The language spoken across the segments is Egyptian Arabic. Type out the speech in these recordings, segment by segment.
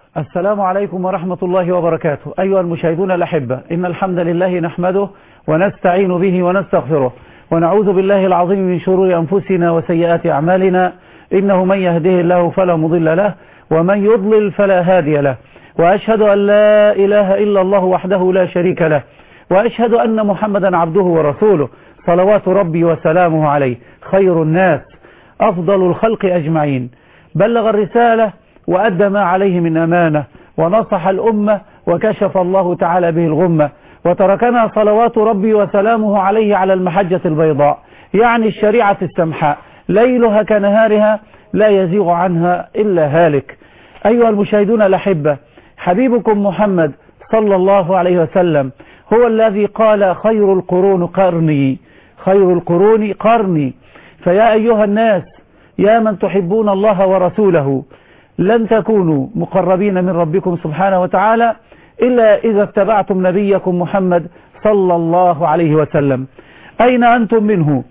السلام عليكم ورحمة الله وبركاته أيها المشاهدون الأحبة إن الحمد لله نحمده ونستعين به ونستغفره ونعوذ بالله العظيم من شرور أنفسنا وسيئات أعمالنا إنه من يهده الله فلا مضل له ومن يضلل فلا هادي له وأشهد أن لا إله إلا الله وحده لا شريك له وأشهد أن محمدا عبده ورسوله صلوات ربي وسلامه عليه خير الناس أفضل الخلق أجمعين بلغ الرسالة وأدى ما عليه من أمانة ونصح الأمة وكشف الله تعالى به الغمة وتركنا صلوات ربي وسلامه عليه على المحجة البيضاء يعني الشريعة السمحاء ليلها كنهارها لا يزيغ عنها إلا هالك أيها المشاهدون الأحبة حبيبكم محمد صلى الله عليه وسلم هو الذي قال خير القرون قرني خير القرون قرني فيا أيها الناس يا من تحبون الله ورسوله لن تكونوا مقربين من ربكم سبحانه وتعالى إلا إذا اتبعتم نبيكم محمد صلى الله عليه وسلم أين أنتم منه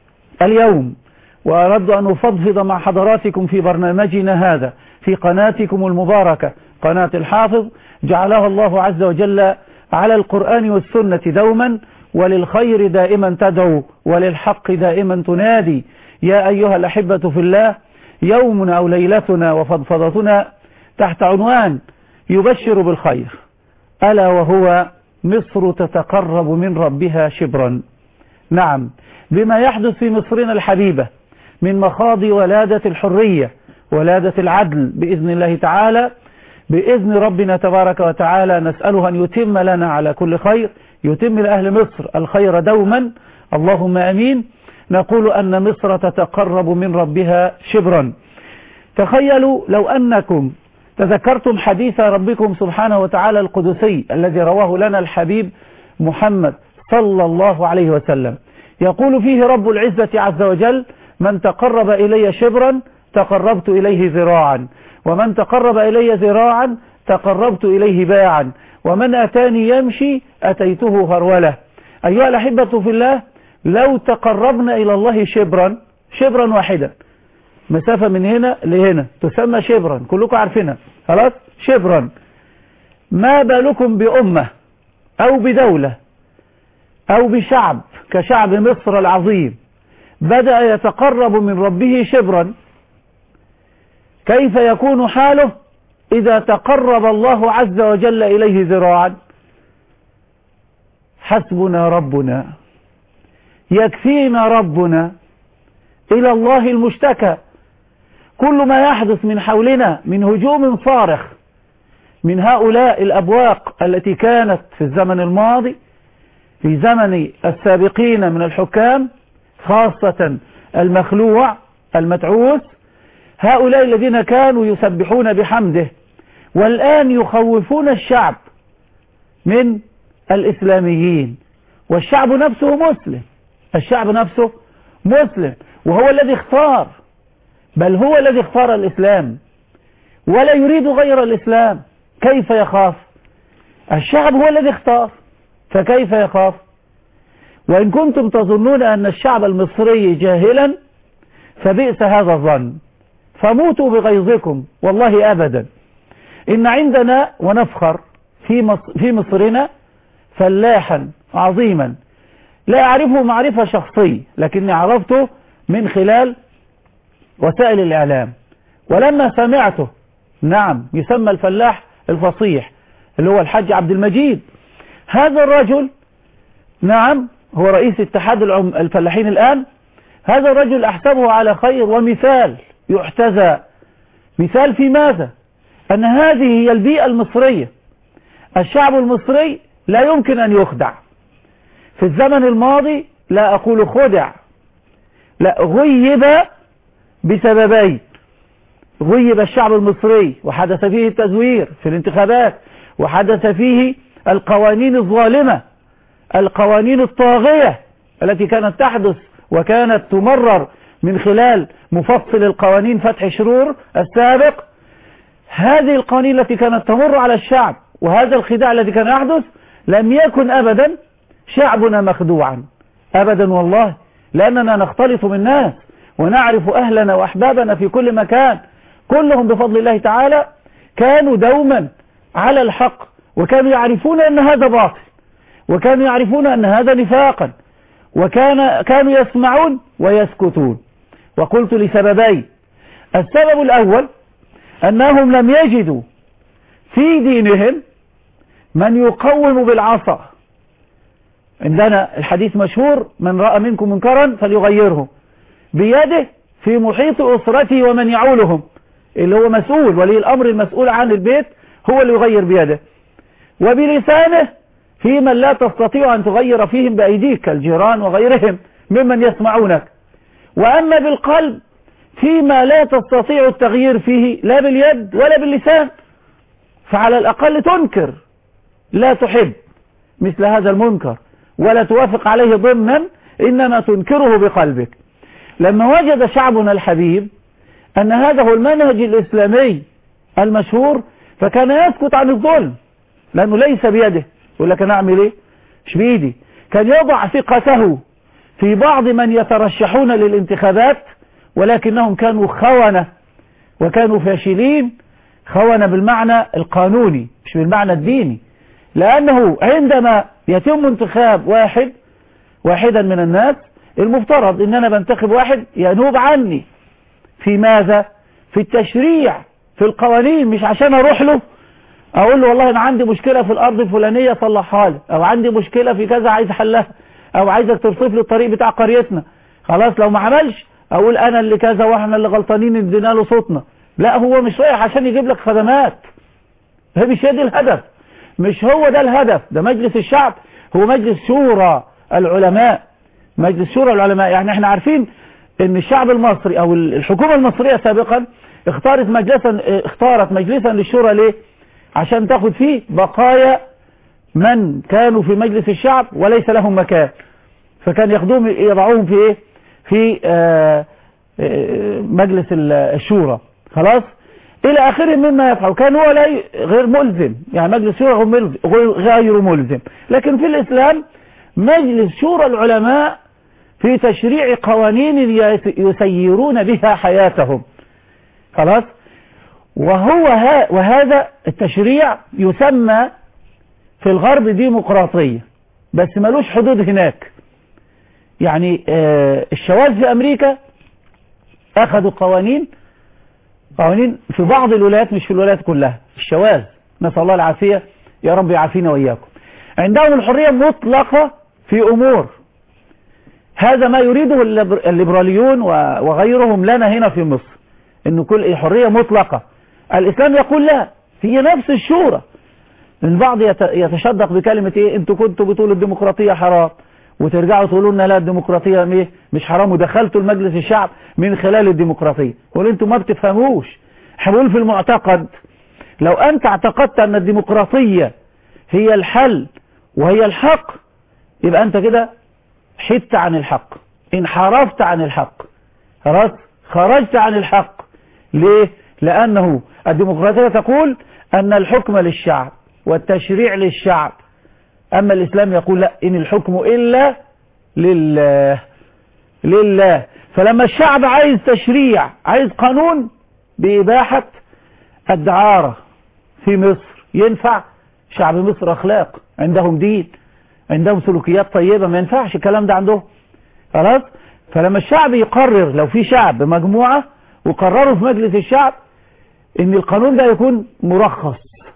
اليوم وأرد أن أفضفض مع حضراتكم في برنامجنا هذا في قناتكم المباركة قناة الحافظ جعلها الله عز وجل على القرآن والسنة دوما وللخير دائما تدعو وللحق دائما تنادي يا أيها الأحبة في الله يومنا أو ليلتنا وفضفضتنا تحت عنوان يبشر بالخير ألا وهو مصر تتقرب من ربها شبرا نعم بما يحدث في مصرنا الحبيبة من مخاض ولادة الحرية ولادة العدل بإذن الله تعالى بإذن ربنا تبارك وتعالى نسأله أن يتم لنا على كل خير يتم لأهل مصر الخير دوما اللهم أمين نقول أن مصر تتقرب من ربها شبرا تخيلوا لو أنكم تذكرتم حديث ربكم سبحانه وتعالى القدسي الذي رواه لنا الحبيب محمد صلى الله عليه وسلم يقول فيه رب العزة عز وجل من تقرب إلي شبرا تقربت إليه ذراعا ومن تقرب إلي ذراعا تقربت إليه باعا ومن أتاني يمشي أتيته هرولة أيها الأحبة في الله لو تقربنا إلى الله شبرا شبرا واحدا مسافة من هنا لهنا تسمى شبرا كلكم عارفينها خلاص شبرا ما بالكم بأمة أو بدولة أو بشعب كشعب مصر العظيم بدأ يتقرب من ربه شبرا كيف يكون حاله إذا تقرب الله عز وجل إليه ذراعا حسبنا ربنا يكفينا ربنا إلى الله المشتكى كل ما يحدث من حولنا من هجوم صارخ من هؤلاء الأبواق التي كانت في الزمن الماضي في زمن السابقين من الحكام خاصة المخلوع المتعوس هؤلاء الذين كانوا يسبحون بحمده والآن يخوفون الشعب من الإسلاميين والشعب نفسه مسلم الشعب نفسه مسلم وهو الذي اختار بل هو الذي اختار الإسلام ولا يريد غير الإسلام كيف يخاف الشعب هو الذي اختار فكيف يخاف وإن كنتم تظنون أن الشعب المصري جاهلا فبئس هذا الظن فموتوا بغيظكم والله أبدا إن عندنا ونفخر في مصر في مصرنا فلاحا عظيما لا أعرفه معرفة شخصية لكني عرفته من خلال وسائل الإعلام ولما سمعته نعم يسمى الفلاح الفصيح اللي هو الحاج عبد المجيد هذا الرجل نعم هو رئيس اتحاد الفلاحين الآن هذا الرجل أحسبه على خير ومثال يحتذى مثال في ماذا أن هذه هي البيئة المصرية الشعب المصري لا يمكن أن يخدع في الزمن الماضي لا أقول خدع لا غيب بسببين غيب الشعب المصري وحدث فيه التزوير في الانتخابات وحدث فيه القوانين الظالمة القوانين الطاغية التي كانت تحدث وكانت تمرر من خلال مفصل القوانين فتح شرور السابق هذه القوانين التي كانت تمر على الشعب وهذا الخداع الذي كان يحدث لم يكن أبدا شعبنا مخدوعا أبدا والله لأننا نختلط بالناس ونعرف أهلنا وأحبابنا في كل مكان كلهم بفضل الله تعالى كانوا دوما على الحق وكانوا يعرفون أن هذا باطل وكانوا يعرفون أن هذا نفاقا وكان كانوا يسمعون ويسكتون وقلت لسببين السبب الأول أنهم لم يجدوا في دينهم من يقوم بالعصا عندنا الحديث مشهور من رأى منكم منكرا فليغيره بيده في محيط أسرته ومن يعولهم اللي هو مسؤول ولي الأمر المسؤول عن البيت هو اللي يغير بيده وبلسانه في من لا تستطيع أن تغير فيهم بأيديك كالجيران وغيرهم ممن يسمعونك وأما بالقلب فيما لا تستطيع التغيير فيه لا باليد ولا باللسان فعلى الأقل تنكر لا تحب مثل هذا المنكر ولا توافق عليه ضمنا إنما تنكره بقلبك لما وجد شعبنا الحبيب أن هذا هو المنهج الإسلامي المشهور فكان يسكت عن الظلم لأنه ليس بيده يقول لك أنا أعمل إيه مش بإيدي كان يضع ثقته في بعض من يترشحون للانتخابات ولكنهم كانوا خونة وكانوا فاشلين خونة بالمعنى القانوني مش بالمعنى الديني لأنه عندما يتم انتخاب واحد واحدا من الناس المفترض ان انا بنتخب واحد ينوب عني في ماذا في التشريع في القوانين مش عشان اروح له اقول له والله انا عندي مشكلة في الارض الفلانية صلحها لي او عندي مشكلة في كذا عايز حلها او عايزك ترصف لي الطريق بتاع قريتنا خلاص لو ما عملش اقول انا اللي كذا واحنا اللي غلطانين ادينا له صوتنا لا هو مش رايح عشان يجيب لك خدمات هي مش هي دي الهدف مش هو ده الهدف ده مجلس الشعب هو مجلس شورى العلماء مجلس شورى العلماء يعني احنا عارفين ان الشعب المصري او الحكومة المصرية سابقا اختارت مجلسا اختارت مجلسا للشورى ليه عشان تاخد فيه بقايا من كانوا في مجلس الشعب وليس لهم مكان فكان ياخدوهم يضعوهم في ايه في آآ آآ مجلس الشورى خلاص الى اخره مما يفعل كان هو لا غير ملزم يعني مجلس شورى غير ملزم لكن في الاسلام مجلس شورى العلماء في تشريع قوانين يسيرون بها حياتهم خلاص وهو ها وهذا التشريع يسمى في الغرب ديمقراطية بس ملوش حدود هناك يعني آه الشواذ في أمريكا أخذوا قوانين قوانين في بعض الولايات مش في الولايات كلها الشواذ نسأل الله العافية يا رب يعافينا وإياكم عندهم الحرية مطلقة في أمور هذا ما يريده الليبراليون وغيرهم لنا هنا في مصر إن كل حرية مطلقة الإسلام يقول لا هي نفس الشورى البعض يتشدق بكلمة إيه أنتوا كنتوا بتقولوا الديمقراطية حرام وترجعوا تقولوا لنا لا الديمقراطية ايه مش حرام ودخلتوا المجلس الشعب من خلال الديمقراطية قول انتوا ما بتفهموش حلول في المعتقد لو انت اعتقدت ان الديمقراطية هي الحل وهي الحق يبقى انت كده حدت عن الحق انحرفت عن الحق خلاص خرجت عن الحق ليه لانه الديمقراطية تقول ان الحكم للشعب والتشريع للشعب أما الإسلام يقول لا إن الحكم إلا لله لله فلما الشعب عايز تشريع عايز قانون بإباحة الدعارة في مصر ينفع شعب مصر أخلاق عندهم دين عندهم سلوكيات طيبة ما ينفعش الكلام ده عندهم خلاص فلما الشعب يقرر لو في شعب مجموعة وقرروا في مجلس الشعب ان القانون ده يكون مرخص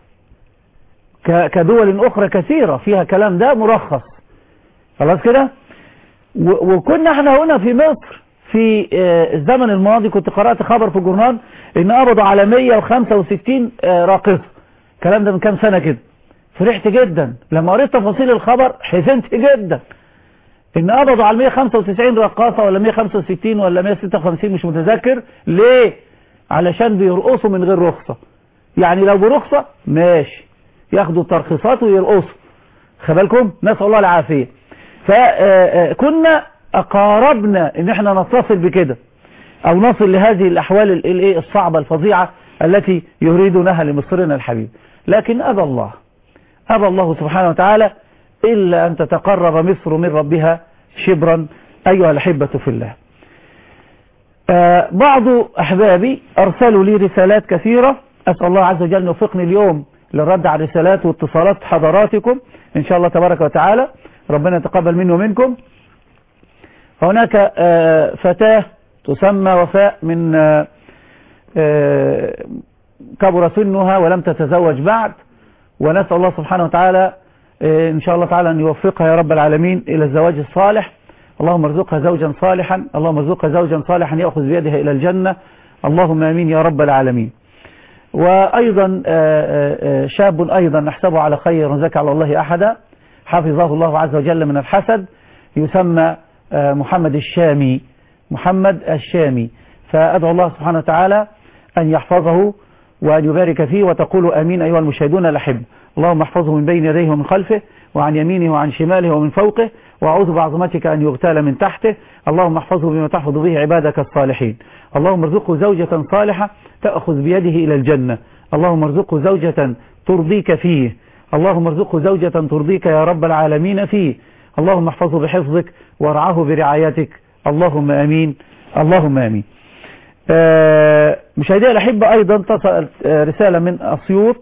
كدول أخرى كثيرة فيها كلام ده مرخص خلاص كده وكنا احنا هنا في مصر في الزمن الماضي كنت قرأت خبر في الجورنال ان قبضوا على 165 راقصة الكلام ده من كام سنة كده فرحت جدا لما قريت تفاصيل الخبر حزنت جدا ان قبضوا على 195 رقاصة ولا 165 ولا 156 مش متذكر ليه علشان بيرقصوا من غير رخصة يعني لو برخصة ماشي ياخدوا الترخيصات ويرقصوا خبالكم نسأل الله العافية فكنا أقاربنا ان احنا نتصل بكده او نصل لهذه الاحوال الايه الصعبة الفظيعة التي يريدونها لمصرنا الحبيب لكن ابى الله ابى الله سبحانه وتعالى الا ان تتقرب مصر من ربها شبرا ايها الاحبة في الله بعض احبابي ارسلوا لي رسالات كثيرة أسأل الله عز وجل أن يوفقني اليوم للرد على الرسالات واتصالات حضراتكم إن شاء الله تبارك وتعالى ربنا يتقبل مني ومنكم هناك آه، فتاة تسمى وفاء من آه، آه، كبر سنها ولم تتزوج بعد ونسأل الله سبحانه وتعالى آه، إن شاء الله تعالى أن يوفقها يا رب العالمين إلى الزواج الصالح اللهم ارزقها زوجا صالحا اللهم ارزقها زوجا صالحا يأخذ بيدها إلى الجنة اللهم آمين يا رب العالمين وأيضا آه، آه، آه، شاب أيضا نحسبه على خير ونزكى على الله أحدا حفظه الله عز وجل من الحسد يسمى آه، محمد الشامي محمد الشامي فأدعو الله سبحانه وتعالى أن يحفظه وأن يبارك فيه وتقولوا آمين أيها المشاهدون الأحب اللهم احفظه من بين يديه ومن خلفه وعن يمينه وعن شماله ومن فوقه وأعوذ بعظمتك أن يغتال من تحته اللهم احفظه بما تحفظ به عبادك الصالحين اللهم ارزقه زوجة صالحة تأخذ بيده إلى الجنة اللهم ارزقه زوجة ترضيك فيه اللهم ارزقه زوجة ترضيك يا رب العالمين فيه اللهم احفظه بحفظك وارعاه برعايتك اللهم امين اللهم امين آه، مشاهدي الأحبة أيضا تصل آه، رسالة من أسيوط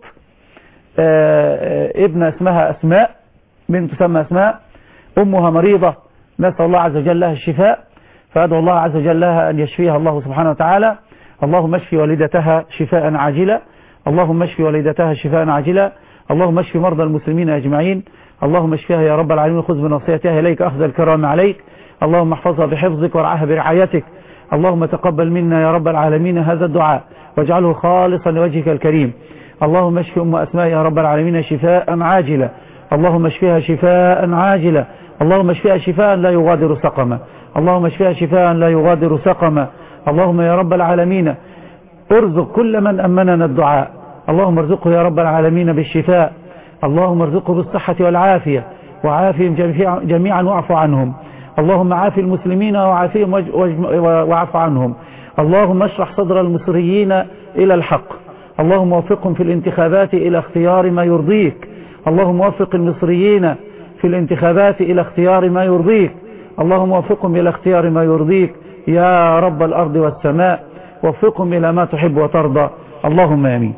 آه، آه، ابنة اسمها أسماء بنت تسمى أسماء أمها مريضة نسأل الله عز وجل لها الشفاء فأدعو الله عز وجل لها أن يشفيها الله سبحانه وتعالى اللهم اشفي والدتها شفاء عاجلا اللهم اشفي والدتها شفاء عاجلا اللهم اشفي مرضى المسلمين أجمعين اللهم اشفيها يا رب العالمين خذ بنصيحتها إليك أخذ الكرام عليك اللهم احفظها بحفظك وارعاها برعايتك اللهم تقبل منا يا رب العالمين هذا الدعاء واجعله خالصا لوجهك الكريم اللهم اشف أم أسماء يا رب العالمين شفاء عاجلا اللهم اشفيها شفاء عاجلا اللهم اشفيها شفاء لا يغادر سقما اللهم اشفيها شفاء لا يغادر سقما اللهم يا رب العالمين ارزق كل من أمننا الدعاء اللهم ارزقه يا رب العالمين بالشفاء اللهم ارزقه بالصحة والعافية وعافهم جميعا- جميعا واعف عنهم اللهم عاف المسلمين وعافهم واج- واج- واعف عنهم اللهم اشرح صدر المصريين إلى الحق اللهم وفقهم في الانتخابات إلى اختيار ما يرضيك اللهم وفق المصريين في الانتخابات إلى اختيار ما يرضيك اللهم وفقهم إلى اختيار ما يرضيك يا رب الأرض والسماء وفقهم إلى ما تحب وترضى اللهم آمين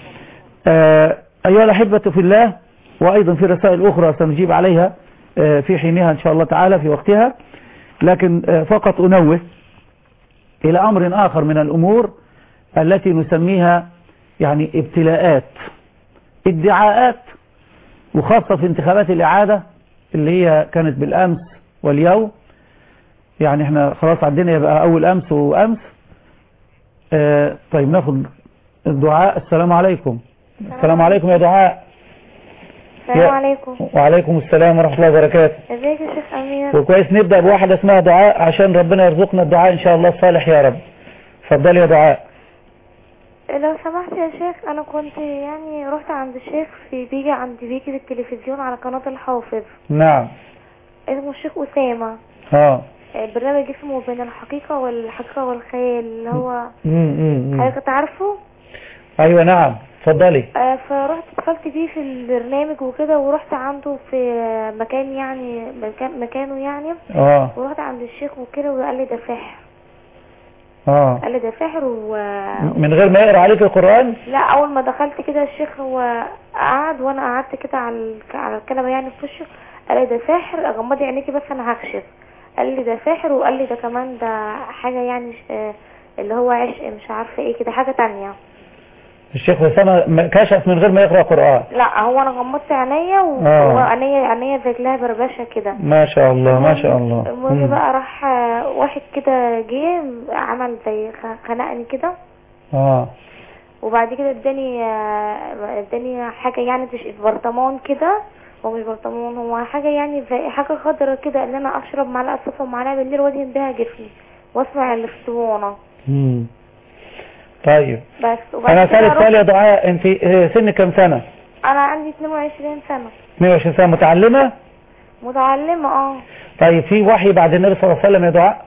آه، أيها الأحبة في الله وأيضا في رسائل أخرى سنجيب عليها آه، في حينها إن شاء الله تعالى في وقتها لكن آه، فقط أنوه إلى أمر آخر من الأمور التي نسميها يعني ابتلاءات ادعاءات وخاصة في انتخابات الإعادة اللي هي كانت بالأمس واليوم يعني احنا خلاص عندنا يبقى أول أمس وأمس آه طيب ناخد الدعاء السلام عليكم السلام عليكم يا دعاء يا- السلام عليكم وعليكم السلام ورحمة الله وبركاته ازيك يا شيخ امير وكويس نبدأ بواحدة اسمها دعاء عشان ربنا يرزقنا الدعاء إن شاء الله الصالح يا رب اتفضلي يا دعاء لو سمحت يا شيخ انا كنت يعني رحت عند الشيخ في بيجي عند بيجي في التلفزيون على قناة الحافظ نعم اسمه الشيخ اسامة اه برنامج اسمه بين الحقيقة والحقيقة والخيال اللي هو مم، مم، مم. حضرتك تعرفه ايوه نعم اتفضلي آه، فرحت اتصلت بيه في البرنامج وكده ورحت عنده في مكان يعني مكان مكانه يعني اه ورحت عند الشيخ وكده وقال لي ده سحر اه قال لي ده سحر و من غير ما يقرأ عليك القرآن لا اول ما دخلت كده الشيخ هو قعد وانا قعدت كده على الك- على الكنبه يعني في وشه قال لي ده ساحر غمضي عينيكي بس انا هكشف قال لي ده ساحر وقال لي ده كمان ده حاجه يعني ش- آه، اللي هو عشق مش عارفه ايه كده حاجه تانية الشيخ أسامة م- كشف من غير ما يقرأ قرآن لا هو انا غمضت عينيا آه. وعينيا عينيا رجلها بربشه كده ما شاء الله ما شاء الله المهم مم. بقى راح آه، واحد كده جه عمل زي خ- خنقني كده اه وبعد كده اداني آه، اداني حاجه يعني تش- برطمان كده هو مش برطمان هو حاجه يعني زي حاجه خضرا كده ان انا اشرب معلقه صفا ومعلقه بالليل وادهن بيها جسمي واسمع الاسطوانه مم. طيب بس وبعد انا كده ثالث رحت- سؤال يا دعاء انت آه، سن كم سنة انا عندي 22 سنه 22 سنة متعلمة متعلمه اه طيب في وحي بعد النبي صلى الله عليه وسلم يا دعاء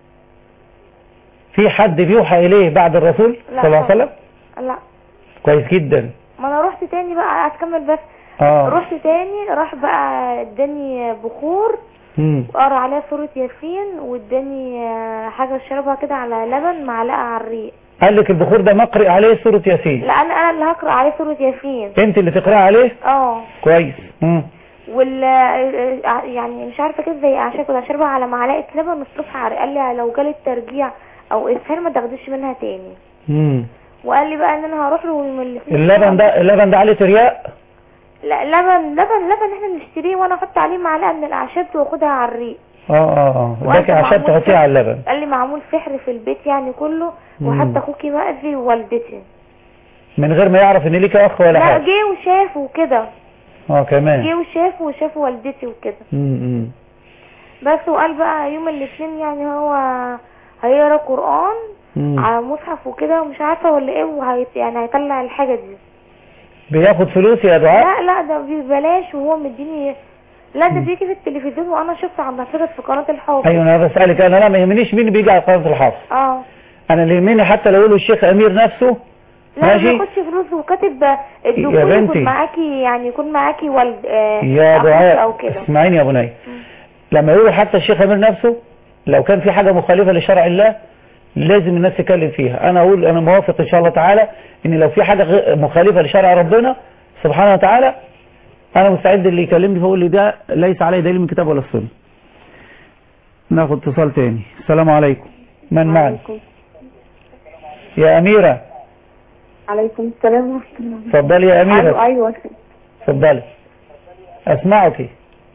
في حد بيوحى اليه بعد الرسول لا صلى الله عليه وسلم لا كويس جدا ما انا رحت تاني بقى هتكمل بس اه رحت تاني راح بقى اداني بخور مم. وقرا عليها سورة ياسين واداني آه، حاجة اشربها كده على لبن معلقة على الريق قال لك البخور ده مقرئ عليه سورة ياسين لا انا انا اللي هقرا عليه سوره ياسين انت اللي تقرأ عليه اه كويس مم. وال يعني مش عارفه كده زي اعشاب كده اشربها على معلقه لبن الصبح عرق. قال لي لو جالي ترجيع او اسهال ما تاخديش منها تاني مم. وقال لي بقى ان انا هروح له يوم الاثنين اللبن ده اللبن ده عليه ترياق لا لبن لبن لبن احنا بنشتريه وانا احط عليه معلقه من الاعشاب واخدها على الريق اه اه اه وقال اداكي لي اعشاب معمول تحطيها سحر. على اللبن قال لي معمول سحر في البيت يعني كله مم. وحتى اخوكي مأذي ووالدتي من غير ما يعرف ان ليك اخ ولا لا حاجه جه وشاف وكده اه كمان جه وشاف وشاف والدتي وكده مم، مم. بس وقال بقى يوم الاثنين يعني هو هيقرا قرآن مم. على مصحف وكده ومش عارفه ولا ايه وهي يعني هيطلع الحاجه دي بياخد فلوس يا دعاء لا لا ده ببلاش وهو مديني لا ده بيجي في التلفزيون وانا شفته عند حضرتك في قناه الحافظ ايوه انا بسالك انا لا ما يهمنيش مين بيجي على قناه الحافظ اه انا اللي يهمني حتى لو يقولوا الشيخ امير نفسه لا ما ماشي بياخدش فلوس وكاتب الدكتور يا بنتي. يكون معاكي يعني يكون معاكي والد آه يا أخوك دعاء او كده اسمعيني يا بني لما يقولوا حتى الشيخ امير نفسه لو كان في حاجه مخالفه لشرع الله لازم الناس تتكلم فيها انا اقول انا موافق ان شاء الله تعالى ان لو في حاجه غ- مخالفه لشرع ربنا سبحانه وتعالى انا مستعد اللي يكلمني فيقول لي ده ليس عليه دليل من الكتاب ولا السنه ناخد اتصال تاني السلام عليكم من معنا عليكم يا اميره عليكم السلام ورحمة الله اتفضلي يا ايوه اميره ايوه اتفضلي اسمعك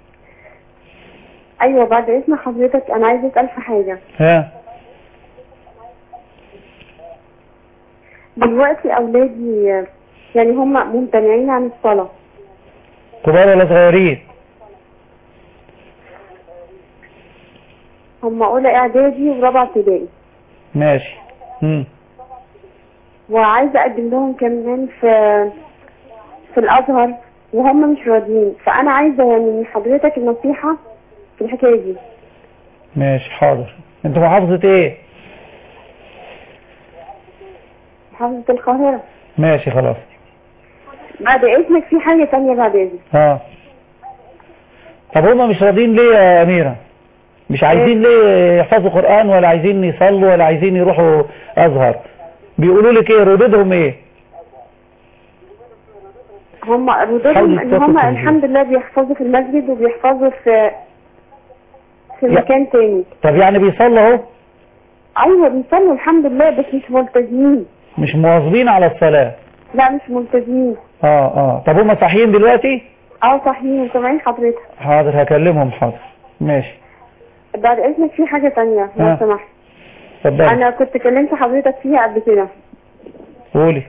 ايوه بعد اذن حضرتك انا عايزه اسال في حاجه ها دلوقتي اولادي يعني هم ممتنعين عن الصلاه كبار ولا صغيرين هم اولى اعدادي ورابعه ابتدائي ماشي مم. وعايزه اقدم لهم كمان في في الازهر وهم مش راضيين فانا عايزه يعني من حضرتك النصيحه في الحكايه دي ماشي حاضر انت محافظة ايه محافظه القاهره ماشي خلاص بعد اذنك في حاجه تانية بعد اذنك ها طب هما مش راضيين ليه يا اميرة مش عايزين ليه يحفظوا قرآن ولا عايزين يصلوا ولا عايزين يروحوا ازهر بيقولوا لك ايه ردودهم ايه هم ردودهم حاولي ان تتصل هم بالفيديو. الحمد لله بيحفظوا في المسجد وبيحفظوا في في يا- مكان تاني طب يعني بيصلوا اهو ايوه بيصلوا الحمد لله بس مش ملتزمين مش مواظبين على الصلاة لا مش ملتزمين اه اه طب هما صاحيين دلوقتي اه صحيح سامعين حضرتك حاضر هكلمهم حاضر ماشي بعد اذنك في حاجه تانية ها. لو سمحت اتفضلي انا كنت كلمت حضرتك فيها قبل كده قولي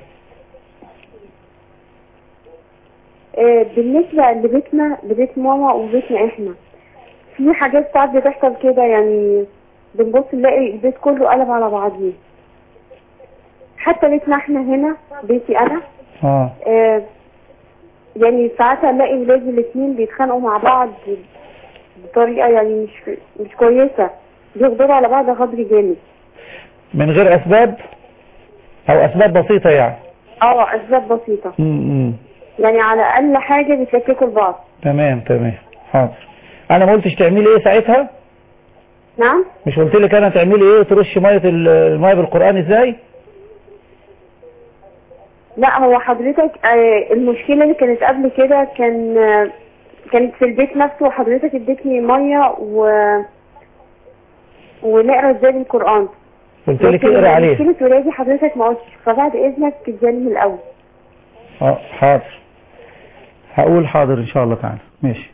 آه، بالنسبه لبيتنا لبيت ماما وبيتنا احنا في حاجات ساعات بتحصل كده يعني بنبص نلاقي البيت كله قلب على بعضيه حتى بيتنا احنا هنا بيتي انا اه آه، يعني ساعات الاقي ولادي الاثنين بيتخانقوا مع بعض بطريقه يعني مش مش كويسه بيغدروا على بعض غدر جامد من غير اسباب او اسباب بسيطة يعني اه اسباب بسيطه امم يعني على اقل حاجه بيتلككوا لبعض تمام تمام حاضر انا ما قلتش تعملي ايه ساعتها نعم مش قلت لك انا تعملي ايه ترشي ميه ال- الميه بالقران ازاي لا هو حضرتك آه، المشكله اللي كانت قبل كده كان آه، كانت في البيت نفسه وحضرتك اديتني ميه و ونقرا ازاي القران قلت لك لكن اقرا عليه مشكله ولادي حضرتك ما قلتش فبعد اذنك تديني من الاول اه حاضر هقول حاضر ان شاء الله تعالى ماشي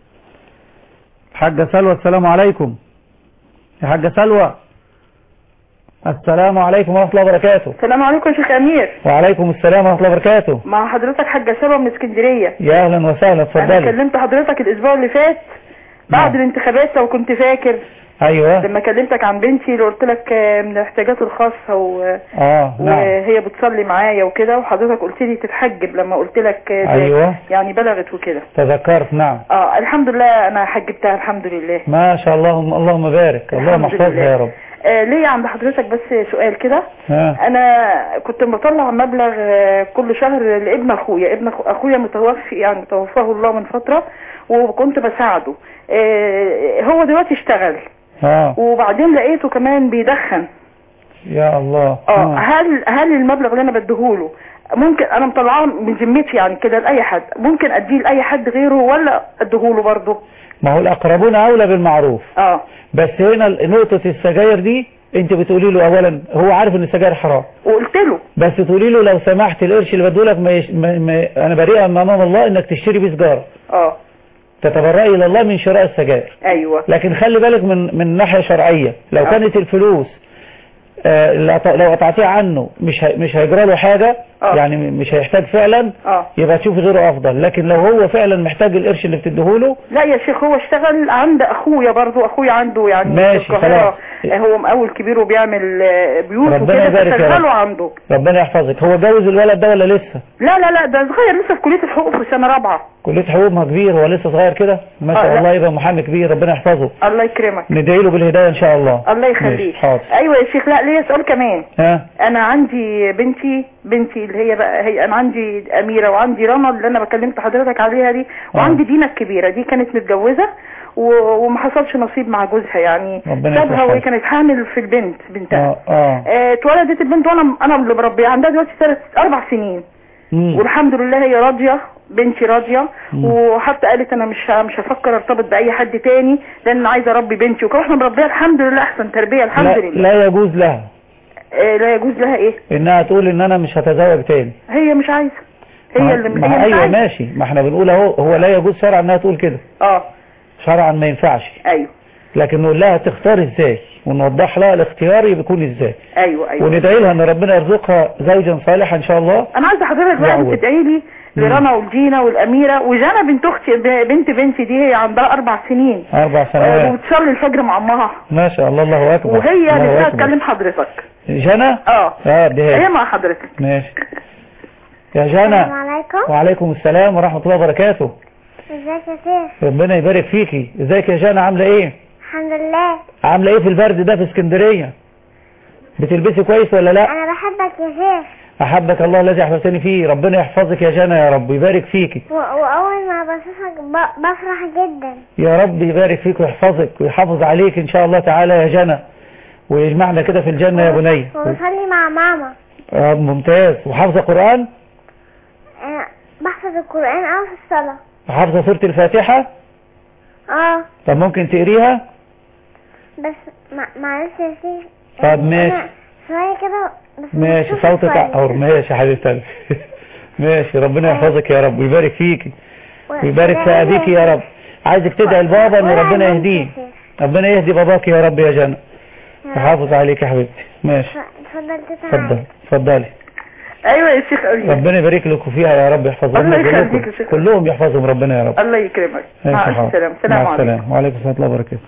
حاجة سلوى السلام عليكم يا حاجة سلوى السلام عليكم ورحمة الله وبركاته السلام عليكم يا شيخ امير وعليكم السلام ورحمة الله وبركاته مع حضرتك حاجه سلوى من اسكندريه يا اهلا وسهلا انا اتفضلي كلمت حضرتك الاسبوع اللي فات بعد نعم. الانتخابات لو كنت فاكر ايوه لما كلمتك عن بنتي اللي قلت لك آه، من الاحتياجات الخاصه و... اه نعم وهي بتصلي معايا وكده وحضرتك قلت لي تتحجب لما قلت لك آه، ده ايوه يعني بلغت وكده تذكرت نعم اه الحمد لله انا حجبتها الحمد لله ما شاء الله اللهم بارك اللهم الحمد احفظها لله. يا رب آه ليا عند حضرتك بس سؤال كده ها انا كنت بطلع مبلغ آه، كل شهر لابن اخويا ابن أخو- اخويا متوفي يعني توفاه الله من فترة وكنت بساعده آه، هو دلوقتي اشتغل اه وبعدين لقيته كمان بيدخن يا الله اه آه. هل هل المبلغ اللي انا بديهوله ممكن انا مطلعاه من ذمتي يعني كده لاي حد ممكن اديه لاي حد غيره ولا اديهوله برضه ما هو الأقربون أولى بالمعروف اه بس هنا نقطة السجاير دي انت بتقولي له اولا هو عارف ان السجاير حرام وقلت له بس تقولي له لو سمحت القرش اللي بدولك ما يش... ما... ما... انا بريئة من امام الله انك تشتري بيه سجارة اه تتبرئي الى الله من شراء السجاير ايوه لكن خلي بالك من من ناحية شرعية لو آه. كانت الفلوس آه، اللي قط- لو قطعتيها عنه مش هي... مش هيجرى له حاجة آه. يعني مش هيحتاج فعلا اه يبقى تشوفي غيره افضل لكن لو هو فعلا محتاج القرش اللي بتديهوله لا يا شيخ هو اشتغل عند اخويا برضو اخويا عنده يعني ماشي، في القاهرة خلاص. هو مقاول كبير وبيعمل آه، بيوت ربنا وكده يبارك يا فشغله رب. عنده ربنا يحفظك هو جوز الولد ده ولا لسه لا لا لا ده صغير لسه في كلية الحقوق في سنة رابعة كلية حقوق ما كبير هو لسه صغير كده ما آه، شاء لا. الله يبقى محامي كبير ربنا يحفظه الله يكرمك ندعي له بالهداية ان شاء الله الله ماشي، يخليك حاضر ايوه يا شيخ لا ليا سؤال كمان ها انا عندي بنتي بنتي اللي هي بقى هي انا عندي اميره وعندي رنا اللي انا بكلمت حضرتك عليها دي وعندي دينا الكبيره دي كانت متجوزه و- وما حصلش نصيب مع جوزها يعني ربنا سابها يصلح وهي حالها. كانت حامل في البنت بنتها اه اه آه، اتولدت البنت وانا انا اللي بربيها عندها دلوقتي ثلاث اربع سنين مم. والحمد لله هي راضيه بنتي راضيه مم. وحتى قالت انا مش ه- مش هفكر ارتبط باي حد تاني لان انا عايزه اربي بنتي وكمان احنا مربيها الحمد لله احسن تربيه الحمد لا, لله لا يجوز لها آه، لا يجوز لها ايه انها تقول ان انا مش هتزوج تاني هي مش عايزه هي ما- اللي ما هي مش ايوه عايزه ماشي ما احنا بنقول اهو هو لا يجوز شرعا انها تقول كده اه شرعا ما ينفعش ايوه لكن نقول لها تختار ازاي ونوضح لها الاختيار بيكون ازاي ايوه ايوه وندعي لها ان ربنا يرزقها زوجا صالحا ان شاء الله انا عايزه حضرتك بقى يعود. تدعي لي لرنا والجينا والاميره وجانا بنت اختي بنت بنتي دي هي عندها اربع سنين اربع آه، سنوات وبتصلي الفجر مع امها ما شاء الله الله اكبر وهي الله نفسها أكبر. تكلم حضرتك جنى اه اه دي هي هي مع حضرتك ماشي يا السلام جنى عليكم وعليكم السلام ورحمة الله وبركاته ازيك يا شيخ ربنا يبارك فيكي ازيك يا جنى عاملة ايه الحمد لله عاملة ايه في البرد ده في اسكندرية بتلبسي كويس ولا لا انا بحبك يا شيخ احبك الله الذي احببتني فيه ربنا يحفظك يا جنى يا رب ويبارك فيكي و- واول ما بشوفك ب- بفرح جدا يا رب يبارك فيك ويحفظك ويحافظ عليك ان شاء الله تعالى يا جنى ويجمعنا كده في الجنة يا بني وبصلي مع ماما آه ممتاز وحافظة قرآن أنا بحفظ القرآن أو في الصلاة وحافظة سورة الفاتحة اه طب ممكن تقريها بس مع- معلش يا شيخ طب يعني ماشي. أنا شوية كده بس ماشي مكسوفة صوتك شوية. عقور ماشي يا حبيبتي قلبي. ماشي ربنا يحفظك يا رب ويبارك فيكي و- ويبارك في وده ابيك يا رب عايزك تدعي لبابا ان ولا ربنا علمت يهديه يا شيخ. ربنا يهدي باباك يا رب يا جنى يا رب. يحافظ عليك يا حبيبتي ماشي اتفضل تسمع اتفضل اتفضلي ايوه يا شيخ أمين. ربنا يبارك لكم فيها يا رب يحفظهم الله لكم يخليك كلكم. يا شيخ. كلهم يحفظهم ربنا يا رب الله يكرمك ماشي مع يا حاضر. السلامه السلام مع عليكم السلامه وعليكم السلام ورحمه الله وبركاته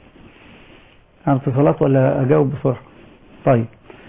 عن اتصالات ولا اجاوب بسرعه طيب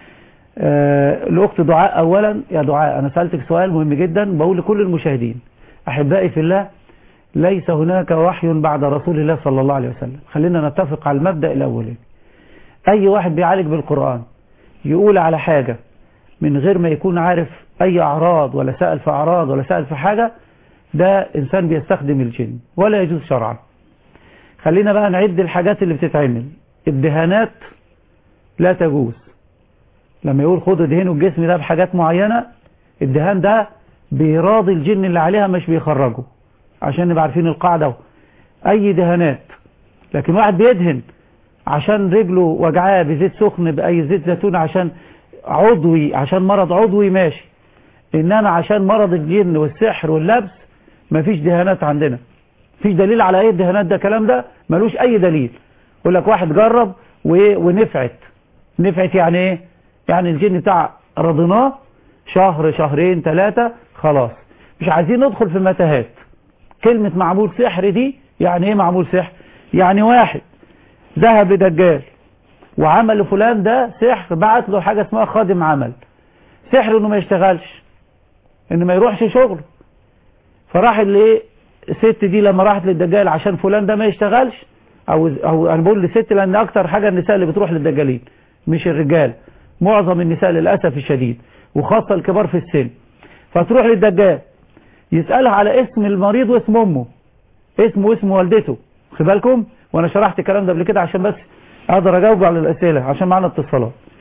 آه الاخت دعاء اولا يا دعاء انا سالتك سؤال مهم جدا بقول لكل المشاهدين احبائي في الله ليس هناك وحي بعد رسول الله صلى الله عليه وسلم خلينا نتفق على المبدا الاولي اي واحد بيعالج بالقران يقول على حاجه من غير ما يكون عارف اي اعراض ولا سأل في اعراض ولا سأل في حاجه ده انسان بيستخدم الجن ولا يجوز شرعا خلينا بقى نعد الحاجات اللي بتتعمل الدهانات لا تجوز لما يقول خدوا دهنوا الجسم ده بحاجات معينة الدهان ده بيراضي الجن اللي عليها مش بيخرجه عشان نبقى عارفين القاعدة اي دهانات لكن واحد بيدهن عشان رجله وجعاه بزيت سخن بأي زيت زيتون عشان عضوي عشان مرض عضوي ماشي انما عشان مرض الجن والسحر واللبس مفيش دهانات عندنا مفيش دليل على ايه الدهانات ده كلام ده ملوش اي دليل يقول لك واحد جرب و- ونفعت نفعت يعني ايه يعني الجن بتاع رضيناه شهر شهرين ثلاثة خلاص مش عايزين ندخل في متاهات كلمة معمول سحر دي يعني ايه معمول سحر يعني واحد ذهب لدجال وعمل لفلان ده سحر بعت له حاجة اسمها خادم عمل سحر انه ما يشتغلش انه ما يروحش شغله فراح اللي الست دي لما راحت للدجال عشان فلان ده ما يشتغلش او او انا بقول للست لان اكتر حاجه النساء اللي بتروح للدجالين مش الرجال معظم النساء للاسف الشديد وخاصه الكبار في السن فتروح للدجال يسالها على اسم المريض واسم امه اسمه واسم والدته خد بالكم وانا شرحت الكلام ده قبل كده عشان بس اقدر اجاوب على الاسئله عشان معانا اتصالات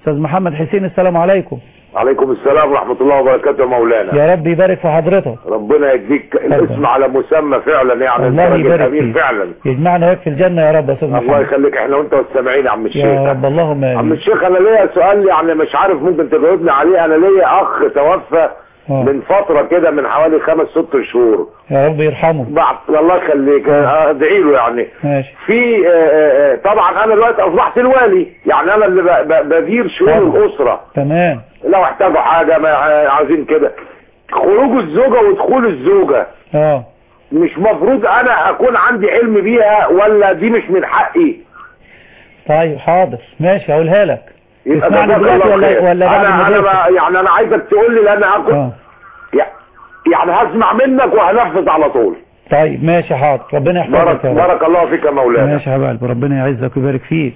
استاذ محمد حسين السلام عليكم عليكم السلام ورحمة الله وبركاته يا مولانا يا رب يبارك في حضرتك ربنا يديك الاسم على مسمى فعلا يعني انت الله راجل يبارك امين فيك. فعلا يجمعنا هيك في الجنة يا رب يا استاذ الله محمد يخليك احنا وانت والسامعين يا عم الشيخ يا رب اللهم عم امين الشيخ انا ليا سؤال يعني مش عارف ممكن تجاوبني عليه انا ليا اخ توفى آه. من فترة كده من حوالي خمس ست شهور يا رب يرحمه بعد الله يخليك آه، ادعي له يعني ماشي في آه، آه، آه، طبعا انا دلوقتي اصبحت الوالي يعني انا اللي ب- ب- بدير شؤون طبعا. الاسرة تمام لو احتاجوا حاجة ما آه، عايزين كده خروج الزوجة ودخول الزوجة اه مش مفروض انا اكون عندي علم بيها ولا دي مش من حقي طيب حاضر ماشي هقولها لك يبقى تسمعني جزاك دلوقتي الله ولا خير. ولا بعد انا ما انا تدرس؟ بقى يعني انا عايزك تقول لي لان اكون اه يعني هسمع منك وهنفذ على طول طيب ماشي حاضر ربنا يحفظك بارك يا رب بارك الله فيك يا مولانا ماشي يا حبيب قلبي ربنا يعزك ويبارك فيك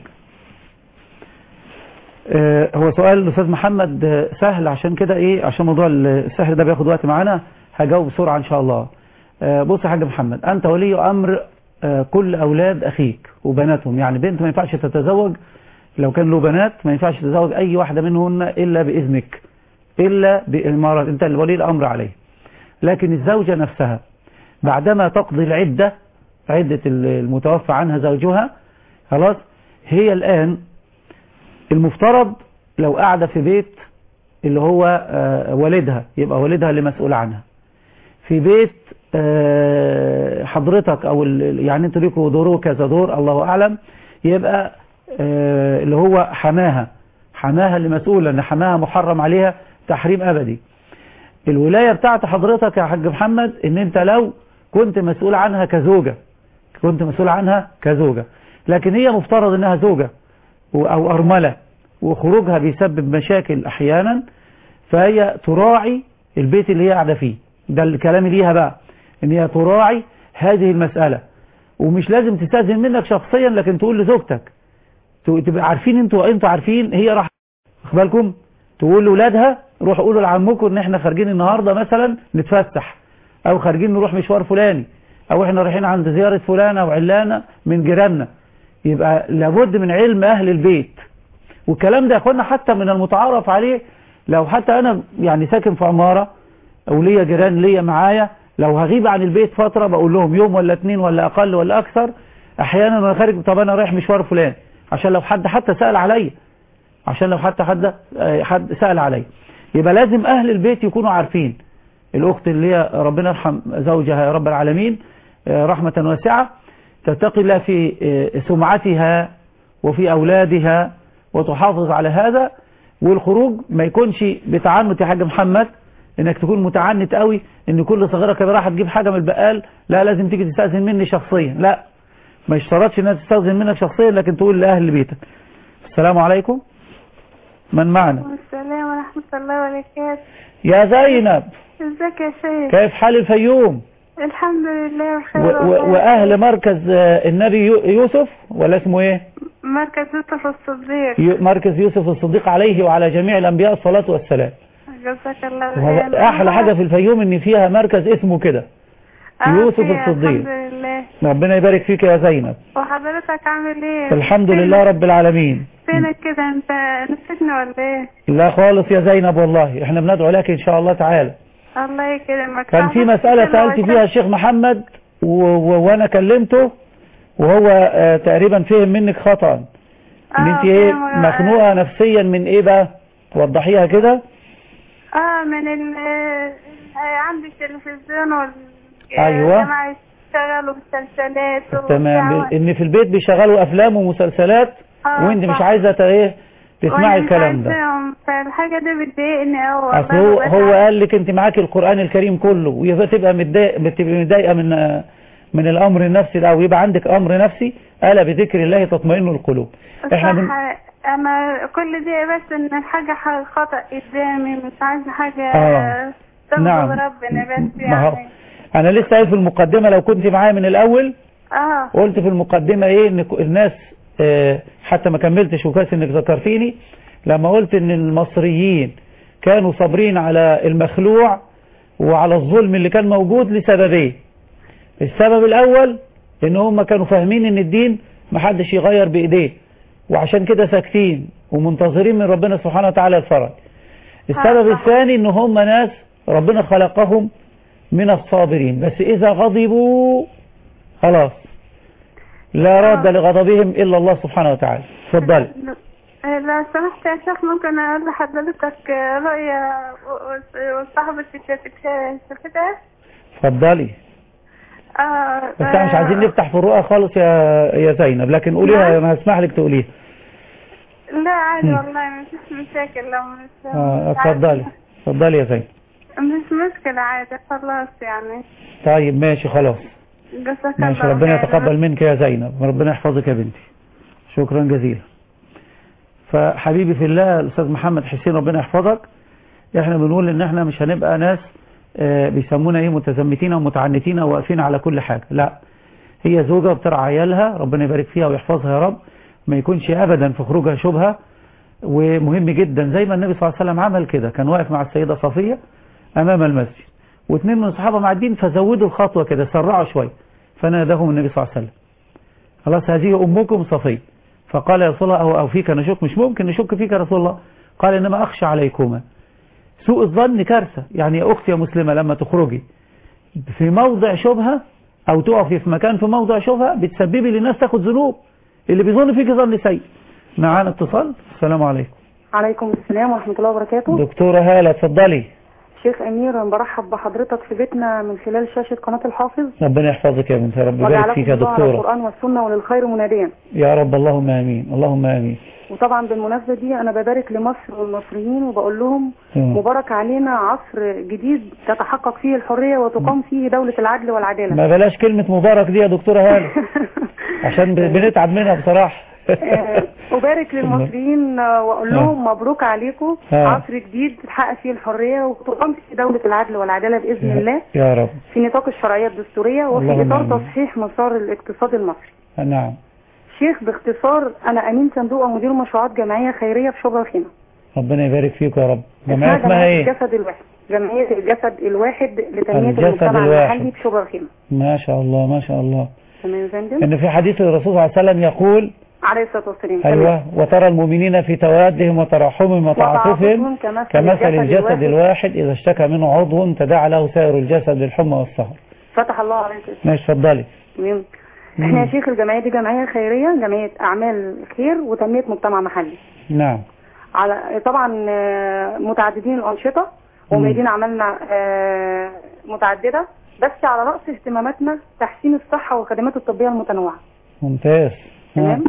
آه، هو سؤال الاستاذ محمد آه، سهل عشان كده ايه عشان موضوع السهل ده بياخد وقت معانا هجاوب بسرعه ان شاء الله آه، بص يا حاج محمد انت ولي امر آه، كل اولاد اخيك وبناتهم يعني بنت ما ينفعش تتزوج لو كان له بنات ما ينفعش تتزوج اي واحده منهن الا باذنك الا باماره انت اللي ولي الامر عليه لكن الزوجه نفسها بعدما تقضي العده عده المتوفى عنها زوجها خلاص هي الان المفترض لو قاعدة في بيت اللي هو آه، والدها يبقى والدها اللي مسؤول عنها في بيت آه، حضرتك او ال- يعني انتوا ليكوا دوره كذا دور الله اعلم يبقى آه، اللي هو حماها حماها اللي مسؤول لان حماها محرم عليها تحريم ابدي الولاية بتاعت حضرتك يا حاج محمد ان انت لو كنت مسؤول عنها كزوجة كنت مسؤول عنها كزوجة لكن هي مفترض انها زوجة و- او ارملة وخروجها بيسبب مشاكل احيانا فهي تراعي البيت اللي هي قاعدة فيه ده الكلام ليها بقى ان هي تراعي هذه المسألة ومش لازم تستأذن منك شخصيا لكن تقول لزوجتك ت- تبقى عارفين انتوا انتوا عارفين هي راح واخد بالكم تقول لاولادها روحوا قولوا لعمكم ان احنا خارجين النهارده مثلا نتفسح او خارجين نروح مشوار فلاني او احنا رايحين عند زيارة فلانة او علانة من جيراننا يبقى لابد من علم اهل البيت والكلام ده يا اخوانا حتى من المتعارف عليه لو حتى انا يعني ساكن في عمارة او ليا جيران ليا معايا لو هغيب عن البيت فترة بقول لهم يوم ولا اتنين ولا اقل ولا اكثر احيانا وانا خارج طب انا رايح مشوار فلان عشان لو حد حتى سأل عليا عشان لو حتى حد آه، حد سأل عليا يبقى لازم اهل البيت يكونوا عارفين الاخت اللي هي ربنا يرحم زوجها يا رب العالمين آه، رحمة واسعة تتقي الله في آه، سمعتها وفي اولادها وتحافظ على هذا والخروج ما يكونش بتعنت يا حاج محمد انك تكون متعنت قوي ان كل صغيره كده راح تجيب حاجه من البقال لا لازم تيجي تستاذن مني شخصيا لا ما يشترطش انها تستاذن منك شخصيا لكن تقول لاهل بيتك السلام عليكم من معنا السلام ورحمة الله وبركاته يا زينب ازيك يا شيخ كيف حال الفيوم الحمد لله و بخير و والله. واهل مركز آه، النبي يو- يوسف ولا اسمه ايه مركز يوسف الصديق يو- مركز يوسف الصديق عليه وعلى جميع الانبياء الصلاه والسلام جزاك الله وهذا خير احلى حاجه في الفيوم ان فيها مركز اسمه كده آه، يوسف خير، الصديق. الحمد لله ربنا يبارك فيك يا زينب وحضرتك عامل ايه الحمد فينك- لله رب العالمين فينك كده انت نسيتني ولا ايه لا خالص يا زينب والله احنا بندعو لك ان شاء الله تعالى الله يكرمك كان في صاحبك مسألة كده سألت وكده. فيها الشيخ محمد و... و... وانا كلمته وهو آه تقريبا فهم منك خطأ ان آه، انت ايه فهم. مخنوقة نفسيا من ايه بقى وضحيها كده اه من ال آه، عندي التلفزيون وال أيوة. الجماعة يشتغلوا مسلسلات تمام وبتاع. ان في البيت بيشغلوا افلام ومسلسلات آه، وانت مش صح. عايزة ت- ايه وأنا تسمعي مش الكلام ده عايزاهم، فالحاجة دي بتضايقني أوي اصل هو هو قال لك انت معاكي القرآن الكريم كله ويبقى تبقى متضايق بتبقى متضايقة من آه، من الامر النفسي ده ويبقى عندك امر نفسي الا بذكر الله تطمئن القلوب احنا بن... صح أنا كل دي بس إن الحاجة ح- خطأ قدامي مش عايزة حاجة آه. تغضب نعم. ربنا بس ما هو يعني انا لسه قايل في المقدمة لو كنت معايا من الاول اه قلت في المقدمة ايه ان ك- الناس آه، حتى ما كملتش وكويس انك ذكرتيني لما قلت ان المصريين كانوا صابرين على المخلوع وعلى الظلم اللي كان موجود لسببين السبب الاول ان هم كانوا فاهمين ان الدين محدش يغير بايديه وعشان كده ساكتين ومنتظرين من ربنا سبحانه وتعالى الفرج السبب آه. الثاني ان هم ناس ربنا خلقهم من الصابرين بس اذا غضبوا خلاص لا راد لغضبهم الا الله سبحانه وتعالى اتفضلي آه، لو سمحت يا شيخ ممكن اقول لحضرتك آه، رؤية وصاحبة شافتها اتفضلي اه بس احنا مش آه، عايزين نفتح في الرؤى خالص يا يا زينب لكن قوليها انا هسمح لك تقوليها لا عادي مم. والله مفيش مشاكل لو مش اه مش عايزة. اتفضلي اتفضلي يا زينب مش مشكلة عادي خلاص يعني طيب ماشي خلاص جزاك ماشي الله ربنا خير. يتقبل منك يا زينب ربنا يحفظك يا بنتي شكرا جزيلا فحبيبي في الله الاستاذ محمد حسين ربنا يحفظك احنا بنقول ان احنا مش هنبقى ناس آه، بيسمونا ايه متزمتين او متعنتين او واقفين على كل حاجة لا هي زوجة بترعى عيالها ربنا يبارك فيها ويحفظها يا رب ما يكونش ابدا في خروجها شبهة ومهم جدا زي ما النبي صلى الله عليه وسلم عمل كده كان واقف مع السيدة صفية امام المسجد واثنين من الصحابة معدين فزودوا الخطوة كده سرعوا شوية فناداهم النبي صلى الله عليه وسلم خلاص هذه أمكم صفية فقال يا رسول الله أو, أو فيك نشك مش ممكن نشك فيك يا رسول الله قال إنما أخشى عليكما سوء الظن كارثة يعني يا أختي يا مسلمة لما تخرجي في موضع شبهة أو تقفي في مكان في موضع شبهة بتسببي للناس تاخد ذنوب اللي بيظن فيك ظن سيء معانا اتصال السلام عليكم عليكم السلام ورحمة الله وبركاته دكتورة هالة اتفضلي شيخ أمير برحب بحضرتك في بيتنا من خلال شاشة قناة الحافظ ربنا يحفظك يا بنت رب يبارك وجعلكم فيك يا الله على دكتورة القرآن والسنة وللخير مناديا يا رب اللهم آمين اللهم آمين وطبعا بالمناسبة دي أنا ببارك لمصر والمصريين وبقول لهم مم. مبارك علينا عصر جديد تتحقق فيه الحرية وتقام فيه دولة العدل والعدالة ما بلاش كلمة مبارك دي يا دكتورة هالة عشان ب- بنتعب منها بصراحة آه، أبارك للمصريين آه، وأقول لهم مبروك عليكم آه. عصر جديد تحقق فيه الحرية وتقام فيه دولة العدل والعدالة بإذن الله يا رب في نطاق الشرعية الدستورية وفي اللهم إطار آمين. تصحيح مسار الاقتصاد المصري نعم شيخ باختصار أنا أمين صندوق ومدير مشروعات جمعية خيرية في شبرا خيمة ربنا يبارك فيك يا رب جمعية اسمها ايه الجسد الواحد جمعية الجسد الواحد لتنمية الجسد المجتمع الواحد. المحلي في شبرا خيمة ما شاء الله ما شاء الله تمام يا فندم ان في حديث الرسول صلى الله عليه وسلم يقول عليه الصلاة والسلام ايوه وترى المؤمنين في توادهم وتراحمهم وتعاطفهم وتعاطفهم كمثل كمثل الجسد الجسد الواحد. الواحد اذا اشتكى منه عضو تداعى له سائر الجسد بالحمى والسهر فتح الله عليك ماشي اتفضلي تمام احنا يا شيخ الجمعية دي جمعية خيرية جمعية أعمال خير وتنمية مجتمع محلي نعم على طبعا آه، متعددين الأنشطة ومريدين عملنا آه، متعددة بس على رأس اهتماماتنا تحسين الصحة والخدمات الطبية المتنوعة ممتاز تمام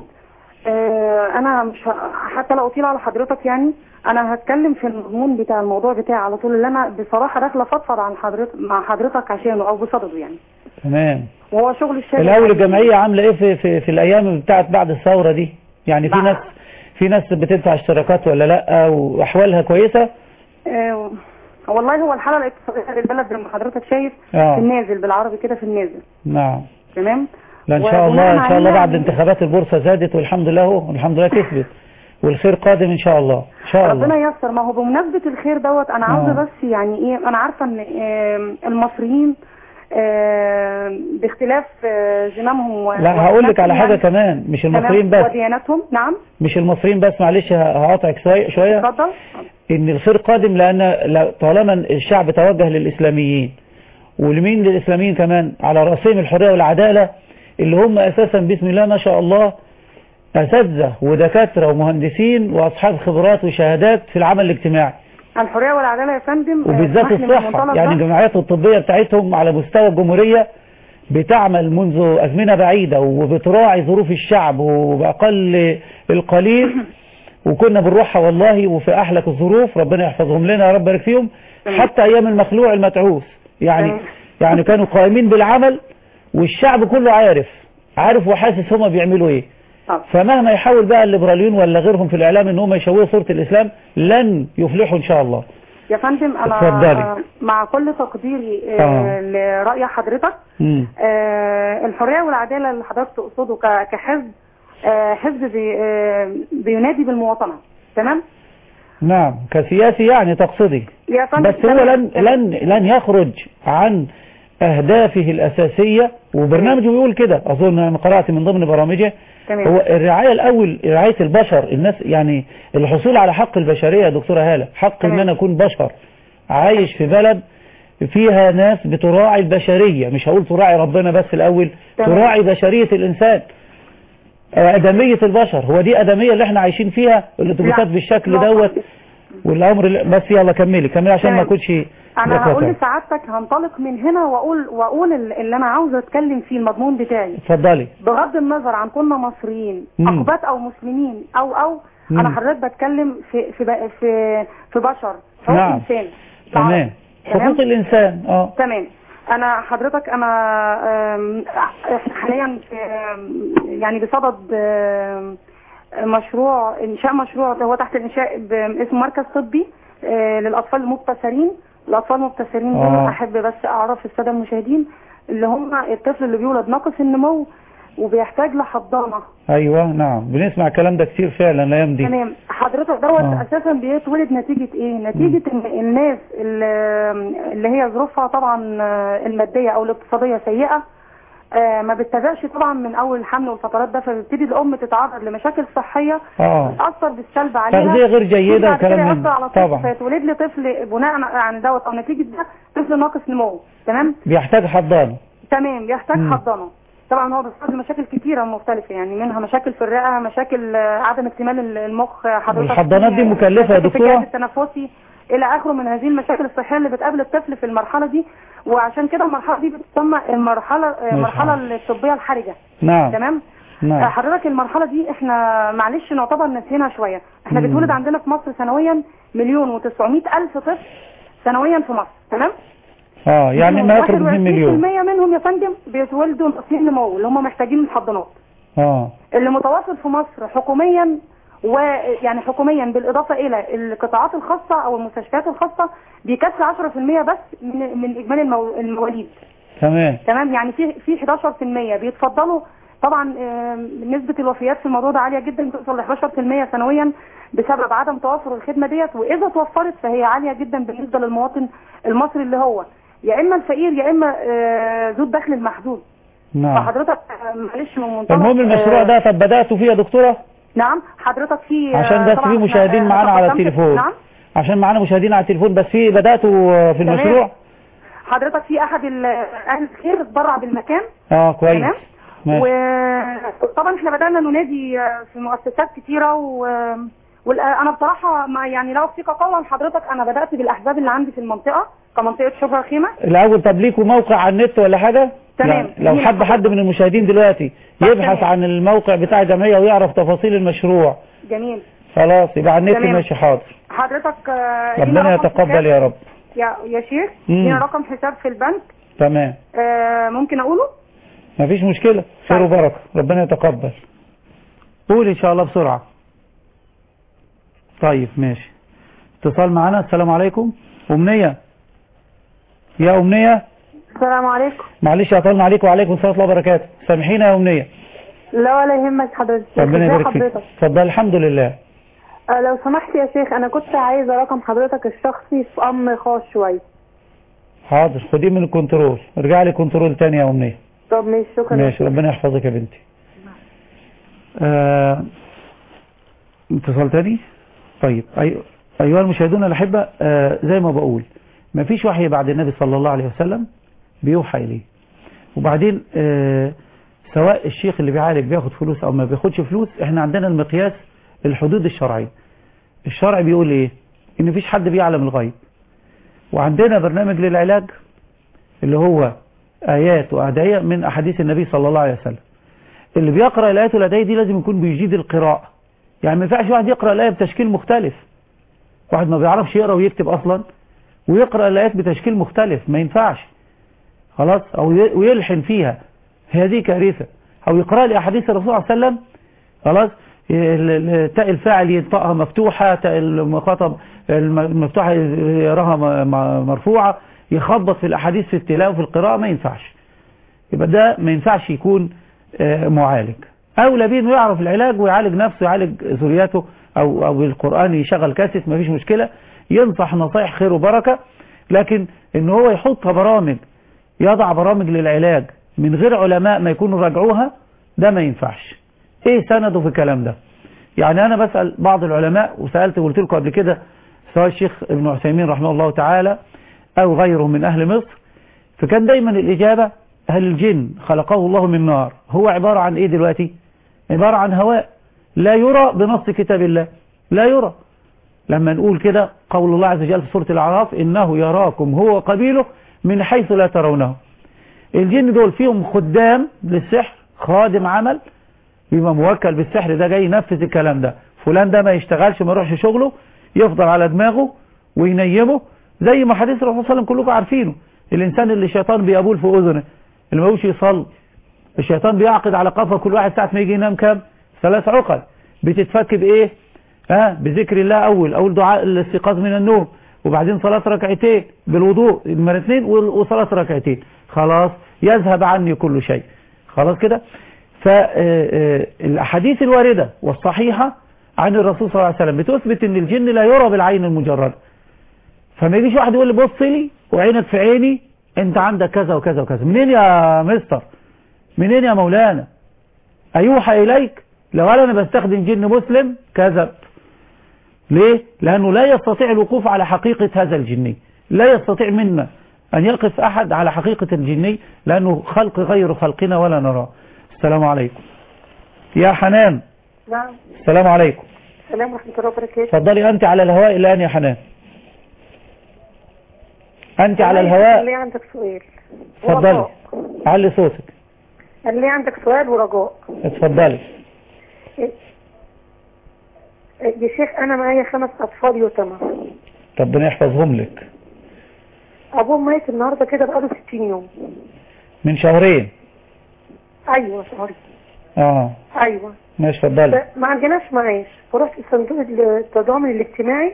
آه، انا مش ه- حتى لو اطيل على حضرتك يعني انا هتكلم في المضمون بتاع الموضوع بتاعي على طول اللي انا بصراحه داخله فضفض عن حضرتك مع حضرتك عشانه او بصدده يعني تمام وهو شغل الشارع الاول الجمعيه عامله ايه في في, في الايام بتاعت بعد الثوره دي يعني في بعد- ناس في ناس بتدفع اشتراكات ولا لا واحوالها كويسه آه، والله هو الحاله الاقتصاديه للبلد زي ما حضرتك شايف آه. في النازل بالعربي كده في النازل نعم تمام لا ان شاء وبناء الله ان شاء الله عليها بعد انتخابات البورصه زادت والحمد لله هو الحمد لله تثبت والخير قادم ان شاء الله ان شاء ربنا الله ييسر ما هو بمناسبة الخير دوت انا عاوزة آه. بس يعني ايه انا عارفة ان آم، المصريين آم، باختلاف آه، زمامهم و- لا هقول لك على وديانتهم حاجه يعني. كمان مش تمام، المصريين بس وديانتهم نعم مش المصريين بس معلش هقاطعك شويه شويه اتفضل ان الخير قادم لان لا- طالما الشعب توجه للاسلاميين ولمين للاسلاميين كمان على راسهم الحريه والعداله اللي هم اساسا بسم الله ما شاء الله اساتذه ودكاتره ومهندسين واصحاب خبرات وشهادات في العمل الاجتماعي الحرية والعدالة يا فندم آه، وبالذات اسمح لي من الصحه المنطلق يعني ده. الجمعيات الطبيه بتاعتهم على مستوى الجمهوريه بتعمل منذ ازمنه بعيده وبتراعي ظروف الشعب وباقل القليل وكنا بنروحها والله وفي احلك الظروف ربنا يحفظهم لنا يا رب يبارك فيهم حتى ايام المخلوع المتعوس يعني تمام. يعني كانوا قائمين بالعمل والشعب كله عارف عارف وحاسس هما بيعملوا ايه طب. فمهما يحاول بقى الليبراليون ولا غيرهم في الاعلام ان هم يشوهوا صوره الاسلام لن يفلحوا ان شاء الله يا فندم انا اتفضلي. آه، مع كل تقديري آه. آه، لرأي حضرتك مم. آه، الحرية والعدالة اللي حضرتك تقصده ك- كحزب آه، حزب بي- آه، بينادي بالمواطنة تمام نعم كسياسي يعني تقصدي يا فندم بس هو تمام. لن لن لن يخرج عن أهدافه الأساسية وبرنامجه بيقول كده أظن أنا قرأت من ضمن برامجه تمام. هو الرعاية الأول رعاية البشر الناس يعني الحصول على حق البشرية يا دكتورة هالة حق إن تمام. أنا أكون بشر عايش في بلد فيها ناس بتراعي البشرية مش هقول تراعي ربنا بس الأول تمام. تراعي بشرية الإنسان أدمية البشر هو دي أدمية اللي احنا عايشين فيها الاتوبيسات لا. بالشكل لا. دوت والأمر لا- بس يلا كملي كملي عشان ما تمام. أكونش انا هقول بقاطع. لسعادتك هنطلق من هنا واقول واقول ال- اللي انا عاوزه اتكلم فيه المضمون بتاعي اتفضلي بغض النظر عن كنا مصريين مم. عقبات او مسلمين او او مم. انا حضرتك بتكلم في في ب- في في بشر حقوق نعم. انسان تمام تمام؟ حقوق الإنسان اه تمام انا حضرتك انا آم، احنا حاليا في آم، يعني بصدد آم، مشروع انشاء مشروع هو تحت الانشاء ب- اسمه مركز طبي آه، للاطفال المبتسرين الاطفال المبتسرين دول آه. احب بس اعرف الساده المشاهدين اللي هم الطفل اللي بيولد ناقص النمو وبيحتاج لحضانه ايوه نعم بنسمع الكلام ده كتير فعلا الايام دي تمام حضرتك دوت آه. اساسا بيتولد نتيجه ايه نتيجه ان الناس اللي, اللي هي ظروفها طبعا آه، الماديه او الاقتصاديه سيئه آه، ما بتتابعش طبعا من اول الحمل والفترات ده فبتبتدي الام تتعرض لمشاكل صحيه اه بتاثر بالسلب عليها تغذية غير جيدة بعد كده وكلام من يأثر ده. على طفل طبعا. فيتولد لي طفل بناء عن دوت او نتيجه ده طفل ناقص نمو تمام بيحتاج حضانة تمام بيحتاج مم. حضانه طبعا هو بيصاب بمشاكل كتيره مختلفه يعني منها مشاكل في الرئه مشاكل آه، عدم اكتمال المخ آه، حضرتك والحضانات دي في- مكلفة يا مشاكل في دكتورة؟ الجهاز التنفسي الى اخره من هذه المشاكل الصحيه اللي بتقابل الطفل في المرحله دي وعشان كده المرحله دي بتسمى المرحله آه، ماشي. المرحله الطبيه الحرجه نعم تمام آه، نعم حضرتك المرحله دي احنا معلش نعتبر ناسيينها شويه احنا مم. بتولد عندنا في مصر سنويا مليون و900 الف طفل سنويا في مصر تمام اه يعني ما يقرب من 2 مليون 21% منهم يا فندم بيتولدوا ناقصين نمو اللي هم محتاجين الحضانات اه اللي متواصل في مصر حكوميا ويعني حكوميا بالاضافه الى القطاعات الخاصه او المستشفيات الخاصه بيكفي 10% بس من من اجمالي المو- المواليد تمام تمام يعني في في 11% بيتفضلوا طبعا آم، نسبه الوفيات في الموضوع ده عاليه جدا بتوصل ل 11% سنويا بسبب عدم توفر الخدمه ديت واذا توفرت فهي عاليه جدا بالنسبه للمواطن المصري اللي هو يا اما الفقير يا اما آه، ذو الدخل المحدود نعم فحضرتك آه، معلش من منطلق المهم المشروع آه، ده طب بدأتوا فيه يا دكتورة نعم حضرتك في آه، عشان بس طبعاً في مشاهدين آه، معانا على تقدمت- التليفون نعم عشان معانا مشاهدين على التليفون بس في بدأتوا آه، في تمام. المشروع حضرتك في احد ال- اهل الخير اتبرع بالمكان اه كويس تمام ماشي وطبعا احنا بدأنا ننادي في مؤسسات كتيرة و وانا بصراحة ما يعني لا أوصيك قولا حضرتك أنا بدأت بالأحزاب اللي عندي في المنطقة كمنطقة شبرا خيمة الاول طب ليكوا موقع على النت ولا حاجة تمام. يعني لو لينا حب حضرتك. حد من المشاهدين دلوقتي طب يبحث تمام. عن الموقع بتاع الجمعية ويعرف تفاصيل المشروع جميل خلاص يبقى على النت تمام. ماشي حاضر حضرتك آه، لينا ربنا رقم يتقبل حساب- يا رب يا يا شيخ مم. لينا رقم حساب في البنك تمام آه، ممكن أقوله مفيش مشكلة خير وبركة ربنا يتقبل قول ان شاء الله بسرعة طيب ماشي اتصال معنا السلام عليكم أمنية يا أمنية السلام عليكم معلش أطلنا عليك وعليكم السلام ورحمة الله وبركاته سامحينا يا أمنية لا ولا يهمك حضرتك ربنا ازي يبارك فيك حضرتك اتفضل الحمد لله آه لو سمحت يا شيخ انا كنت عايزه رقم حضرتك الشخصي في امر خاص شويه حاضر خديه من الكنترول ارجع لي كنترول تاني يا أمنية طب ماشي شكرا ماشي ربنا يحفظك يا بنتي آه اتصال تاني طيب أي... أيها المشاهدون الأحبة آه زي ما بقول ما فيش وحي بعد النبي صلى الله عليه وسلم بيوحى إليه وبعدين آه سواء الشيخ اللي بيعالج بياخد فلوس أو ما بياخدش فلوس احنا عندنا المقياس الحدود الشرعية الشرع بيقول ايه ان مفيش حد بيعلم الغيب وعندنا برنامج للعلاج اللي هو آيات وأدعية من أحاديث النبي صلى الله عليه وسلم اللي بيقرأ الآيات والأدعية دي لازم يكون بيجيد القراءة يعني ما ينفعش واحد يقرأ الآية بتشكيل مختلف واحد ما بيعرفش يقرأ ويكتب أصلا ويقرأ الآيات بتشكيل مختلف ما ينفعش خلاص أو ي- ويلحن فيها هي دي كارثة أو يقرأ لي أحاديث الرسول صلى الله عليه وسلم خلاص ال- ال- تاء الفاعل ينطقها مفتوحة تاء المخاطب الم- المفتوحة يراها م- م- مرفوعة يخبط في الأحاديث في التلاوة في القراءة ما ينفعش يبقى ده ما ينفعش يكون آه، معالج أولى بيه إنه يعرف العلاج ويعالج نفسه يعالج ذريته أو أو القرآن يشغل كاسيت ما فيش مشكلة ينصح نصايح خير وبركة لكن إن هو يحط برامج يضع برامج للعلاج من غير علماء ما يكونوا راجعوها ده ما ينفعش ايه سنده في الكلام ده يعني انا بسأل بعض العلماء وسألت وقلت لكم قبل كده سواء الشيخ ابن عثيمين رحمه الله تعالى او غيره من اهل مصر فكان دايما الاجابة هل الجن خلقه الله من نار هو عبارة عن ايه دلوقتي عبارة عن هواء لا يرى بنص كتاب الله لا يرى لما نقول كده قول الله عز وجل في سورة الأعراف إنه يراكم هو وقبيله من حيث لا ترونه الجن دول فيهم خدام للسحر خادم عمل يبقى موكل بالسحر ده جاي ينفذ الكلام ده فلان ده ما يشتغلش ما يروحش شغله يفضل على دماغه وينيمه زي ما حديث الرسول صلى الله عليه وسلم كلكم عارفينه الإنسان اللي الشيطان بيبول في أذنه اللي ما يقوش يصلي الشيطان بيعقد على قفا كل واحد ساعة ما يجي ينام كام ثلاث عقد بتتفك بإيه ها بذكر الله أول أول دعاء الاستيقاظ من النوم وبعدين صلاة ركعتين بالوضوء المرتين وصلاة ركعتين خلاص يذهب عني كل شيء خلاص كده فالأحاديث الواردة والصحيحة عن الرسول صلى الله عليه وسلم بتثبت ان الجن لا يرى بالعين المجردة فما يجيش واحد يقول لي بص لي وعينك في عيني انت عندك كذا وكذا وكذا منين يا مستر منين يا مولانا أيوحى إليك لو قال أنا بستخدم جن مسلم كذب ليه؟ لأنه لا يستطيع الوقوف على حقيقة هذا الجني لا يستطيع منا أن يقف أحد على حقيقة الجني لأنه خلق غير خلقنا ولا نراه السلام عليكم يا حنان نعم السلام عليكم السلام ورحمة الله وبركاته تفضلي أنت على الهواء الآن يا حنان أنت على الهواء ليه عندك سؤال تفضلي ورجاء. علي صوتك قال لي عندك سؤال ورجاء اتفضلي يا شيخ أنا معايا خمس أطفال يتامى ربنا يحفظهم لك أبوهم ميت النهاردة كده بقاله 60 يوم من شهرين أيوة سوري اه أيوة ماشي اتفضلي ما عندناش معاش فرحت صندوق التضامن الاجتماعي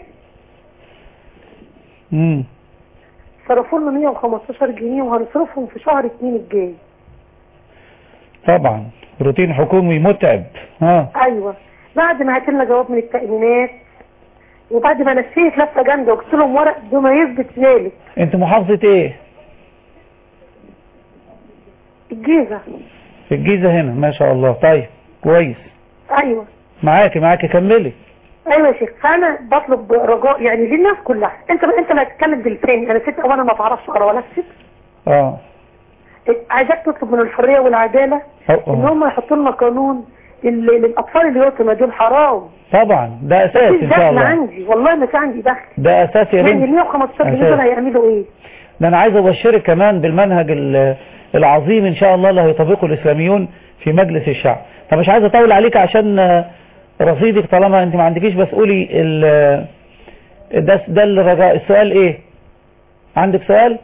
امم صرفوا لنا 115 جنيه وهنصرفهم في شهر اتنين الجاي طبعا روتين حكومي متعب ها ايوه بعد ما هات لنا جواب من التأمينات وبعد ما نسيت لفه جامده وقلت لهم ورق بما يثبت ذلك انت محافظة ايه الجيزه في الجيزة هنا ما شاء الله طيب كويس ايوه معاكي معاكي كملي ايوه يا شيخ فانا بطلب رجاء يعني للناس كلها انت انت اللي هتتكلم بلساني انا ست اولا ما بعرفش اقرا ولا اكتب اه عايزاك تطلب من الحريه والعداله أو- ان آه. هم يحطوا لنا قانون اللي للاطفال اللي يتمى دول حرام طبعا ده اساس مفيش ان شاء دخل الله عندي والله ما في عندي دخل ده اساس يا يعني بنتي 115 جنيه أساس. دول هيعملوا ايه ده انا عايز ابشرك كمان بالمنهج ال- العظيم ان شاء الله اللي هيطبقه الاسلاميون في مجلس الشعب طب مش عايز اطول عليك عشان آه، رصيدك طالما انت ما عندكيش بس قولي ال- ده ده الرجاء السؤال ايه عندك سؤال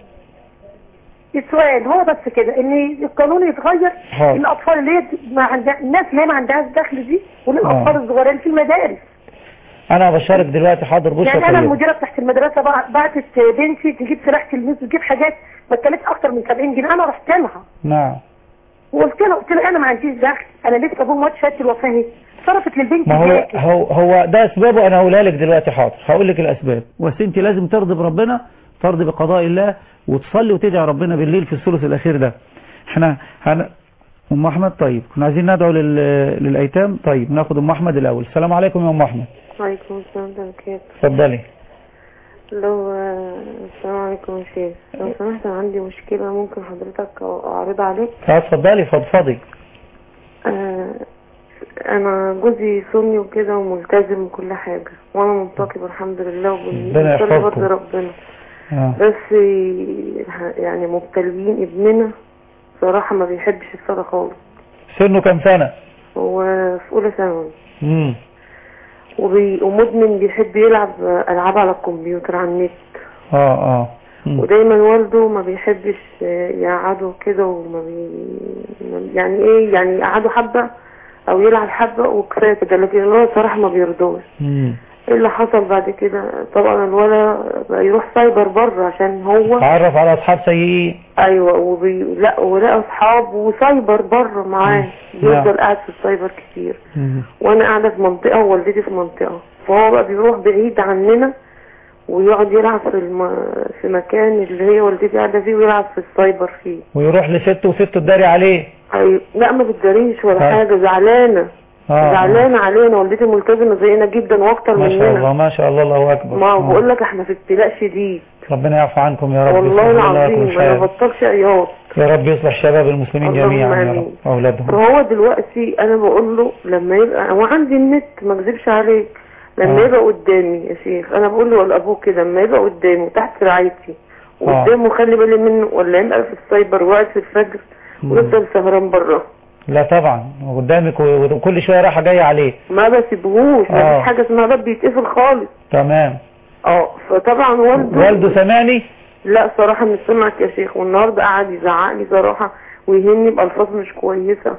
السؤال هو بس كده ان القانون يتغير حاضر. الاطفال اللي هي ما عندها الناس اللي هي ما عندهاش دخل دي وللاطفال آه. الصغيرين في المدارس انا ابشرك دلوقتي حاضر بشرى يعني انا طيبة. المديره تحت المدرسه بع- بعتت بنتي تجيب سلاح تلميذ وتجيب حاجات ما اتكلفش اكتر من 70 جنيه انا رحت لها نعم وقلت لها قلت لها انا ما عنديش دخل انا لسه ابوه مات شهاده الوفاه اهي صرفت للبنت ما هو جاكي. هو هو ده اسبابه انا هقولها لك دلوقتي حاضر هقول لك الاسباب بس انت لازم ترضي بربنا ترضي بقضاء الله وتصلي وتدعي ربنا بالليل في الثلث الاخير ده احنا هن... ام احمد طيب كنا عايزين ندعو لل... للايتام طيب ناخد ام احمد الاول السلام عليكم يا ام احمد وعليكم السلام ورحمة الله وبركاته اتفضلي لو السلام عليكم يا شيخ لو سمحت أنا عندي مشكلة ممكن حضرتك أعرضها عليك اه اتفضلي فضفضي آه، أنا جوزي سني وكده وملتزم وكل حاجة وأنا منتقب الحمد لله ربنا وبنصلي يحفظكم. برضه ربنا اه بس يعني مبتلين ابننا صراحة ما بيحبش الصلاة خالص سنه كام سنة هو في أولى ثانوي امم وبي- ومدمن بيحب يلعب ألعاب على الكمبيوتر على النت اه اه مم. ودايما والده ما بيحبش يقعده كده وما بي يعني ايه يعني يقعده حبة او يلعب حبة وكفاية كده لكن الولد صراحة ما بيرضوش مم. ايه اللي حصل بعد كده طبعا الولد بقى يروح سايبر بره عشان هو تعرف على اصحاب سيئين ايوه وبي... لا ولقى اصحاب وسايبر بره معاه بيفضل قاعد في السايبر كتير مم. وانا قاعده في منطقه ووالدتي في منطقه فهو بقى بيروح بعيد عننا ويقعد يلعب في الم... في مكان اللي هي والدتي قاعده فيه ويلعب في السايبر فيه ويروح لست وست تداري عليه أي... لا ما بتداريش ولا طيب. حاجه زعلانه آه. زعلانه علينا والدتي ملتزمه زينا جدا واكتر ما شاء مننا الله ما شاء الله الله اكبر ما آه. بقول لك احنا في ابتلاء شديد ربنا يعفو عنكم يا رب والله يصلح لكم العظيم ما الحال. بطلش عياط يا رب يصلح شباب المسلمين اللهم جميعا يا رب آمين. واولادهم فهو دلوقتي انا بقول له لما يبقى وعندي النت ما اكذبش عليك لما آه. يبقى قدامي يا شيخ انا بقول له ولا ابوه كده لما يبقى قدامي تحت رعايتي آه. وقدامه خلي بالي منه ولا يبقى في السايبر وقت في الفجر مم. ويفضل سهران بره لا طبعا قدامك و- وكل شويه رايحه جايه عليه ما بسيبهوش ما آه. فيش حاجه اسمها باب بيتقفل خالص تمام اه فطبعا والده والده سامعني لا صراحه مش سمعك يا شيخ والنهارده قعد يزعق لي صراحه ويهني بالفاظ مش كويسه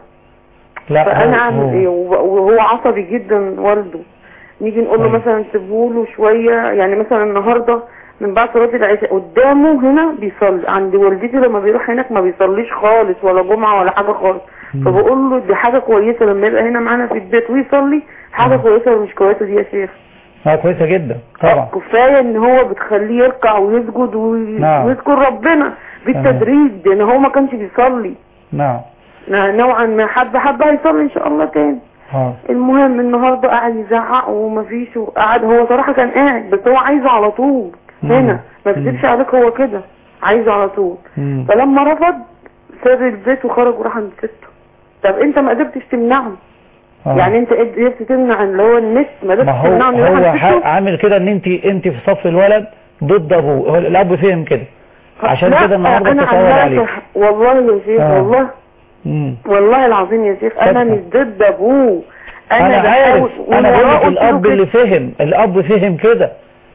لا فانا هو- اعمل هو- ايه وب- وهو عصبي جدا والده نيجي نقول له أيوة. مثلا سيبهوله شويه يعني مثلا النهارده من بعد صلاه العشاء قدامه هنا بيصلي عند والدتي لما بيروح هناك ما بيصليش خالص ولا جمعه ولا حاجه خالص مم. فبقول له دي حاجه كويسه لما يبقى هنا معانا في البيت ويصلي حاجه مم. كويسه ولا مش كويسه دي يا شيخ اه كويسه جدا طبعا كفايه ان هو بتخليه يركع ويسجد وي- نعم. ويذكر ربنا بالتدريج لان هو ما كانش بيصلي نعم نوعا ما حبه حبه هيصلي ان شاء الله تاني اه المهم النهارده قاعد يزعق ومفيش وقعد هو صراحه كان قاعد بس هو عايزه على طول مم. هنا ما اكذبش عليك هو كده عايزه على طول مم. فلما رفض ساب البيت وخرج وراح عند سته طب انت ما قدرتش تمنعه آه. يعني انت قدرت تمنع اللي هو النت ما ما قدرتش هو تمنعه انه يروح هو عند ح- سته عامل كده ان انت انت في صف الولد ضد ابوه هو الاب فهم كده عشان لا، كده النهارده انا بتتعود عمالة عليه أصح- والله يا شيخ آه. والله مم. والله العظيم يا شيخ انا طبعا. مش ضد ابوه انا, انا عارف بحاول انا بقول ووراه لك قلت له الاب كده. اللي فهم الاب فهم كده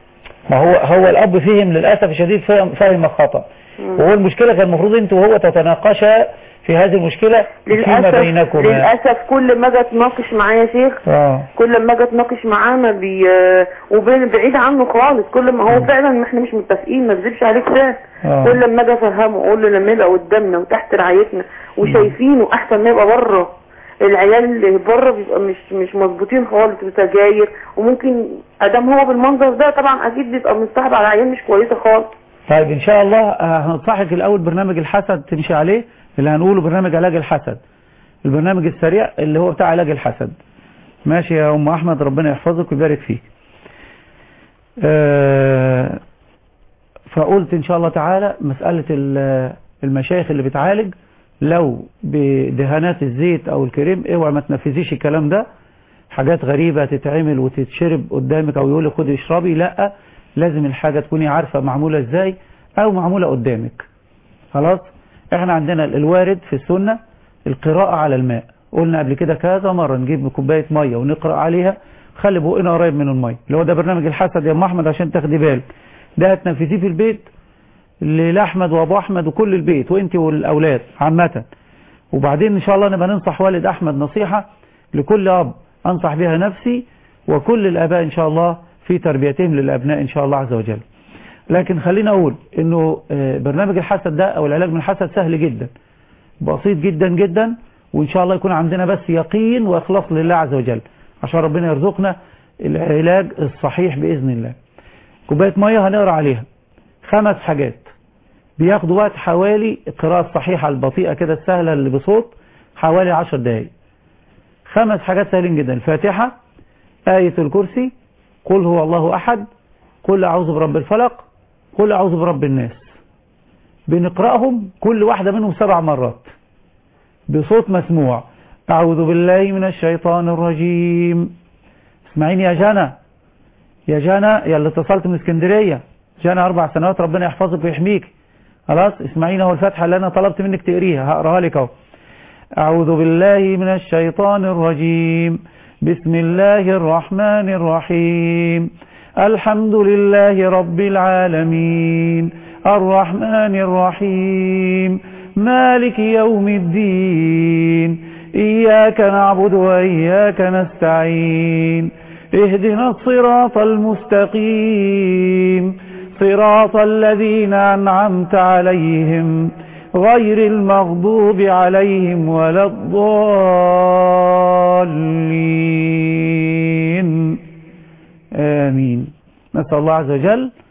ما هو هو الاب فهم للاسف الشديد فهم فهم خطا مم. وهو المشكله كان المفروض انت وهو تتناقشا في هذه المشكله فيما للاسف بينكما للاسف كل ما اجي اتناقش معاه يا شيخ اه كل ما اجي اتناقش معاه ما بي وبين بعيد عنه خالص كل ما هو فعلا احنا مش متفقين ما اكذبش عليك فعلا آه. كل ما اجي افهمه اقول له لما يبقى قدامنا وتحت رعايتنا وشايفينه احسن ما يبقى بره العيال اللي بره بيبقى مش مش مظبوطين خالص بسجاير وممكن ادام هو بالمنظر ده طبعا اكيد بيبقى مصاحب على عيال مش كويسه خالص طيب ان شاء الله آه، هنصحك الاول برنامج الحسد تمشي عليه اللي هنقوله برنامج علاج الحسد البرنامج السريع اللي هو بتاع علاج الحسد ماشي يا ام احمد ربنا يحفظك ويبارك فيك آه، فقلت ان شاء الله تعالى مسألة ال- المشايخ اللي بتعالج لو بدهانات الزيت او الكريم اوعى ما تنفذيش الكلام ده حاجات غريبة تتعمل وتتشرب قدامك او يقول لك خدي اشربي لا لازم الحاجة تكوني عارفة معمولة ازاي او معمولة قدامك خلاص احنا عندنا الوارد في السنة القراءة على الماء قلنا قبل كده كذا مرة نجيب كوباية مية ونقرأ عليها خلي بقنا قريب من المية اللي هو ده برنامج الحسد يا ام احمد عشان تاخدي بالك ده هتنفذيه في البيت لأحمد وأبو أحمد وكل البيت وأنت والأولاد عامة وبعدين إن شاء الله نبقى ننصح والد أحمد نصيحة لكل أب أنصح بها نفسي وكل الآباء إن شاء الله في تربيتهم للأبناء إن شاء الله عز وجل لكن خلينا أقول إنه آه، برنامج الحسد ده أو العلاج من الحسد سهل جدا بسيط جدا جدا وإن شاء الله يكون عندنا بس يقين وإخلاص لله عز وجل عشان ربنا يرزقنا العلاج الصحيح بإذن الله كوباية مية هنقرأ عليها خمس حاجات بياخدوا وقت حوالي القراءة الصحيحة البطيئة كده السهلة اللي بصوت حوالي عشر دقايق خمس حاجات سهلين جدا الفاتحة آية الكرسي قل هو الله أحد قل أعوذ برب الفلق قل أعوذ برب الناس بنقرأهم كل واحدة منهم سبع مرات بصوت مسموع أعوذ بالله من الشيطان الرجيم اسمعيني يا جنى يا جنى يا اللي اتصلت من اسكندرية جنى أربع سنوات ربنا يحفظك ويحميك خلاص اسمعيني اهو الفاتحة اللي أنا طلبت منك تقريها هقراها لك اهو أعوذ بالله من الشيطان الرجيم بسم الله الرحمن الرحيم الحمد لله رب العالمين الرحمن الرحيم مالك يوم الدين إياك نعبد وإياك نستعين اهدنا الصراط المستقيم صراط الذين أنعمت عليهم غير المغضوب عليهم ولا الضالين آمين نسأل الله عز وجل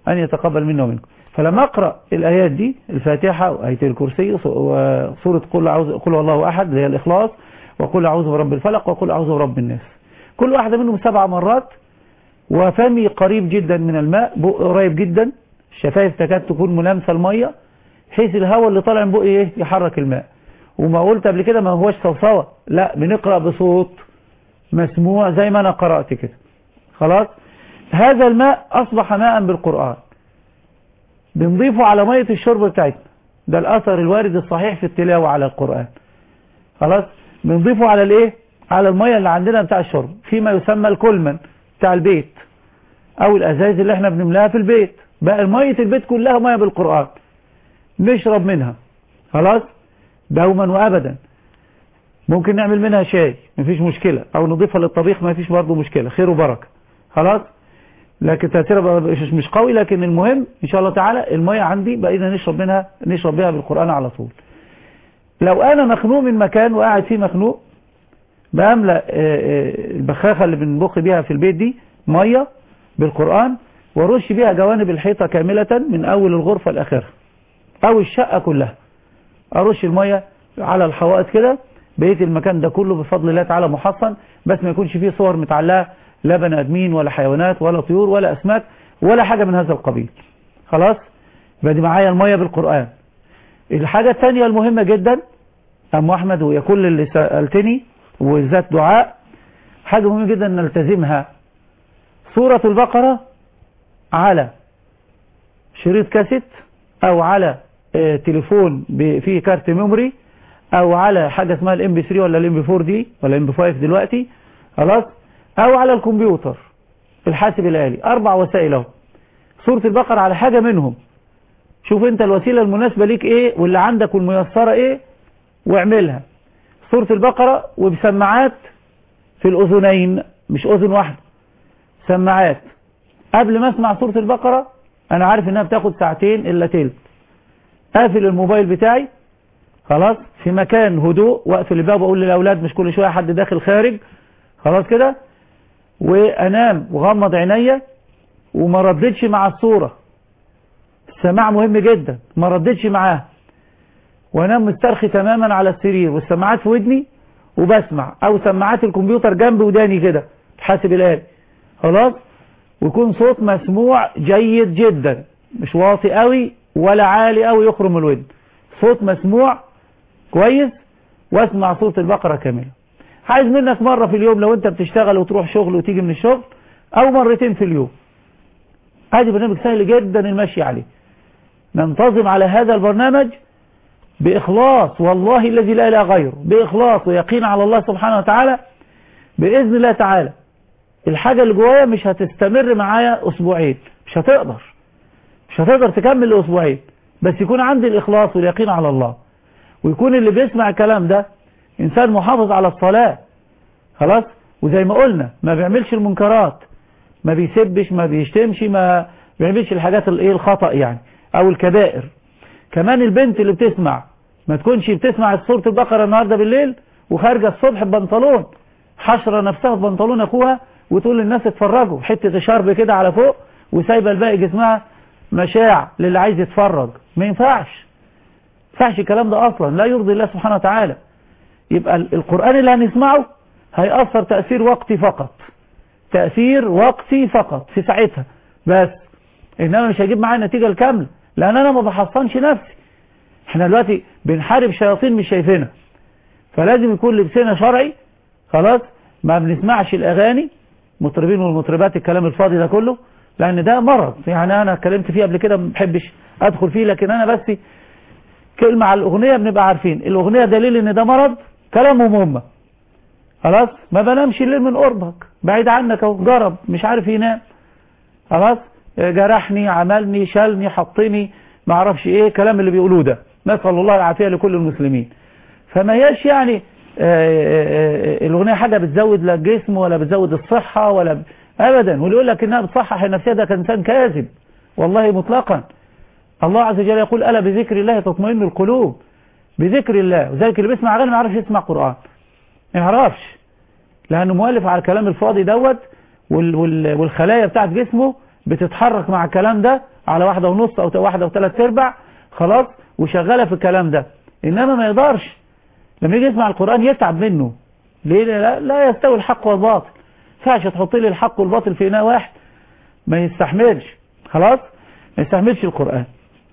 أن يتقبل منا ومنكم فلما أقرأ الآيات دي الفاتحة وآية الكرسي وسورة قل أعوذ قل الله أحد اللي هي الإخلاص وقل أعوذ برب الفلق وقل أعوذ برب الناس كل واحدة منهم سبع مرات وفمي قريب جدا من الماء بق قريب جدا الشفايف تكاد تكون ملامسة المية حيث الهواء اللي طالع من بقي ايه يحرك الماء وما قلت قبل كده ما هوش صوصوة لا بنقرأ بصوت مسموع زي ما انا قرأت كده خلاص هذا الماء اصبح ماء بالقرآن بنضيفه على مية الشرب بتاعتنا ده الاثر الوارد الصحيح في التلاوة على القرآن خلاص بنضيفه على الايه على المية اللي عندنا بتاع الشرب فيما يسمى الكلمن بتاع البيت او الازايز اللي احنا بنملاها في البيت بقى مية البيت كلها مية بالقرآن نشرب منها خلاص دوما وابدا ممكن نعمل منها شاي مفيش مشكلة او نضيفها للطبيخ مفيش برضه مشكلة خير وبركة خلاص لكن تأثيرها مش مش قوي لكن المهم ان شاء الله تعالى المية عندي بقينا نشرب منها نشرب بها بالقرآن على طول لو انا مخنوق من مكان وقاعد فيه مخنوق بأملأ البخاخة اللي بنبخ بيها في البيت دي مية بالقرآن ورش بيها جوانب الحيطة كاملة من أول الغرفة لآخرها أو الشقة كلها أرش المية على الحوائط كده بقيت المكان ده كله بفضل الله تعالى محصن بس ما يكونش فيه صور متعلقة لا بني آدمين ولا حيوانات ولا طيور ولا أسماك ولا حاجة من هذا القبيل خلاص يبقى دي معايا المية بالقرآن الحاجة الثانية المهمة جدا أم أحمد ويا كل اللي سألتني وذات دعاء حاجة مهمة جدا نلتزمها سورة البقرة على شريط كاسيت او على اه تليفون فيه كارت ميموري او على حاجة اسمها الام بي 3 ولا الام بي 4 دي ولا الام بي 5 دلوقتي خلاص او على الكمبيوتر الحاسب الآلي اربع وسائل اهو سورة البقرة على حاجة منهم شوف انت الوسيلة المناسبة ليك ايه واللي عندك والميسرة ايه واعملها سورة البقرة وبسماعات في الاذنين مش اذن واحدة سماعات قبل ما اسمع سورة البقرة انا عارف انها بتاخد ساعتين الا تلت اقفل الموبايل بتاعي خلاص في مكان هدوء واقفل الباب واقول للاولاد مش كل شوية حد داخل خارج خلاص كده وانام وغمض عينيا وما ردتش مع الصورة السماع مهم جدا ما ردتش معاه وانام مسترخي تماما على السرير والسماعات في ودني وبسمع او سماعات الكمبيوتر جنب وداني كده حاسب الآلي خلاص ويكون صوت مسموع جيد جدا مش واطي قوي ولا عالي قوي يخرم الودن صوت مسموع كويس واسمع صوت البقرة كاملة عايز منك مرة في اليوم لو انت بتشتغل وتروح شغل وتيجي من الشغل او مرتين في اليوم هذا برنامج سهل جدا المشي عليه ننتظم على هذا البرنامج بإخلاص والله الذي لا إله غيره بإخلاص ويقين على الله سبحانه وتعالى بإذن الله تعالى الحاجة اللي جوايا مش هتستمر معايا أسبوعين مش هتقدر مش هتقدر تكمل لأسبوعين بس يكون عندي الإخلاص واليقين على الله ويكون اللي بيسمع الكلام ده إنسان محافظ على الصلاة خلاص وزي ما قلنا ما بيعملش المنكرات ما بيسبش ما بيشتمش ما بيعملش الحاجات الايه الخطأ يعني او الكبائر كمان البنت اللي بتسمع ما تكونش بتسمع سورة البقرة النهاردة بالليل وخارجة الصبح ببنطلون حشرة نفسها في بنطلون اخوها وتقول للناس اتفرجوا حتة شرب كده على فوق وسايبة الباقي جسمها مشاع للي عايز يتفرج ما ينفعش ما ينفعش الكلام ده اصلا لا يرضي الله سبحانه وتعالى يبقى القرآن اللي هنسمعه هيأثر تأثير وقتي فقط تأثير وقتي فقط في ساعتها بس انما مش هجيب معايا النتيجة الكاملة لان انا ما بحصنش نفسي احنا دلوقتي بنحارب شياطين مش شايفينها فلازم يكون لبسنا شرعي خلاص ما بنسمعش الاغاني مطربين والمطربات الكلام الفاضي ده كله لان ده مرض يعني انا اتكلمت فيه قبل كده ما بحبش ادخل فيه لكن انا بس كلمة على الاغنية بنبقى عارفين الاغنية دليل ان ده مرض كلامهم هم خلاص ما بنامش الليل من قربك بعيد عنك اهو جرب مش عارف ينام خلاص جرحني عملني شالني حطني ما اعرفش ايه الكلام اللي بيقولوه ده نسأل الله العافية لكل المسلمين فما هياش يعني الاغنية حاجة بتزود لا الجسم ولا بتزود الصحة ولا ب... ابدا واللي يقول لك انها بتصحح النفسية ده كان انسان كاذب والله مطلقا الله عز وجل يقول ألا بذكر الله تطمئن القلوب بذكر الله وذلك اللي بيسمع اغاني ما يعرفش يسمع قرآن ما يعرفش لانه مؤلف على الكلام الفاضي دوت وال... وال... والخلايا بتاعت جسمه بتتحرك مع الكلام ده على واحدة ونص أو واحدة وثلاث أرباع خلاص وشغالة في الكلام ده إنما ما يقدرش لما يجي يسمع القرآن يتعب منه ليه لا, لا يستوي الحق والباطل فاش تحط لي الحق والباطل في إناء واحد ما يستحملش خلاص ما يستحملش القرآن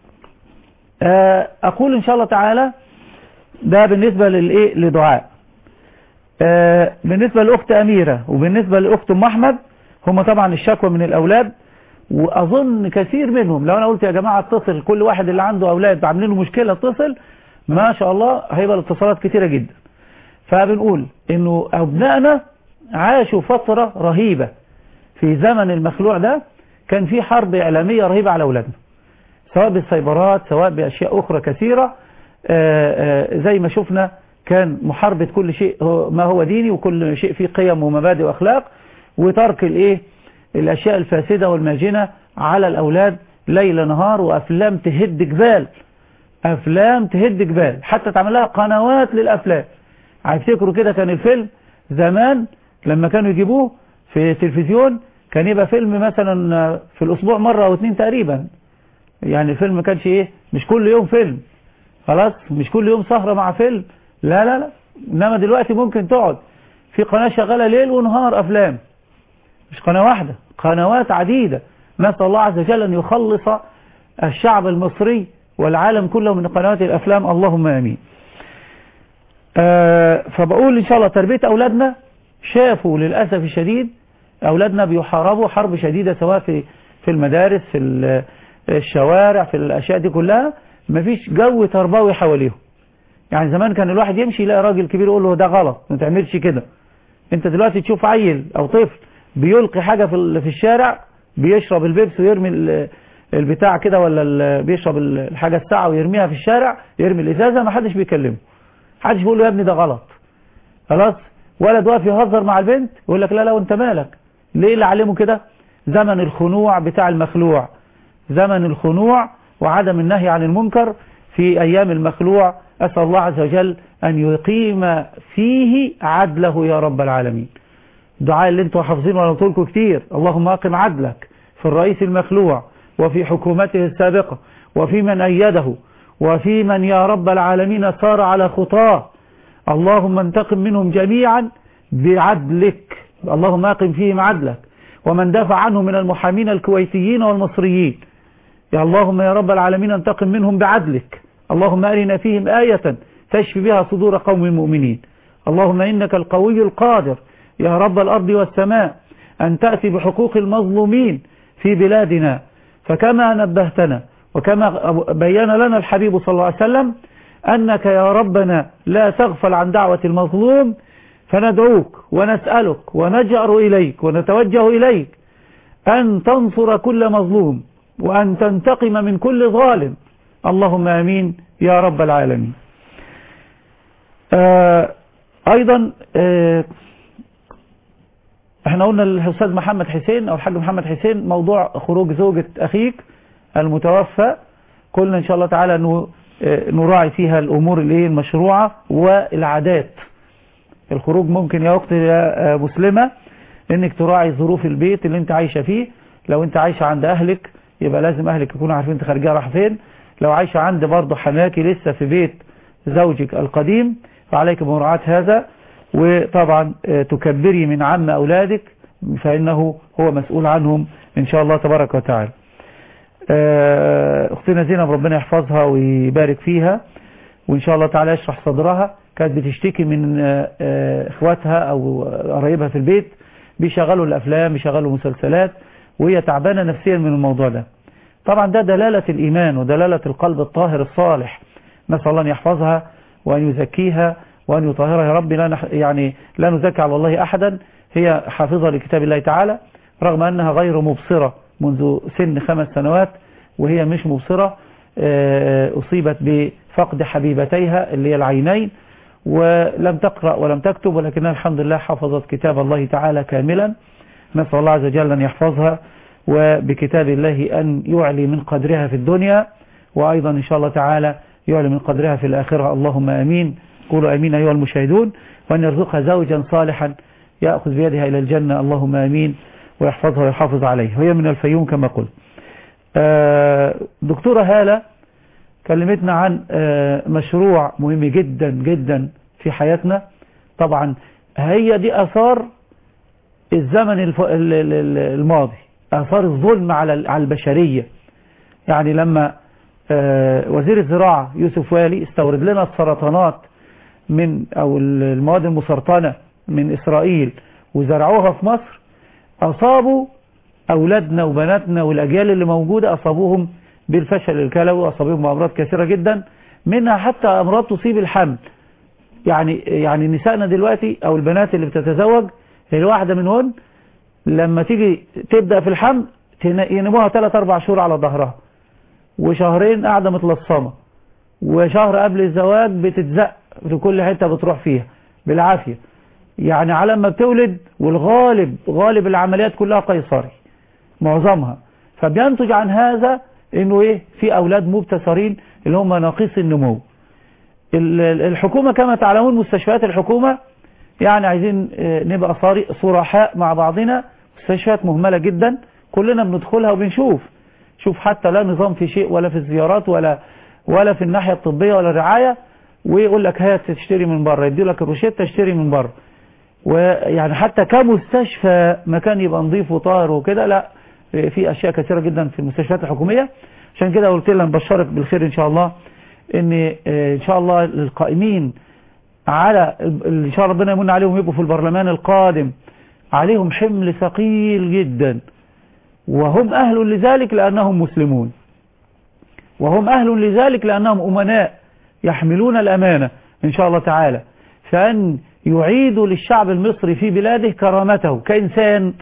أقول إن شاء الله تعالى ده بالنسبة للإيه لدعاء بالنسبة لأخت أميرة وبالنسبة لأخت أم أحمد هم طبعا الشكوى من الأولاد وأظن كثير منهم لو أنا قلت يا جماعة اتصل كل واحد اللي عنده أولاد عاملين له مشكلة اتصل ما شاء الله هيبقى الاتصالات كثيرة جدا فبنقول إنه أبنائنا عاشوا فترة رهيبة في زمن المخلوع ده كان في حرب إعلامية رهيبة على أولادنا سواء بالسيبرات سواء بأشياء أخرى كثيرة آآ آآ زي ما شفنا كان محاربة كل شيء ما هو ديني وكل شيء فيه قيم ومبادئ وأخلاق وترك الايه الأشياء الفاسدة والماجنة على الأولاد ليل نهار وأفلام تهد جبال أفلام تهد جبال حتى تعمل لها قنوات للأفلام هيفتكروا كده كان الفيلم زمان لما كانوا يجيبوه في التلفزيون كان يبقى فيلم مثلا في الأسبوع مرة أو اتنين تقريبا يعني الفيلم ما كانش ايه مش كل يوم فيلم خلاص مش كل يوم سهرة مع فيلم لا لا لا انما دلوقتي ممكن تقعد في قناة شغالة ليل ونهار افلام مش قناة واحدة قنوات عديدة نسأل الله عز وجل ان يخلص الشعب المصري والعالم كله من قنوات الافلام اللهم امين آه فبقول ان شاء الله تربية اولادنا شافوا للأسف الشديد اولادنا بيحاربوا حرب شديدة سواء في في المدارس في الشوارع في الاشياء دي كلها مفيش جو تربوي حواليهم يعني زمان كان الواحد يمشي يلاقي راجل كبير يقول له ده غلط ما تعملش كده انت دلوقتي تشوف عيل او طفل بيلقي حاجة في في الشارع بيشرب البيبس ويرمي البتاع كده ولا بيشرب الحاجة الساعة ويرميها في الشارع يرمي الازازة ما حدش بيكلمه حدش بيقول له يا ابني ده غلط خلاص ولد واقف يهزر مع البنت يقول لك لا لا وانت مالك ليه اللي علمه كده زمن الخنوع بتاع المخلوع زمن الخنوع وعدم النهي عن المنكر في أيام المخلوع أسأل الله عز وجل أن يقيم فيه عدله يا رب العالمين دعاء اللي انتوا حافظين وانا قلت لكم كتير اللهم أقم عدلك في الرئيس المخلوع وفي حكومته السابقة وفي من أيده وفي من يا رب العالمين سار على خطاه اللهم انتقم منهم جميعا بعدلك اللهم أقم فيهم عدلك ومن دافع عنه من المحامين الكويتيين والمصريين يا اللهم يا رب العالمين انتقم منهم بعدلك اللهم أرنا فيهم آية تشفي بها صدور قوم المؤمنين اللهم إنك القوي القادر يا رب الأرض والسماء أن تأتي بحقوق المظلومين في بلادنا فكما نبهتنا وكما بين لنا الحبيب صلى الله عليه وسلم أنك يا ربنا لا تغفل عن دعوة المظلوم فندعوك ونسألك ونجأر إليك ونتوجه إليك أن تنصر كل مظلوم وأن تنتقم من كل ظالم اللهم آمين يا رب العالمين آه أيضا آه احنا قلنا للأستاذ محمد حسين أو الحاج محمد حسين موضوع خروج زوجة أخيك المتوفى قلنا إن شاء الله تعالى أنه نراعي فيها الأمور اللي المشروعة والعادات الخروج ممكن يا أختي يا مسلمة انك تراعي ظروف البيت اللي انت عايشة فيه لو انت عايشة عند اهلك يبقى لازم اهلك يكونوا عارفين انت خارجيه رايحه فين لو عايشة عند برضه حماكي لسه في بيت زوجك القديم فعليك مراعاة هذا وطبعا تكبري من عم أولادك فإنه هو مسؤول عنهم إن شاء الله تبارك وتعالى أختنا زينب ربنا يحفظها ويبارك فيها وإن شاء الله تعالى يشرح صدرها كانت بتشتكي من إخواتها أو قرايبها في البيت بيشغلوا الأفلام بيشغلوا مسلسلات وهي تعبانة نفسيا من الموضوع ده طبعا ده دلالة الإيمان ودلالة القلب الطاهر الصالح نسأل الله أن يحفظها وأن يزكيها وأن يطهرها يا رب لا نح يعني لا نزكي على الله أحدا هي حافظة لكتاب الله تعالى رغم أنها غير مبصرة منذ سن خمس سنوات وهي مش مبصرة أصيبت بفقد حبيبتيها اللي هي العينين ولم تقرأ ولم تكتب ولكنها الحمد لله حفظت كتاب الله تعالى كاملا نسأل الله عز وجل أن يحفظها وبكتاب الله أن يعلي من قدرها في الدنيا وأيضا إن شاء الله تعالى يعلي من قدرها في الآخرة اللهم أمين قولوا أمين أيها المشاهدون وأن يرزقها زوجا صالحا يأخذ بيدها إلى الجنة اللهم أمين ويحفظها ويحافظ عليها وهي من الفيوم كما قلت آه، دكتورة هالة كلمتنا عن آه، مشروع مهم جدا جدا في حياتنا طبعا هي دي أثار الزمن الف- ال- ال- ال- الماضي آثار الظلم على ال- على البشرية يعني لما آه، وزير الزراعة يوسف والي استورد لنا السرطانات من أو ال- المواد المسرطنة من إسرائيل وزرعوها في مصر أصابوا أولادنا وبناتنا والأجيال اللي موجودة أصابوهم بالفشل الكلوي وأصابوهم بأمراض كثيرة جدا منها حتى أمراض تصيب الحمل يعني يعني نسائنا دلوقتي أو البنات اللي بتتزوج الواحدة منهن لما تيجي تبدأ في الحمل تن- ينموها 3 4 شهور على ظهرها وشهرين قاعدة متلصمة وشهر قبل الزواج بتتزق في كل حتة بتروح فيها بالعافية يعني على ما بتولد والغالب غالب العمليات كلها قيصري معظمها فبينتج عن هذا انه ايه في اولاد مبتسرين اللي هم ناقص النمو ال- ال- الحكومة كما تعلمون مستشفيات الحكومة يعني عايزين آه، نبقى صاري- صرحاء مع بعضنا مستشفيات مهملة جدا كلنا بندخلها وبنشوف شوف حتى لا نظام في شيء ولا في الزيارات ولا ولا في الناحية الطبية ولا الرعاية ويقول لك هات تشتري من بره يدي لك الروشته تشتري من بره ويعني حتى كمستشفى مكان يبقى نظيف وطاهر وكده لا في اشياء كثيره جدا في المستشفيات الحكوميه عشان كده قلت لها نبشرك بالخير ان شاء الله ان آه، ان شاء الله القائمين على ال- ان شاء الله ربنا يمن عليهم يبقوا في البرلمان القادم عليهم حمل ثقيل جدا وهم اهل لذلك لانهم مسلمون وهم اهل لذلك لانهم امناء يحملون الامانه ان شاء الله تعالى فان يعيدوا للشعب المصري في بلاده كرامته كإنسان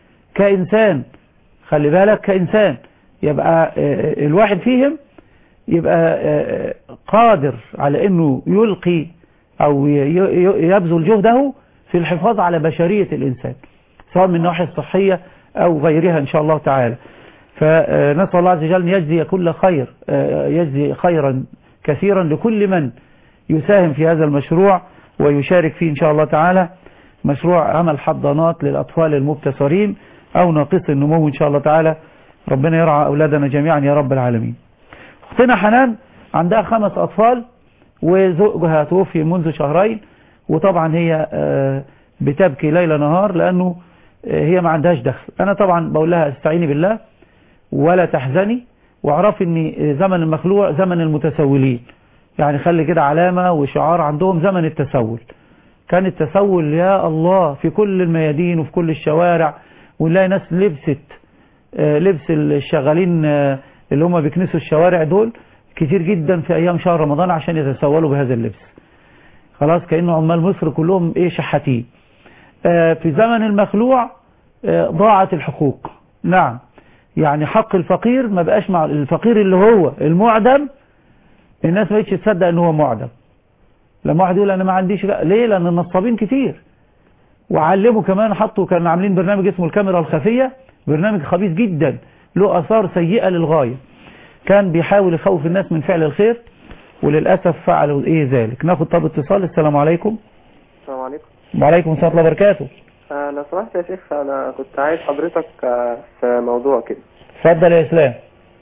كإنسان خلي بالك كإنسان يبقى آه، الواحد فيهم يبقى آه، قادر على انه يلقي او ي- ي- يبذل جهده في الحفاظ على بشرية الانسان سواء من الناحية الصحية او غيرها ان شاء الله تعالى فنسأل الله عز وجل أن يجزي كل خير آه، يجزي خيرا كثيرا لكل من يساهم في هذا المشروع ويشارك فيه إن شاء الله تعالى مشروع عمل حضانات للأطفال المبتسرين أو ناقص النمو إن شاء الله تعالى ربنا يرعى أولادنا جميعا يا رب العالمين أختنا حنان عندها خمس أطفال وزوجها توفي منذ شهرين وطبعا هي آه، بتبكي ليل نهار لأنه آه، هي ما عندهاش دخل أنا طبعا بقول لها استعيني بالله ولا تحزني واعرفي ان زمن المخلوع زمن المتسولين يعني خلي كده علامة وشعار عندهم زمن التسول كان التسول يا الله في كل الميادين وفي كل الشوارع ونلاقي ناس لبست آه، لبس الشغالين آه، اللي هم بيكنسوا الشوارع دول كتير جدا في ايام شهر رمضان عشان يتسولوا بهذا اللبس خلاص كأنه عمال مصر كلهم ايه شحاتين آه، في زمن المخلوع آه، ضاعت الحقوق نعم يعني حق الفقير ما بقاش مع الفقير اللي هو المعدم الناس ما بقتش تصدق ان هو معدم لما واحد يقول انا ما عنديش لا ليه لان النصابين كتير وعلموا كمان حطوا كانوا عاملين برنامج اسمه الكاميرا الخفية برنامج خبيث جدا له اثار سيئة للغاية كان بيحاول يخوف الناس من فعل الخير وللأسف فعلوا ايه ذلك ناخد طب اتصال السلام عليكم السلام عليكم وعليكم السلام ورحمة الله وبركاته آه لو سمحت يا شيخ انا كنت عايز حضرتك آه في موضوع كده اتفضل يا اسلام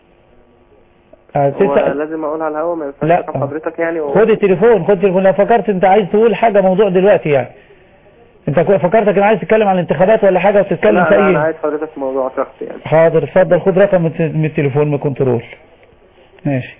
هو هتسأل لازم اقول على الهوا ما ينفعش لا. أفهم حضرتك يعني و... خد التليفون خد التليفون لو فكرت انت عايز تقول حاجة موضوع دلوقتي يعني انت كو- فكرتك ان عايز تتكلم عن الانتخابات ولا حاجة وتتكلم لا في لا انا ايه عايز حضرتك في موضوع شخصي يعني حاضر اتفضل خد رقم من الت- من التليفون من الكنترول ماشي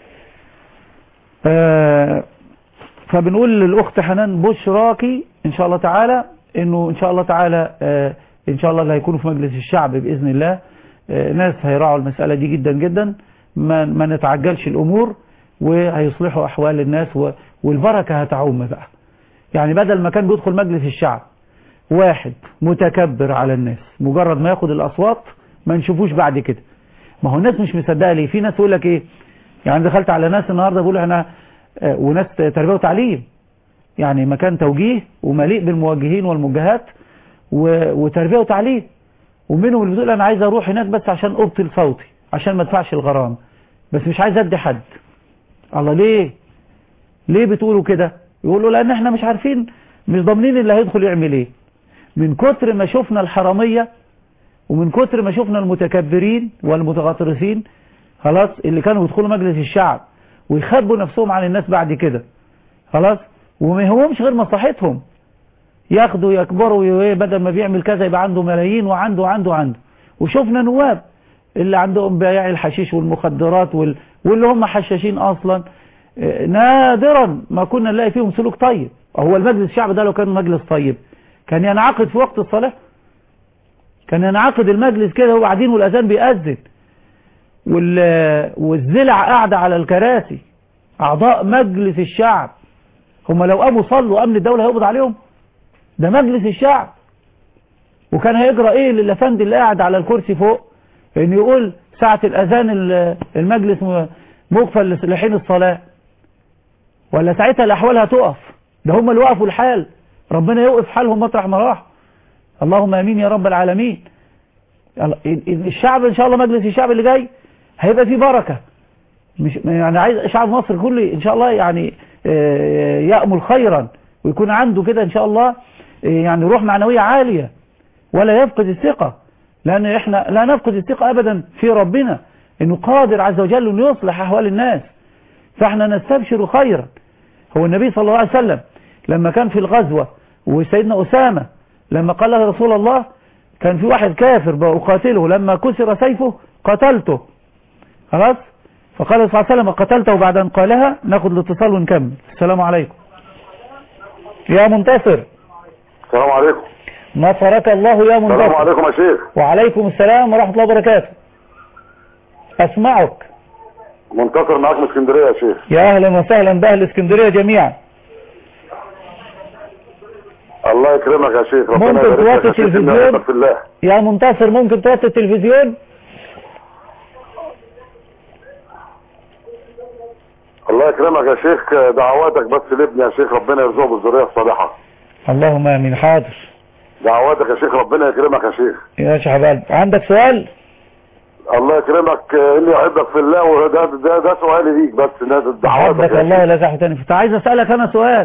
آه فبنقول للأخت حنان بشراكي إن شاء الله تعالى إنه إن شاء الله تعالى آه إن شاء الله اللي هيكونوا في مجلس الشعب بإذن الله آه ناس هيراعوا المسألة دي جدا جدا ما, ما نتعجلش الأمور وهيصلحوا أحوال الناس و- والبركة هتعوم بقى يعني بدل ما كان بيدخل مجلس الشعب واحد متكبر على الناس مجرد ما ياخد الأصوات ما نشوفوش بعد كده ما هو الناس مش مصدقه ليه في ناس تقول لك ايه يعني دخلت على ناس النهارده بيقولوا احنا آه، وناس تربيه وتعليم يعني مكان توجيه ومليء بالموجهين والموجهات و- وتربيه وتعليم ومنهم اللي بتقول انا عايز اروح هناك بس عشان ابطل صوتي عشان ما ادفعش الغرامه بس مش عايز ادي حد الله ليه ليه بتقولوا كده يقولوا لان احنا مش عارفين مش ضامنين اللي هيدخل يعمل ايه من كتر ما شفنا الحراميه ومن كتر ما شفنا المتكبرين والمتغطرسين خلاص اللي كانوا يدخلوا مجلس الشعب ويخبوا نفسهم عن الناس بعد كده خلاص وما يهمهمش غير مصلحتهم ياخدوا يكبروا ي- بدل ما بيعمل كذا يبقى عنده ملايين وعنده عنده عنده وشفنا نواب اللي عندهم بياع الحشيش والمخدرات وال... واللي هم حشاشين اصلا آه، نادرا ما كنا نلاقي فيهم سلوك طيب هو المجلس الشعب ده لو كان مجلس طيب كان ينعقد في وقت الصلاة كان ينعقد المجلس كده وبعدين والاذان بيأذن وال... والزلع قاعدة على الكراسي اعضاء مجلس الشعب هم لو قاموا صلوا امن الدولة هيقبض عليهم ده مجلس الشعب وكان هيجرى ايه للافندي اللي قاعد على الكرسي فوق ان يقول ساعة الاذان ال- المجلس م- مقفل لحين الصلاة ولا ساعتها الاحوال هتقف ده هم اللي وقفوا الحال ربنا يوقف حالهم مطرح ما راح اللهم امين يا رب العالمين ال- ال- الشعب ان شاء الله مجلس الشعب اللي جاي هيبقى فيه بركة مش يعني عايز شعب مصر كله ان شاء الله يعني آه، يأمل خيرا ويكون عنده كده ان شاء الله آه، يعني روح معنوية عالية ولا يفقد الثقة لان احنا لا نفقد الثقة ابدا في ربنا انه قادر عز وجل انه يصلح احوال الناس فاحنا نستبشر خيرا هو النبي صلى الله عليه وسلم لما كان في الغزوة وسيدنا أسامة لما قال له يا رسول الله كان في واحد كافر بقاتله لما كسر سيفه قتلته خلاص فقال صلى الله عليه وسلم قتلته بعد أن قالها ناخد الاتصال ونكمل السلام عليكم يا منتصر السلام عليكم نصرك الله يا السلام منتصر عليكم يا شيخ وعليكم السلام ورحمة الله وبركاته أسمعك منتصر معاك من اسكندريه يا شيخ يا أهلا وسهلا بأهل اسكندرية جميعا الله يكرمك يا شيخ ربنا ممكن يبارك لك توطي يا شيخ إني التلفزيون؟ أحبك في الله يا منتصر ممكن توطي التلفزيون الله يكرمك يا شيخ دعواتك بس لابني يا شيخ ربنا يرزقه بالذريه الصالحه اللهم امين حاضر دعواتك يا شيخ ربنا يكرمك يا شيخ يا شعب قلب عندك سؤال الله يكرمك اني احبك في الله وده ده, ده سؤالي ليك بس ده دعواتك حبك يا الله شيخ. ولا زحف تاني كنت عايز اسالك انا سؤال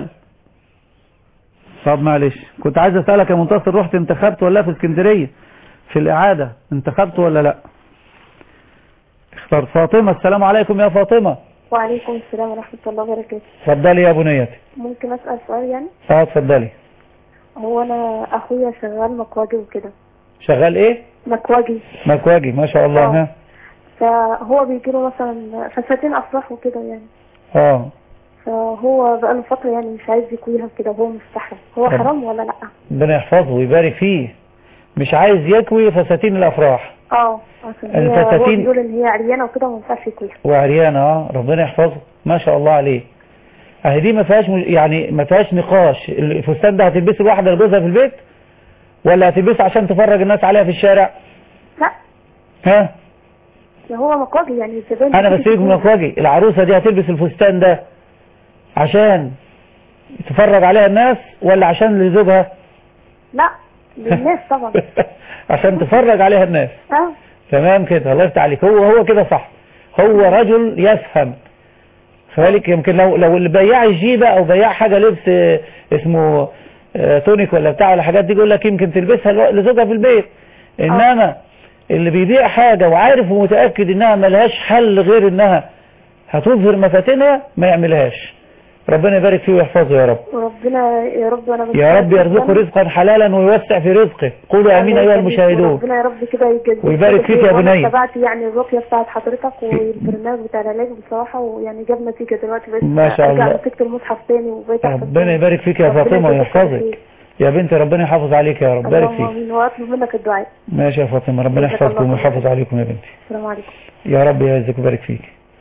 طب معلش كنت عايز اسالك يا منتصر رحت انتخبت ولا في اسكندريه في الاعاده انتخبت ولا لا اختار فاطمه السلام عليكم يا فاطمه وعليكم السلام ورحمة الله وبركاته اتفضلي يا بنيتي ممكن أسأل سؤال يعني اه اتفضلي هو أنا أخويا شغال مكواجي وكده شغال ايه مكواجي مكواجي ما شاء الله آه. ها فهو بيجيله مثلا فساتين أفراح وكده يعني اه فهو بقاله فترة يعني مش عايز يكويها كده وهو مستحرم هو طب. حرام ولا لأ؟ ربنا يحفظه ويبارك فيه مش عايز يكوي فساتين الافراح اه عشان هي هو الفساتين- بيقول ان هي عريانة وكده وما ينفعش يكويها وعريانة اه ربنا يحفظه ما شاء الله عليه اهي دي ما فيهاش مش- يعني ما فيهاش نقاش الفستان ده هتلبسه الواحدة لجوزها في البيت ولا هتلبسه عشان تفرج الناس عليها في الشارع لا ها ده هو مكواجي يعني الزبائن انا بتيجي بسيبك من تكويها. افواجي العروسة دي هتلبس الفستان ده عشان تفرج عليها الناس ولا عشان لزوجها لا للناس طبعا عشان تفرج عليها الناس اه تمام كده الله يفتح عليك هو هو كده صح هو رجل يفهم فذلك يمكن لو لو اللي بياع الجيبة او بياع حاجة لبس آه، اسمه آه، تونيك ولا بتاع ولا حاجات دي يقول لك يمكن تلبسها لو- لزوجها في البيت انما اللي بيبيع حاجة وعارف ومتأكد انها ملهاش حل غير انها هتظهر مفاتنها ما يعملهاش ربنا يبارك فيه ويحفظه يا رب وربنا يا رب انا يا رب يرزقه رزقا حلالا ويوسع في رزقه قولوا امين ايها المشاهدون ربنا يا رب كده يجازيك ويبارك فيك يا وأنا بني. تابعت يعني الرقية بتاعت حضرتك والبرنامج بتاع العلاج بصراحة ويعني جاب نتيجة دلوقتي بقيت ما شاء ارجع الله. مسكت المصحف تاني وبقيت أحفظ ربنا تاني. يبارك فيك يا ربنا فاطمة يجازيك ويحفظك خير. يا بنتي ربنا يحافظ عليك يا رب بارك اللهم فيك امين واطلب منك الدعاء ماشي يا فاطمة ربنا جزاك يحفظكم الله ويحافظ عليكم يا بنتي السلام عليكم يا رب يعزك ويبارك فيك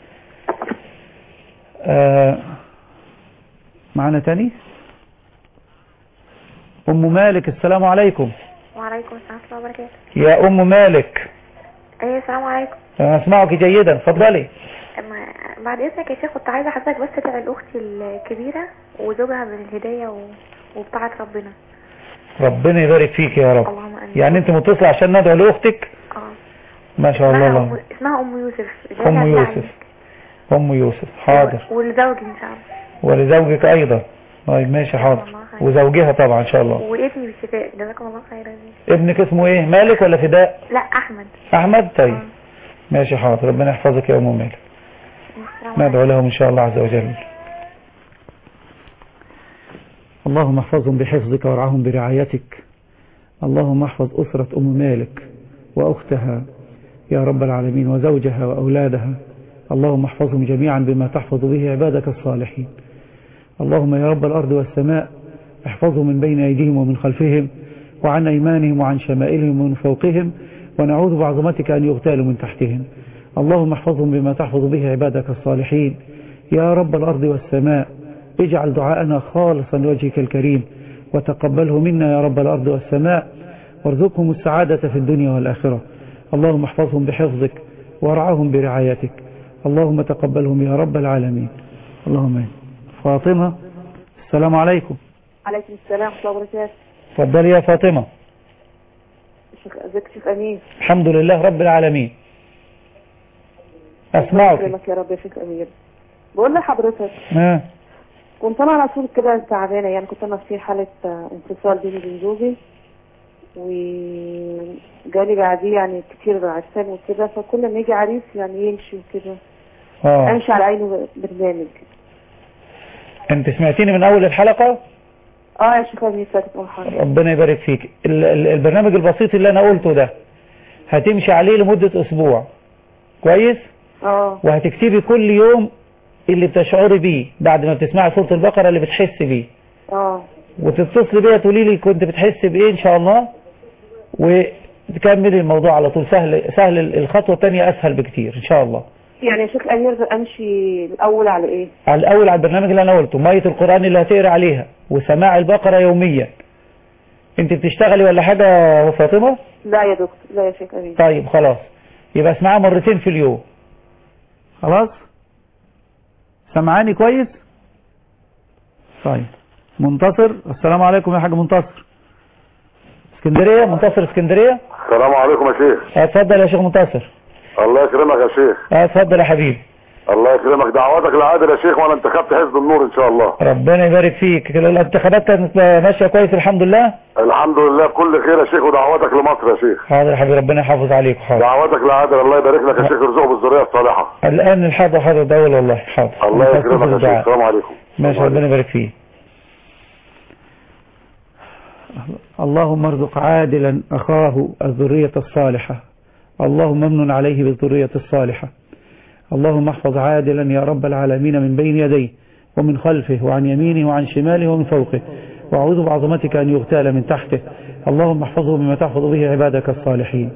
آه معنا تاني أم مالك السلام عليكم وعليكم السلام ورحمة الله وبركاته يا أم مالك ايه السلام عليكم أنا أسمعك جيدا اتفضلي أما- بعد اذنك يا شيخ كنت عايزة حضرتك بس تدعي لاختي الكبيرة وزوجها بالهداية و... وبطاعة ربنا ربنا يبارك فيك يا رب اللهم امين يعني أنت متصلة عشان ندعو لأختك اه ما شاء الله اسمها الله أم... اسمها ام يوسف أم جاية يوسف أم يوسف حاضر ولزوجي ان شاء الله ولزوجك أيضا طيب ماشي حاضر وزوجها طبعا ان شاء الله وابني بالشفاء جزاكم الله خيرا يا ابنك اسمه ايه مالك ولا فداء لا احمد احمد طيب ماشي حاضر ربنا يحفظك يا ام مالك ندعو لهم ان شاء الله عز وجل اللهم احفظهم بحفظك وارعاهم برعايتك اللهم احفظ أسرة أم مالك وأختها يا رب العالمين وزوجها وأولادها اللهم احفظهم جميعا بما تحفظ به عبادك الصالحين اللهم يا رب الأرض والسماء احفظهم من بين أيديهم ومن خلفهم وعن أيمانهم وعن شمائلهم ومن فوقهم ونعوذ بعظمتك أن يغتالوا من تحتهم اللهم احفظهم بما تحفظ به عبادك الصالحين يا رب الأرض والسماء اجعل دعاءنا خالصا لوجهك الكريم وتقبله منا يا رب الأرض والسماء وارزقهم السعادة في الدنيا والآخرة اللهم احفظهم بحفظك وارعاهم برعايتك اللهم تقبلهم يا رب العالمين اللهم آمين. فاطمة السلام عليكم عليكم السلام ورحمة الله وبركاته تفضلي يا فاطمة شيخ ازيك شيخ امين الحمد لله رب العالمين أسمعك يكرمك يا رب يا شيخ امين بقول لحضرتك آه. كنت انا على طول كده تعبانه يعني كنت انا في حاله آه، انفصال بيني وبين زوجي وجالي بعديه يعني كتير عرسان وكده فكل ما يجي عريس يعني يمشي وكده آه. امشي على عينه برنامج انت سمعتيني من اول الحلقة اه يا شيخ امين فاتت ام حضرتك ربنا يبارك فيك ال- ال- البرنامج البسيط اللي انا قلته ده هتمشي عليه لمدة اسبوع كويس اه وهتكتبي كل يوم اللي بتشعري بيه بعد ما بتسمعي سورة البقرة اللي بتحس بيه اه وتتصلي بيا تقولي لي كنت بتحس بايه ان شاء الله وتكملي الموضوع على طول سهل سهل الخطوة الثانية اسهل بكتير ان شاء الله يعني يا شيخ امير امشي الاول على ايه على الاول على البرنامج اللي انا قلته مية القرآن اللي هتقرا عليها وسماع البقرة يوميا انت بتشتغلي ولا حاجة يا فاطمة لا يا دكتور لا يا شيخ امين طيب خلاص يبقى اسمعها مرتين في اليوم خلاص سمعاني كويس طيب منتصر السلام عليكم يا حاج منتصر اسكندرية منتصر اسكندرية السلام عليكم يا شيخ اتفضل يا شيخ منتصر الله يكرمك يا شيخ اتفضل يا حبيبي الله يكرمك دعواتك العادل يا شيخ وانا انتخبت حزب النور ان شاء الله ربنا يبارك فيك الانتخابات كانت ماشية كويس الحمد لله الحمد لله بكل خير يا شيخ ودعواتك لمصر يا شيخ حاضر يا حبيبي ربنا يحافظ عليك حاضر دعواتك العادل الله يبارك لك يا شيخ يرزقه بالذريه الصالحه الان الحاضر حاضر دول والله حاضر الله نتصل يكرمك يا شيخ بالدعاء. السلام عليكم ماشي ربنا يبارك فيه اللهم ارزق عادلا أخاه الذرية الصالحة اللهم امن عليه بالذرية الصالحة اللهم احفظ عادلا يا رب العالمين من بين يديه ومن خلفه وعن يمينه وعن شماله ومن فوقه وأعوذ بعظمتك أن يغتال من تحته اللهم احفظه بما تحفظ به عبادك الصالحين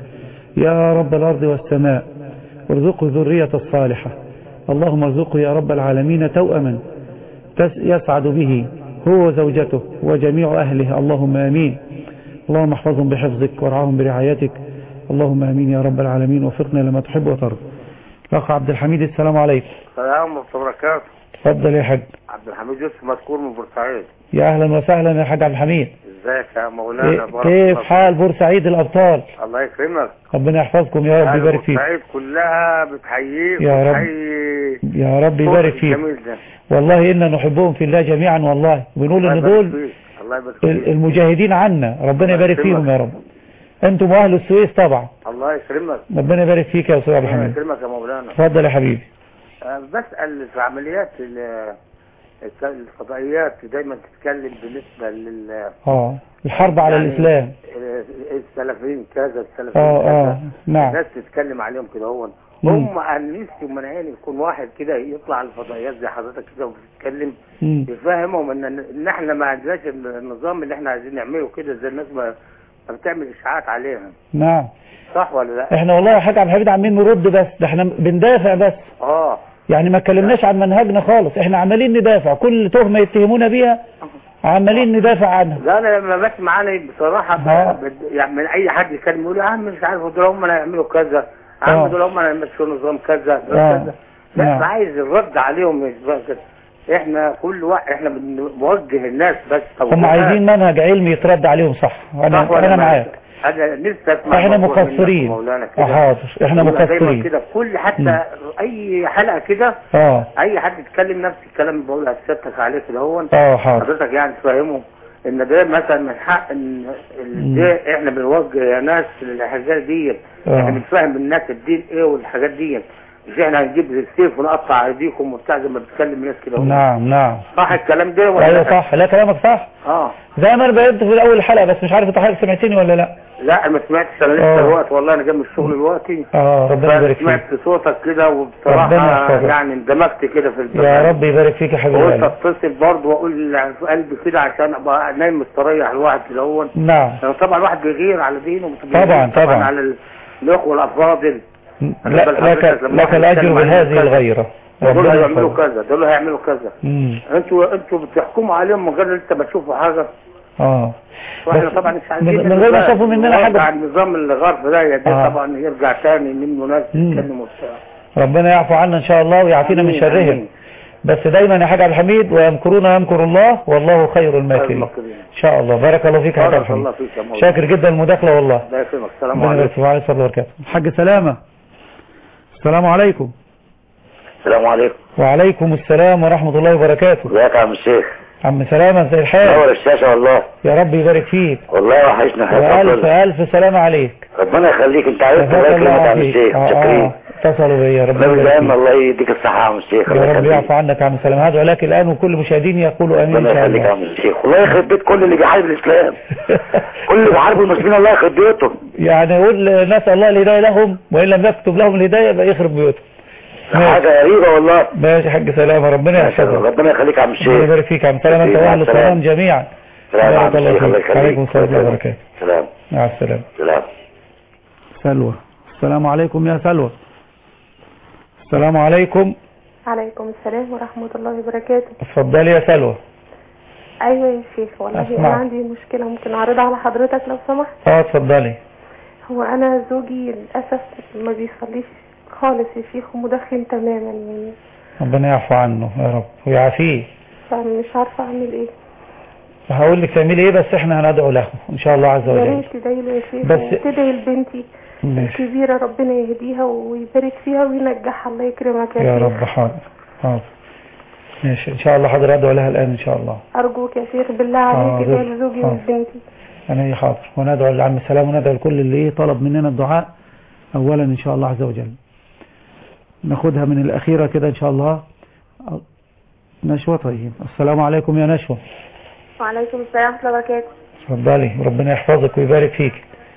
يا رب الأرض والسماء ارزقه الذرية الصالحة اللهم ارزقه يا رب العالمين توأما تس- يسعد به هو وزوجته وجميع أهله اللهم آمين اللهم احفظهم بحفظك وارعاهم برعايتك اللهم آمين يا رب العالمين وفقنا لما تحب وترضى الأخ عبد الحميد السلام عليكم السلام ورحمة الله وبركاته تفضل يا حاج عبد الحميد يوسف مذكور من بورسعيد يا أهلا وسهلا يا حاج عبد الحميد ازيك يا مولانا إيه- بارك كيف الله حال بورسعيد الأبطال فيك. الله يكرمك ربنا يحفظكم يا رب أهل يبارك فيك بورسعيد كلها بتحييك يا رب. وتحيي يا رب يبارك صوتك فيك الجميل ده والله إنا نحبهم في الله جميعا والله بنقول الله إن يبارك دول فيك. الله يبارك ال- فيك المجاهدين عنا ربنا الله يبارك يكرمك. فيهم يا رب أنتم وأهل السويس طبعا الله يكرمك ربنا يبارك فيك يا أستاذ عبد الله الحميد يكرمك يا مولانا اتفضل يا حبيبي أه، بسأل في عمليات ال- الك- الفضائيات دايما تتكلم بالنسبة لل اه الحرب على يعني الإسلام السلفيين كذا السلفيين اه كذا اه نعم الناس تتكلم عليهم كده هو مم. هم انا نفسي ومنعين يكون واحد كده يطلع على الفضائيات زي حضرتك كده وبتتكلم مم. يفهمهم ان ان احنا ما عندناش النظام اللي احنا عايزين نعمله كده زي الناس ما ما بتعمل اشاعات عليها نعم صح ولا لا؟ احنا والله يا حاج عبد الحميد عمالين نرد بس ده احنا بندافع بس اه يعني ما اتكلمناش عن منهجنا خالص احنا عمالين ندافع كل تهمة يتهمونا بيها عمالين ندافع عنها لا انا لما بسمع انا بصراحه آه. ب- بد- يعني من اي حد يتكلم يقول يا عم مش عارف دول هم اللي هيعملوا كذا يا آه. عم دول هم اللي هيمشوا نظام كذا دول آه. كذا لا نعم. انا عايز الرد عليهم مش بقى كده احنا كل واحد احنا بنوجه الناس بس هم عايزين منهج علمي يترد عليهم صح صح انا ولا انا ما- معاك انا نفسي اسمع احنا موضوع منك مقصرين ومولانا آه، كده حاضر احنا يبقى دايما مقصرين كده في كل حتى مم. اي حلقه كده اه اي حد يتكلم نفس الكلام اللي بقولها سيادتك عليه كده هو اه حاضر حضرتك يعني تفهمه ان ده مثلا من حق ان ال- ده احنا بنوجه يا ناس للحاجات دي آه. احنا بنفهم الناس الدين ايه والحاجات دي مش احنا هنجيب السيف ونقطع ايديكم وبتاع زي ما بتكلم الناس كده هو. نعم نعم صح الكلام ده ولا ايوه لا؟ صح لا كلامك صح اه زي ما انا بينت في اول الحلقه بس مش عارف انت حضرتك سمعتني ولا لا لا ما سمعتش انا آه. لسه الوقت والله انا جاي من الشغل دلوقتي اه ربنا يبارك فيك سمعت صوتك كده ربنا وبصراحه يحفظك. يعني اندمجت كده في البرنامج يا رب يبارك فيك يا حبيبي قلت قلبي. اتصل برضه واقول اللي في قلبي كده عشان ابقى نايم مستريح الواحد كده هو نعم يعني طبعا الواحد بيغير على دينه طبعا، طبعا. على ال- الاخوه الافاضل لا بال لك حضرتك لما لك واحد الاجر يتكلم عن بهذه كذا، الغيره دول ربنا هيعملوا يحفظك. كذا دول هيعملوا كذا مم. انتوا انتوا بتحكموا عليهم من غير انت ما تشوفوا حاجه اه واحنا بس طبعا مش عايزين من من غير ما شافوا مننا نرجع حاجه النظام الغرب ده يا ده آه. طبعا يرجع تاني منه ناس مم. يتكلموا وبتاع. ربنا يعفو عنا ان شاء الله ويعافينا من آمين، شرهم آمين. بس دايما يا حاج عبد الحميد ويمكرون يمكر الله والله خير الماكرين الماكرين. ان شاء الله بارك الله فيك يا حاج عبد بارك الله الحميد فيك يا مولانا شاكر جدا المداخله والله الله يكرمك السلام ربنا يبارك عليكم فيك وعلى الصلاه وبركاته حاج سلامه السلام عليكم السلام عليكم وعليكم السلام ورحمه الله وبركاته ازيك يا عم الشيخ عم سلامه زي الحال نور الشاشه والله يا رب يبارك فيك والله وحشنا والف حياتك الف سلامه عليك ربنا يخليك انت عرفت جزاك الله يكرمك يا عم فيك. الشيخ آه، شاكرين آه. اتصلوا بيا ربنا النبي يبارك دايما فيك الله يديك الصحه يا عم الشيخ الله يا رب يخليك يعفو عنك يا عم سلام هدعو لك الان وكل مشاهدين يقولوا امين ان ربنا شاء يخليك يا الله عم الشيخ والله يخرب بيت كل اللي بيحارب الاسلام كل اللي بيحاربوا المسلمين الله يخرب بيوتهم يعني يقول نسال الله الهدايه لهم وان لم يكتب لهم الهدايه يبقى يخرب بيوتهم حاجه غريبه والله ماشي يا حاج سلامه ربنا يحفظك ربنا يخليك يا عم ربنا الشيخ يبارك فيك يا عم سلامه انت مع واهل السلامة. السلام جميعا سلام يا بارك عم الله الشيخ الله فيك يخليك عليكم السلام ورحمه الله وبركاته سلام مع السلامه سلام سلوى السلام عليكم يا سلوى السلام عليكم عليكم السلام ورحمة الله وبركاته اتفضلي يا سلوى أيوة يا شيخ والله أسمع. أنا عندي مشكلة ممكن أعرضها على حضرتك لو سمحت اه اتفضلي هو أنا زوجي للأسف ما بيصليش خالص يا شيخ ومدخن تماما يعني ربنا يعفو عنه يا رب ويعافيه فمش عارفة أعمل إيه هقول لك تعملي ايه بس احنا هندعو له ان شاء الله عز يا وجل ريت تدعي له يا شيخ بس- وتدعي لبنتي ماشي الكبيرة ربنا يهديها ويبارك فيها وينجحها الله يكرمك يا, يا شيخ رب حاضر حاضر ماشي ان شاء الله حاضر ادعو لها الان ان شاء الله أرجوك يا شيخ بالله حاضر. عليك ادعي لزوجي حاضر. ولبنتي انا إيه حاضر وندعو لعم السلام وندعو لكل اللي ايه طلب مننا الدعاء اولا ان شاء الله عز وجل ناخدها من الاخيره كده ان شاء الله نشوة طيب السلام عليكم يا نشوة وعليكم السلام ورحمة الله وبركاته اتفضلي ربنا يحفظك ويبارك فيك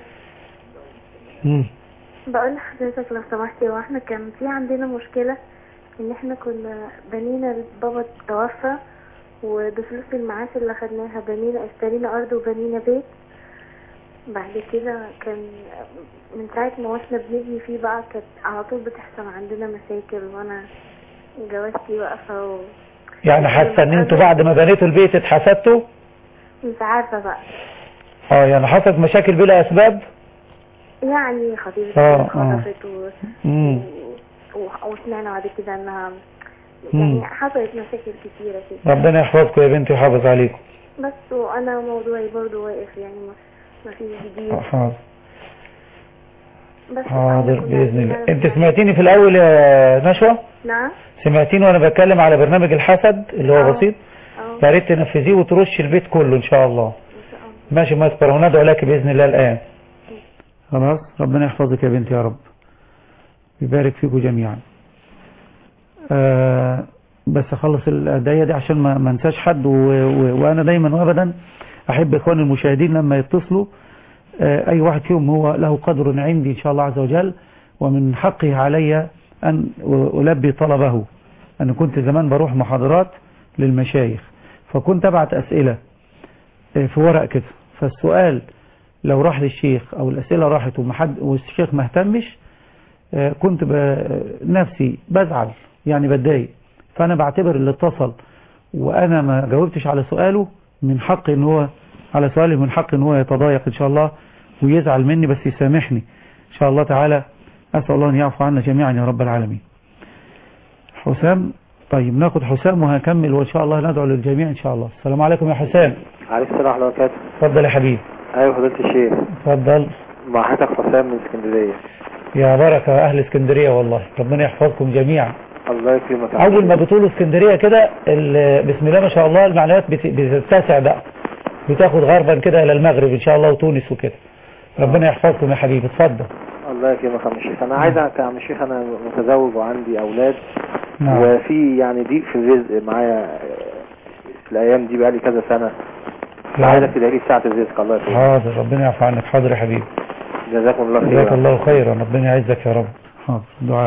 مم. بقول لحضرتك لو سمحتي هو احنا كان في عندنا مشكلة ان احنا كنا بنينا بابا توفى وبفلوس المعاش اللي خدناها بنينا اشترينا ارض وبنينا بيت بعد كده كان من ساعة ما واحنا بنبني فيه بقى كانت على طول بتحصل عندنا مشاكل وانا جوازتي واقفة و... يعني حاسه ان انتوا بعد ما بنيتوا البيت اتحسدتوا مش عارفة بقى اه يعني حصلت مشاكل بلا اسباب يعني خطيبتي آه، اتخطفت و... امم و- وسمعنا بعد كده انها مم. يعني حصلت مشاكل كتيرة كده ربنا يحفظكم يا بنتي ويحافظ عليكم بس وانا موضوعي برضو واقف يعني ما ما فيش جديد حاضر بس حاضر إحنا كنا باذن الله عايزين انت سمعتيني في الاول يا نشوة نعم سمعتيني وانا بتكلم على برنامج الحسد اللي هو آه. بسيط اه يا ريت تنفذيه وترش البيت كله ان شاء الله ماشي ما يذكر وندعو لك باذن الله الان خلاص ربنا يحفظك يا بنتي يا رب يبارك فيكم جميعا آه بس اخلص الادعيه دي عشان ما ما انساش حد و... و... وانا دايما وابدا احب اخواني المشاهدين لما يتصلوا آه اي واحد فيهم هو له قدر عندي ان شاء الله عز وجل ومن حقه علي ان البي طلبه انا كنت زمان بروح محاضرات للمشايخ فكنت ابعت اسئله آه، في ورق كده فالسؤال لو راح للشيخ او الاسئله راحت ومحد والشيخ ما اهتمش آه، كنت ب- نفسي بزعل يعني بتضايق فانا بعتبر اللي اتصل وانا ما جاوبتش على سؤاله من حق ان هو على سؤالي من حق ان هو يتضايق ان شاء الله ويزعل مني بس يسامحني ان شاء الله تعالى اسال الله ان يعفو عنا جميعا يا رب العالمين حسام طيب ناخد حسام وهكمل وان شاء الله ندعو للجميع ان شاء الله السلام عليكم يا حسام عليك السلام ورحمة الله وبركاته اتفضل يا حبيبي ايوه فضيلة الشيخ اتفضل مع حضرتك حسام من اسكندرية يا بركة أهل اسكندرية والله ربنا يحفظكم جميعا الله يكرمك أول ما بتقولوا اسكندرية كده ال- بسم الله ما شاء الله المعنويات بت- بتتسع بقى بتاخد غربا كده إلى المغرب إن شاء الله وتونس وكده ربنا يحفظكم يا حبيبي اتفضل الله يكرمك يا عم الشيخ انا عايز أعرف يا عم الشيخ انا متزوج وعندي اولاد نعم. وفي يعني ضيق في الرزق معايا في الايام دي بقالي كذا سنة عايزك تدعي لي ساعة الرزق الله يكرمك حاضر ربنا يعفو عنك حاضر يا حبيبي جزاكم الله خير جزاك الله خيرا ربنا يعزك يا رب حاضر دعاء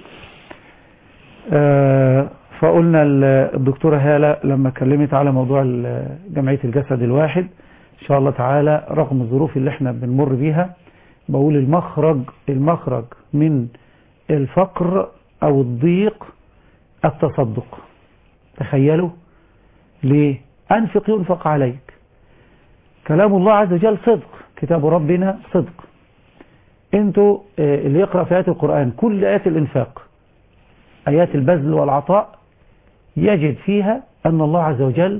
آه، فقلنا ال- الدكتورة هالة لما كلمت على موضوع ال- جمعية الجسد الواحد إن شاء الله تعالى رغم الظروف اللي احنا بنمر بيها بقول المخرج المخرج من الفقر أو الضيق التصدق تخيلوا ليه أنفق ينفق عليك كلام الله عز وجل صدق كتاب ربنا صدق انتوا آه، اللي يقرأ في آيات القرآن كل آيات الإنفاق آيات البذل والعطاء يجد فيها أن الله عز وجل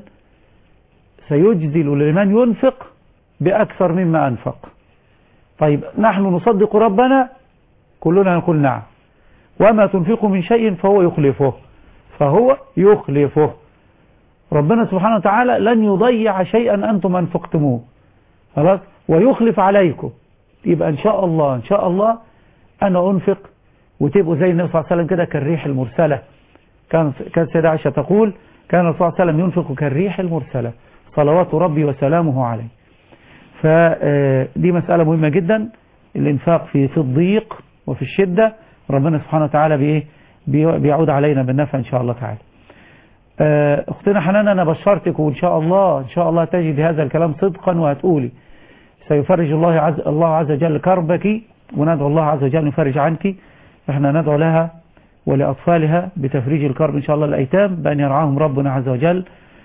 سيجزل لمن ينفق بأكثر مما أنفق طيب نحن نصدق ربنا كلنا نقول نعم وما تنفق من شيء فهو يخلفه فهو يخلفه ربنا سبحانه وتعالى لن يضيع شيئا أنتم أنفقتموه خلاص ويخلف عليكم يبقى إن شاء الله إن شاء الله أنا أنفق وتبقوا زي النبي صلى الله عليه وسلم كده كالريح المرسلة كان كانت سيدة عائشة تقول كان الرسول صلى الله عليه وسلم ينفق كالريح المرسلة صلوات ربي وسلامه عليه فدي مسألة مهمة جدا الإنفاق في في الضيق وفي الشدة ربنا سبحانه وتعالى بإيه بي- بيعود علينا بالنفع إن شاء الله تعالى آه، أختنا حنان أنا بشرتك وإن شاء الله إن شاء الله تجد هذا الكلام صدقا وهتقولي سيفرج الله عز, الله عز وجل كربك وندعو الله عز وجل يفرج عنك احنا ندعو لها ولأطفالها بتفريج الكرب إن شاء الله الأيتام بأن يرعاهم ربنا عز وجل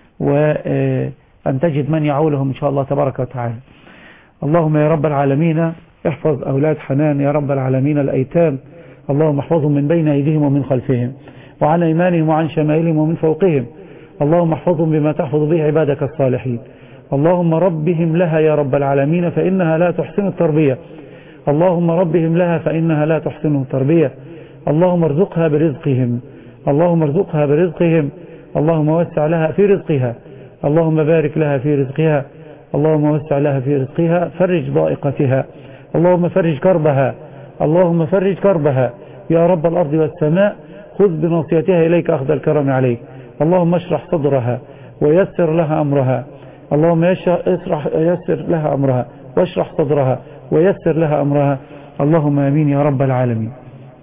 وأن تجد من يعولهم إن شاء الله تبارك وتعالى اللهم يا رب العالمين احفظ أولاد حنان يا رب العالمين الأيتام اللهم احفظهم من بين أيديهم ومن خلفهم وعن أيمانهم وعن شمائلهم ومن فوقهم اللهم احفظهم بما تحفظ به عبادك الصالحين اللهم ربهم لها يا رب العالمين فإنها لا تحسن التربية اللهم ربهم لها فإنها لا تحسن التربية اللهم ارزقها برزقهم اللهم ارزقها برزقهم اللهم وسع لها في رزقها اللهم بارك لها في رزقها اللهم وسع لها في رزقها فرج ضائقتها اللهم فرج كربها اللهم فرج كربها يا رب الأرض والسماء خذ بناصيتها إليك أخذ الكرم عليك اللهم اشرح صدرها ويسر لها أمرها اللهم يشرح يسر لها أمرها واشرح صدرها ويسر لها أمرها اللهم آمين يا رب العالمين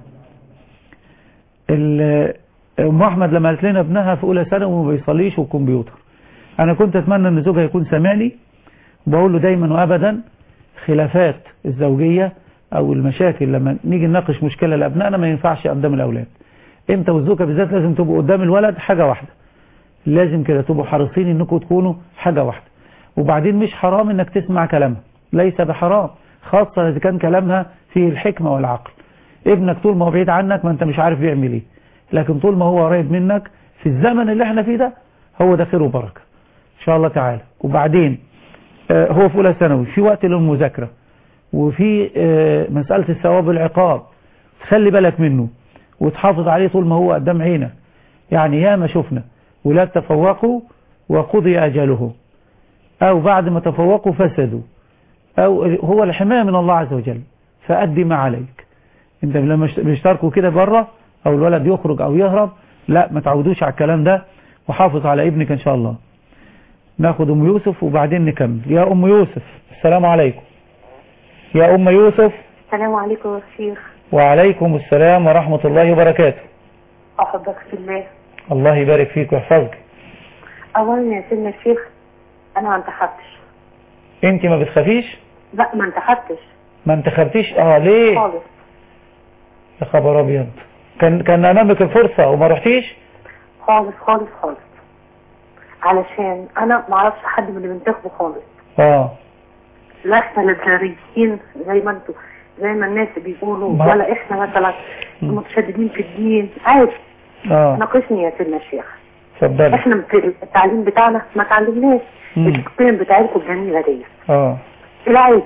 ال- أم أحمد لما قالت لنا ابنها في أولى ثانوي وما بيصليش والكمبيوتر أنا كنت أتمنى أن زوجها يكون سامعني وبقول له دايما وأبدا خلافات الزوجية أو المشاكل لما نيجي نناقش مشكلة لأبنائنا ما ينفعش قدام الأولاد أنت والزوجة بالذات لازم تبقوا قدام الولد حاجة واحدة لازم كده تبقوا حريصين انكم تكونوا حاجة واحدة وبعدين مش حرام انك تسمع كلامها ليس بحرام خاصة اذا كان كلامها فيه الحكمة والعقل ابنك طول ما هو بعيد عنك ما انت مش عارف بيعمل ايه لكن طول ما هو قريب منك في الزمن اللي احنا فيه ده هو ده خير وبركة ان شاء الله تعالى وبعدين آه، هو في اولى ثانوي في وقت للمذاكرة وفي آه، مسألة الثواب والعقاب خلي بالك منه وتحافظ عليه طول ما هو قدام عينك يعني ياما شفنا ولاد تفوقوا وقضي أجله أو بعد ما تفوقوا فسدوا أو هو الحماية من الله عز وجل فأدي ما عليك انت لما بيشتركوا كده بره أو الولد يخرج أو يهرب لا ما تعودوش على الكلام ده وحافظ على ابنك إن شاء الله ناخد أم يوسف وبعدين نكمل يا أم يوسف السلام عليكم يا أم يوسف السلام عليكم يا شيخ وعليكم السلام ورحمة الله وبركاته أحبك في الله الله يبارك فيك ويحفظك أولا يا سيدنا الشيخ أنا ما انتحبتش انت ما بتخافيش لا ما انتحبتش ما انتخبتيش اه ليه خالص يا خبر ابيض كان كان امامك الفرصة وما رحتيش خالص خالص خالص علشان أنا ما أعرفش حد من اللي بينتخبوا خالص اه لا احنا الجاريين زي ما انتوا زي ما الناس بيقولوا ما- ولا احنا مثلا متشددين في الدين عادي اه ناقشني يا سيدنا الشيخ اتفضلي احنا في التعليم بتاعنا ما تعلمناش مم. القيم بتاعتكم الجميلة دي اه العادي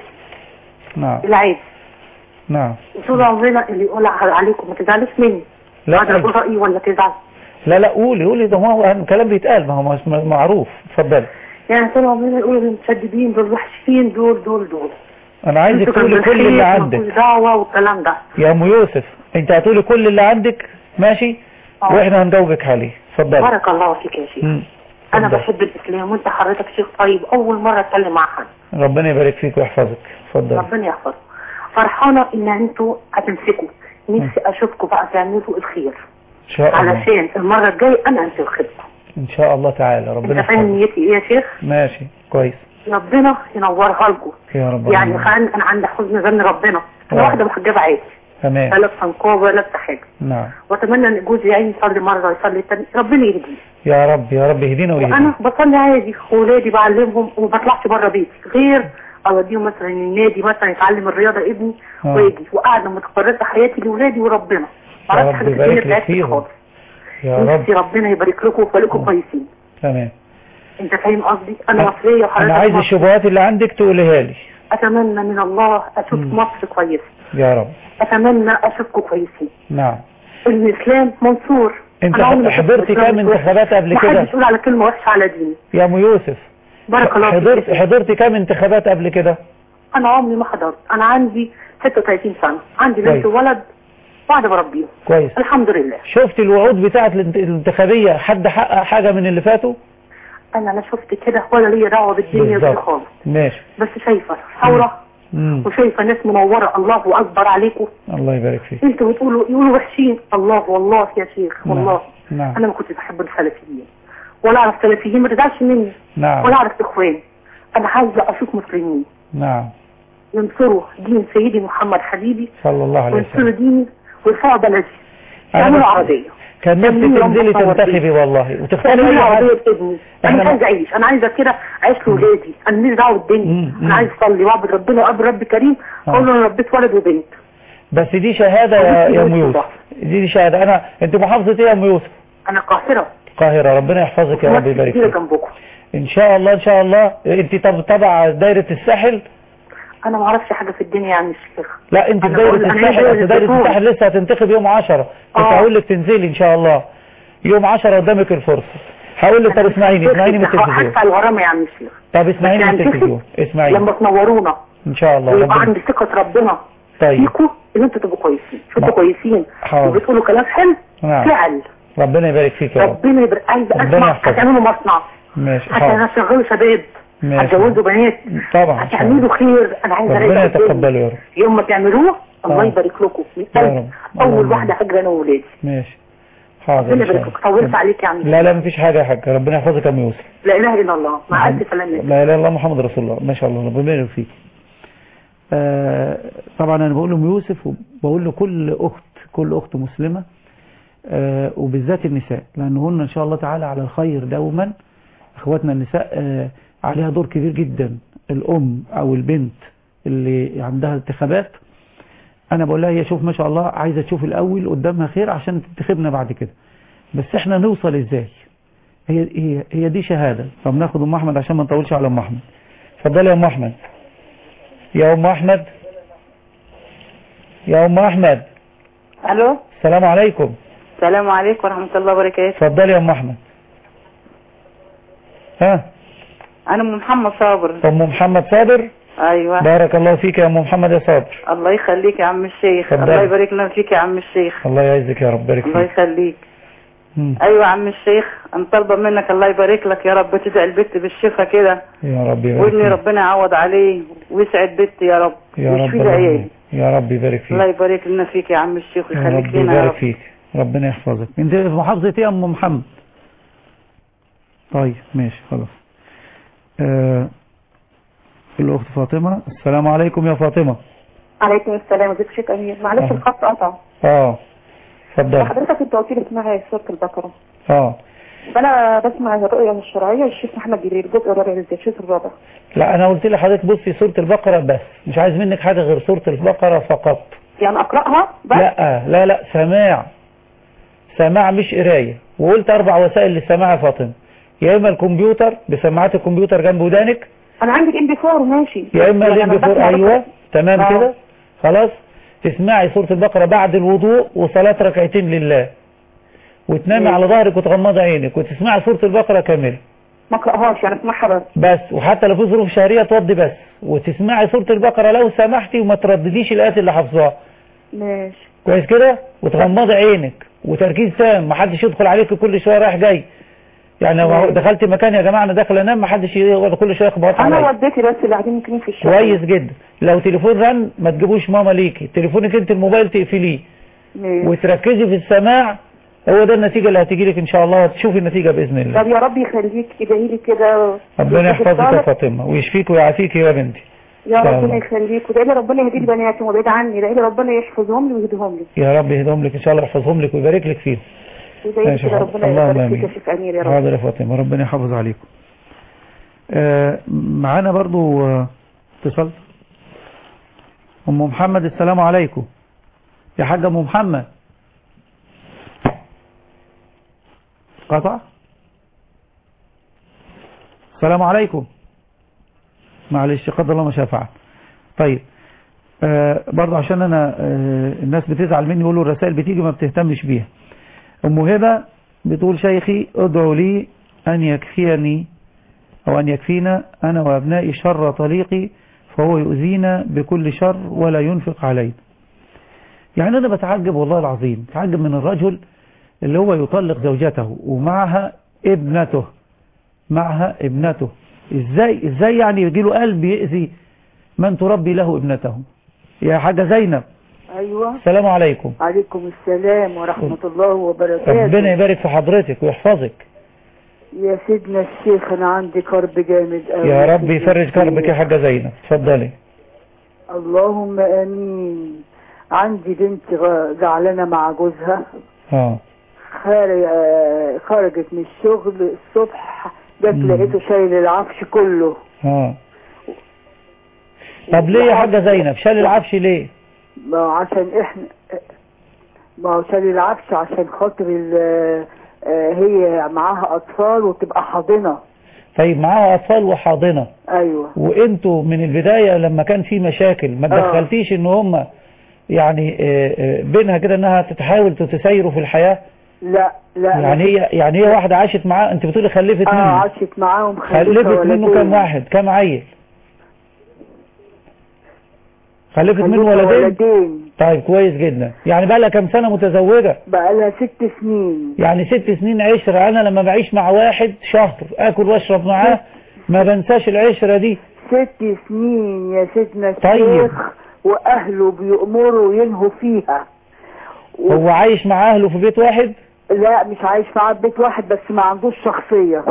نعم العادي نعم طول عمرنا اللي يقول عليكم ما تزعلوش مني لا اقدر اقول رايي ولا تزعل لا لا قولي قولي ده ما هو الكلام بيتقال ما هو مش معروف اتفضلي يعني طول عمرنا يقولوا المتشددين دول وحشين دول دول دول انا عايزك انتوا تقولي كانوا كل اللي بالخير، عندك مالكوش دعوه والكلام ده يا ام يوسف انت هتقولي كل اللي عندك ماشي آه. واحنا هنجاوبك عليه اتفضلي بارك الله فيك يا شيخ مم. انا اتفضل. بحب الاسلام وانت حضرتك شيخ طيب اول مره اتكلم مع حد ربنا يبارك فيك ويحفظك اتفضلي ربنا يحفظك فرحانه ان انتوا هتمسكوا نفسي اشوفكم بقى تعملوا الخير ان شاء الله علشان المره الجايه انا انزل خدمه ان شاء الله تعالى ربنا انت فاهم يحفظك نيتي ايه يا شيخ ماشي كويس ربنا ينورها لكم يا رب يعني العالمين. خلينا انا عندي حزن ظن ربنا انا آه. واحده محجبه عادي تمام لا لابسه نقاب ولا لابسه حاجه نعم واتمنى ان جوزي يعني يصلي مره يصلي التاني ربنا يهديه يا رب يا رب يهدينا ويهدينا وانا بصلي عادي واولادي بعلمهم وما بطلعش بره بيتي غير اوديهم مثلا النادي مثلا يتعلم الرياضه ابني آه. واجي وقاعده متفرغه حياتي لاولادي وربنا ما يا عرفتش رب حاجه في الدنيا يبارك لك بتاعتي فيهم خالص يا رب نفسي ربنا يبارك لكم ويخليكم كويسين تمام انت فاهم قصدي انا مصريه وحضرتك انا عايز مصري. الشبهات اللي عندك تقوليها لي اتمنى من الله اشوف مم. مصر كويسه يا رب اتمنى اشوفكم كويسين نعم الاسلام منصور انت أنا عمري ما شفت حضرت الإسلام كام مش وحش. انتخابات قبل ما كده حدش يقول على كلمه وحشه على ديني يا ام يوسف بارك الله فيك حضرت يا شيخ. حضرت كام انتخابات قبل كده انا عمري ما حضرت انا عندي 36 سنه عندي بنت كويس. وولد وقاعده بربيهم كويس الحمد لله شفت الوعود بتاعه الانت- الانتخابيه حد حقق حاجه من اللي فاتوا انا لا شفت كده ولا ليا دعوه بالدنيا دي بالظبط. خالص ماشي بس شايفه ثوره مم. وشايفه ناس منوره الله اكبر عليكم الله يبارك فيك انتوا بتقولوا يقولوا وحشين الله والله يا شيخ نعم. والله نعم انا ما كنتش بحب السلفيين ولا اعرف سلفيين ما تزعلش مني نعم ولا اعرف اخوان انا عايزه اشوف مسلمين نعم ينصروا دين سيدي محمد حبيبي صلى الله عليه وينصروا وسلم ديني ويرفعوا بلدي أنا يعملوا بس- عربيه كان نفسي تعملوا تنزلي لمبة صورتين. تنتخبي والله وتختاري تعملوا اي عربيه حد ابني انا إحنا مش عايزه اعيش انا عايزه كده اعيش لاولادي انا ماليش دعوه بالدنيا مم. انا عايز اصلي واعبد ربنا وابد رب كريم آه. اقول له انا ربيت ولد وبنت بس دي شهاده يا حبيبتي يا ام بنتي يوسف بقى. دي دي شهاده انا انت محافظه ايه يا ام يوسف انا قاهره القاهره ربنا يحفظك يا رب يبارك كبيره فيك جنبكم ان شاء الله ان شاء الله انت طب تبع دايره الساحل انا ما اعرفش حاجه في الدنيا يعني الشيخ لا انت في أنا دايره بقول- أنا الساحل دايرة اصل دايره الزيتون. الساحل لسه هتنتخب يوم 10 كنت آه. هقول لك تنزلي ان شاء الله يوم 10 قدامك الفرصه هقول لك طب اسمعيني اسمعيني من التلفزيون هدفع الغرامه يا عم الشيخ طب اسمعيني من بس التلفزيون اسمعيني لما تنورونا ان شاء الله ويبقى ربنا عندي ثقه ربنا طيب فيكم ان انتوا تبقوا كويسين ما- انتوا كويسين حاضر. وبتقولوا كلام حلو نعم فعل ربنا يبارك فيك يا رب ربنا يبارك عايز ربنا اسمع يحفظك. هتعملوا مصنع ماشي حتى حاضر هتشغلوا شباب ماشي هتجوزوا بنات طبعا إن شاء الله. هتعملوا خير انا عايزه ربنا اراجع الدنيا. يتقبله يا رب يوم ما تعملوه الله آه. يبارك لكم من يا قلبي رب اول اللهم واحده هجري انا وولادي ماشي حاضر ربنا إن شاء يبارك لك طولت عليك يا عم لا لا مفيش حاجة يا حاج ربنا يحفظك يا ام يوسف لا اله الا الله مع الف سلامه لا اله الا الله محمد رسول الله ما شاء الله ربنا يبارك فيك آه طبعا انا بقول لام يوسف وبقول لكل اخت كل اخت مسلمة آه وبالذات النساء لانهن ان شاء الله تعالى على الخير دوما اخواتنا النساء آه عليها دور كبير جدا الام او البنت اللي عندها انتخابات انا بقول لها هي شوف ما شاء الله عايزة تشوف الاول قدامها خير عشان تنتخبنا بعد كده بس احنا نوصل ازاي هي هي هي دي شهادة طب ناخد ام احمد عشان ما نطولش على ام احمد اتفضلي يا ام احمد يا ام احمد يا ام احمد الو السلام عليكم السلام عليكم ورحمه الله وبركاته اتفضلي يا ام احمد ها انا ام محمد صابر ام محمد صابر ايوه بارك الله فيك يا ام محمد يا صابر الله يخليك يا عم الشيخ اتفضلي. الله يبارك لنا فيك يا عم الشيخ الله يعزك يا رب بارك الله فيك يخليك مم. ايوه يا عم الشيخ انا طالبه منك الله يبارك لك يا رب تدعي البت بالشفا كده يا رب يبارك وابني فيك ربنا يعوض عليه ويسعد بنتي يا رب يا رب ويشفي اللهم العيال آمين. يا رب يبارك فيك الله يبارك لنا فيك يا عم الشيخ يا ويخليك رب لنا يا يبارك رب فيك ربنا يحفظك انت في محافظة ايه يا ام محمد طيب ماشي خلاص آه الاخت فاطمة السلام عليكم يا فاطمة عليكم السلام ازيك يا شيخ امير معلش أهلا. الخط قطع اه اتفضل حضرتك انت قلت لي اسمها سوره البقره اه فانا بسمع الرؤيه الشرعيه للشيخ محمد جرير الجزء الرابع بالذات الشيخ الرابع لا انا قلت لحضرتك بصي سورة البقرة بس مش عايز منك حاجة غير سورة البقرة فقط يعني اقراها بس لا لا لا سماع سماع مش قراية وقلت اربع وسائل للسماع يا فاطمة يا اما الكمبيوتر بسماعات الكمبيوتر جنب ودانك انا عندي الام بي 4 ماشي يا اما يعني الام أنا بفور بسمع ايوه تمام آه. كده خلاص تسمعي سورة البقرة بعد الوضوء وصلاة ركعتين لله وتنامي ماشي. على ظهرك وتغمضي عينك وتسمعي سورة البقرة كاملة ما اقراهاش يعني اسمعها بس بس وحتى لو في ظروف شهرية توضي بس وتسمعي سورة البقرة لو سمحتي وما تردديش الآيات اللي حافظاها ماشي كويس كده وتغمضي عينك وتركيز تام ما حدش يدخل عليك كل شويه رايح جاي يعني لو ماشي. دخلت مكان يا جماعه انا داخل انام ما حدش يقعد كل شويه يخبط انا عليا وديتي بس اللي قاعدين يمكن في الشارع كويس جدا لو تليفون رن ما تجيبوش ماما ليكي تليفونك انت الموبايل تقفليه ماشي. وتركزي في السماع هو ده النتيجه اللي هتيجي لك ان شاء الله وتشوفي النتيجه باذن الله طب يا رب يخليك ادعي لي كده ربنا يحفظك يا الصالح. فاطمه ويشفيك ويعافيك يا بنتي يا إن شاء ربنا الله. يخليك وادعي لي ربنا يهدي لي بناتي وبعيد عني ادعي لي ربنا يحفظهم لي ويهديهم لي يا رب يهدهم لك ان شاء الله يحفظهم لك ويبارك لك فيهم وادعي لي ماشي كده حاضر. ربنا اللهم يبارك فيك آمين. يا شيخ امير يا رب حاضر يا فاطمة ربنا يحافظ عليكم آه، معانا برضو آه، اتصال أم محمد السلام عليكم يا حاجة أم محمد قطع السلام عليكم معلش قدر الله ما شاء فعل طيب آه برضه عشان انا آه الناس بتزعل مني يقولوا الرسائل بتيجي ما بتهتمش بيها ام هبه بتقول شيخي ادعو لي ان يكفيني او ان يكفينا انا وابنائي شر طليقي فهو يؤذينا بكل شر ولا ينفق علينا يعني انا بتعجب والله العظيم بتعجب من الرجل اللي هو يطلق زوجته ومعها ابنته معها ابنته ازاي ازاي يعني يجي له قلب يأذي من تربي له ابنته يا حاجة زينب ايوه السلام عليكم عليكم السلام ورحمة الله وبركاته ربنا يبارك في حضرتك ويحفظك يا سيدنا الشيخ انا عندي كرب جامد قوي يا رب يفرج كربك يا حاجة زينب اتفضلي اللهم امين عندي بنت غ- زعلانة مع جوزها اه خارج آه، خرجت من الشغل الصبح جت مم. لقيته شايل العفش كله اه طب ليه يا حاجة زينب شال العفش ليه ما هو عشان احنا ما هو شال العفش عشان خاطر ال- آه، هي معاها اطفال وتبقى حاضنة طيب معاها اطفال وحاضنة ايوه وانتوا من البداية لما كان في مشاكل ما آه. تدخلتيش ان هم يعني آه، آه، بينها كده انها تتحاول تتسيروا في الحياة لا لا يعني هي يعني هي واحدة عاشت معاه انت بتقولي خلفت اه منه عاشت معاهم خلفت منه كام واحد كام عيل خلفت منه خلفت ولدين ولدين طيب كويس جدا يعني بقى لها كام سنة متزوجة بقى لها ست سنين يعني ست سنين عشرة انا لما بعيش مع واحد شهر اكل واشرب معاه ما بنساش العشرة دي ست سنين يا سيدنا طيب. الشيخ واهله بيأمروا ينهوا فيها هو عايش مع اهله في بيت واحد لا مش عايش معاه في بيت واحد بس ما عندوش شخصية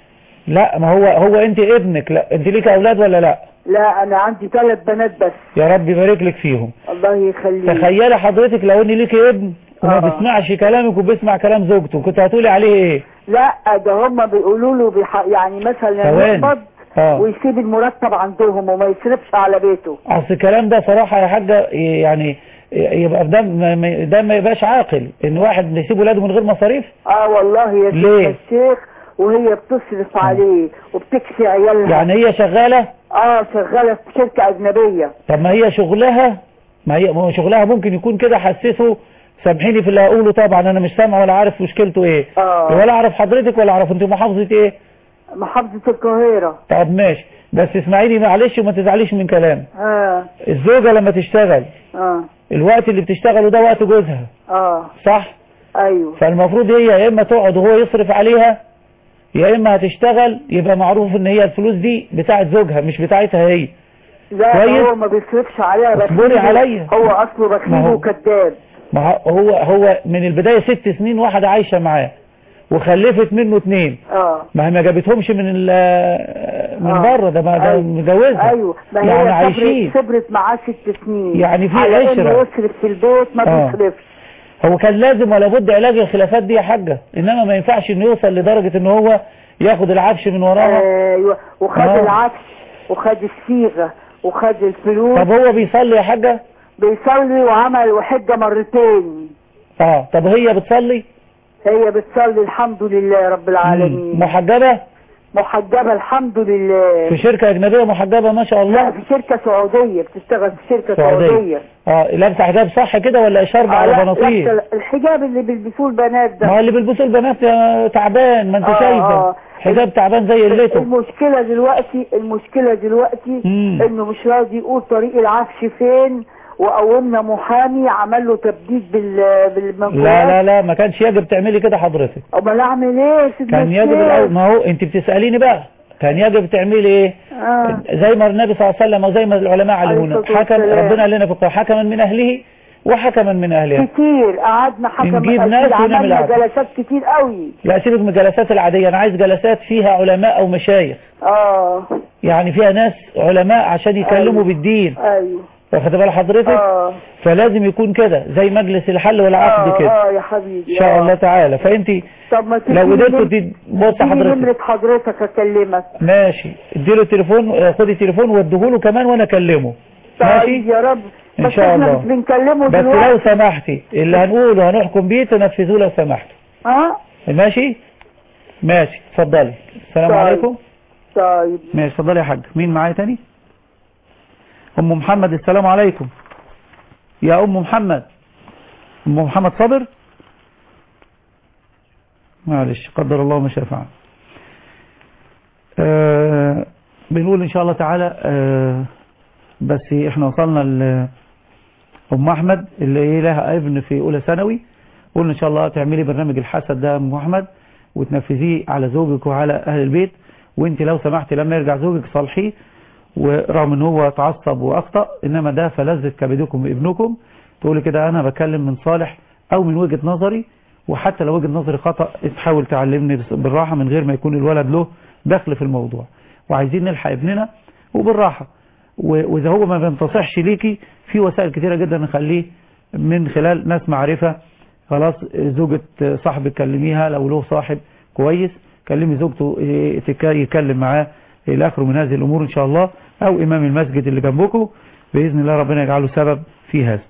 لا ما هو هو انت ابنك لا انت ليك اولاد ولا لا لا انا عندي ثلاث بنات بس يا رب يبارك لك فيهم الله يخليك تخيلي حضرتك لو ان ليكي ابن وما آه. بيسمعش كلامك وبيسمع كلام زوجته كنت هتقولي عليه ايه لا ده هم بيقولوا له بيح... يعني مثلا ثواني. يقبض اه ويسيب المرتب عندهم وما يصرفش على بيته اصل الكلام ده صراحة يا حاجة يعني يبقى ده ما- ما- ده ما يبقاش عاقل ان واحد يسيب ولاده من غير مصاريف اه والله يا ليه؟ سيدنا الشيخ وهي بتصرف عليه وبتكسي عيالها يعني هي شغالة اه شغالة في شركة أجنبية طب ما هي شغلها ما هي ما هو شغلها ممكن يكون كده حسسه سامحيني في اللي هقوله طبعا انا مش سامع ولا عارف مشكلته ايه آه. ولا اعرف حضرتك ولا اعرف انت محافظة ايه محافظة القاهرة طب ماشي بس اسمعيني معلش وما تزعليش من كلام اه الزوجة لما تشتغل اه الوقت اللي بتشتغله ده وقت جوزها اه صح ايوه فالمفروض هي يا اما تقعد وهو يصرف عليها يا اما هتشتغل يبقى معروف ان هي الفلوس دي بتاعت زوجها مش بتاعتها هي لا كويس. هو ما بيصرفش عليها بس اصبري عليا. هو اصله ما بخيل هو- وكذاب ما هو هو من البداية ست سنين واحدة عايشة معاه وخلفت منه اتنين اه ما هي ما جابتهمش من ال- من آه. بره ده ما ده أيوة. متجوزها ايوه ما هي يعني صبرت, عايشين صبرت معاه ست سنين يعني في على عشرة. انه يصرف في البيت ما آه. بيصرفش هو كان لازم ولا بد علاج الخلافات دي يا حاجة انما ما ينفعش انه يوصل لدرجة ان هو ياخد العفش من وراها ايوه وخد آه. العفش وخد الصيغه وخد الفلوس طب هو بيصلي يا حاجة بيصلي وعمل وحجه مرتين اه طب هي بتصلي هي بتصلي الحمد لله رب العالمين محجبة محجبة الحمد لله في شركة أجنبية محجبة ما شاء الله لا في شركة سعودية بتشتغل في شركة سعودية. سعودية اه لابسة حجاب صح كده ولا إشارب آه، على لا، بناطيل لابسة الحجاب اللي بيلبسوه البنات ده ما هو اللي بيلبسوا البنات يا تعبان ما انت آه، شايفة آه. حجاب تعبان زي قلته المشكلة دلوقتي المشكلة دلوقتي مم. انه مش راضي يقول طريق العفش فين وقومنا محامي عمل له تبديد بال بالمنقولات لا لا لا ما كانش يجب تعملي كده حضرتك امال اعمل ايه يا سيدنا كان يجب الشيخ؟ الأول ما هو انت بتسأليني بقى كان يجب تعملي ايه آه. زي ما النبي صلى الله عليه وسلم وزي ما العلماء علمونا الصلاة حكم والسلام. ربنا قال لنا في القرآن حكما من أهله وحكما من أهلها كتير قعدنا حكم نجيب أكيد ناس ونعمل عملنا عقد. جلسات كتير قوي لا سيبك من الجلسات العادية أنا عايز جلسات فيها علماء أو مشايخ اه يعني فيها ناس علماء عشان يكلموا بالدين ايوه واخد بال حضرتك اه فلازم يكون كده زي مجلس الحل والعقد اه كده اه يا حبيبي ان شاء آه. الله تعالى فانت طب ما لو تديني قدرتوا نم- تد- بص تديني حضرتك نمرة حضرتك اكلمك ماشي اديله التليفون آه، خدي التليفون واديهوله كمان وانا اكلمه طيب ماشي يا رب ان بس شاء احنا الله مش بنكلمه بس دلوقتي لو سمحتي اللي هنقوله هنحكم بيه تنفذوه لو سمحتي ها ماشي ماشي اتفضلي السلام طيب. عليكم طيب ماشي اتفضلي يا حاج مين معايا تاني ام محمد السلام عليكم يا ام محمد ام محمد صابر معلش قدر الله ما شاء فعل آه بنقول ان شاء الله تعالى آه بس احنا وصلنا ل ام احمد اللي ايه لها ابن في اولى ثانوي قلنا ان شاء الله تعملي برنامج الحسد ده يا ام احمد وتنفذيه على زوجك وعلى اهل البيت وانت لو سمحتي لما يرجع زوجك صالحيه ورغم ان هو تعصب واخطا انما ده فلذة كبدكم ابنكم تقولي كده انا بكلم من صالح او من وجهة نظري وحتى لو وجهة نظري خطأ تحاول تعلمني بس- بالراحة من غير ما يكون الولد له دخل في الموضوع وعايزين نلحق ابننا وبالراحة و- واذا هو ما بينتصحش ليكي في وسائل كتيرة جدا نخليه من خلال ناس معرفة خلاص زوجة صاحبك كلميها لو له صاحب كويس كلمي زوجته إيه، تك- يكلم معاه الى اخره من هذه الامور ان شاء الله او امام المسجد اللي جنبكم باذن الله ربنا يجعله سبب في هذا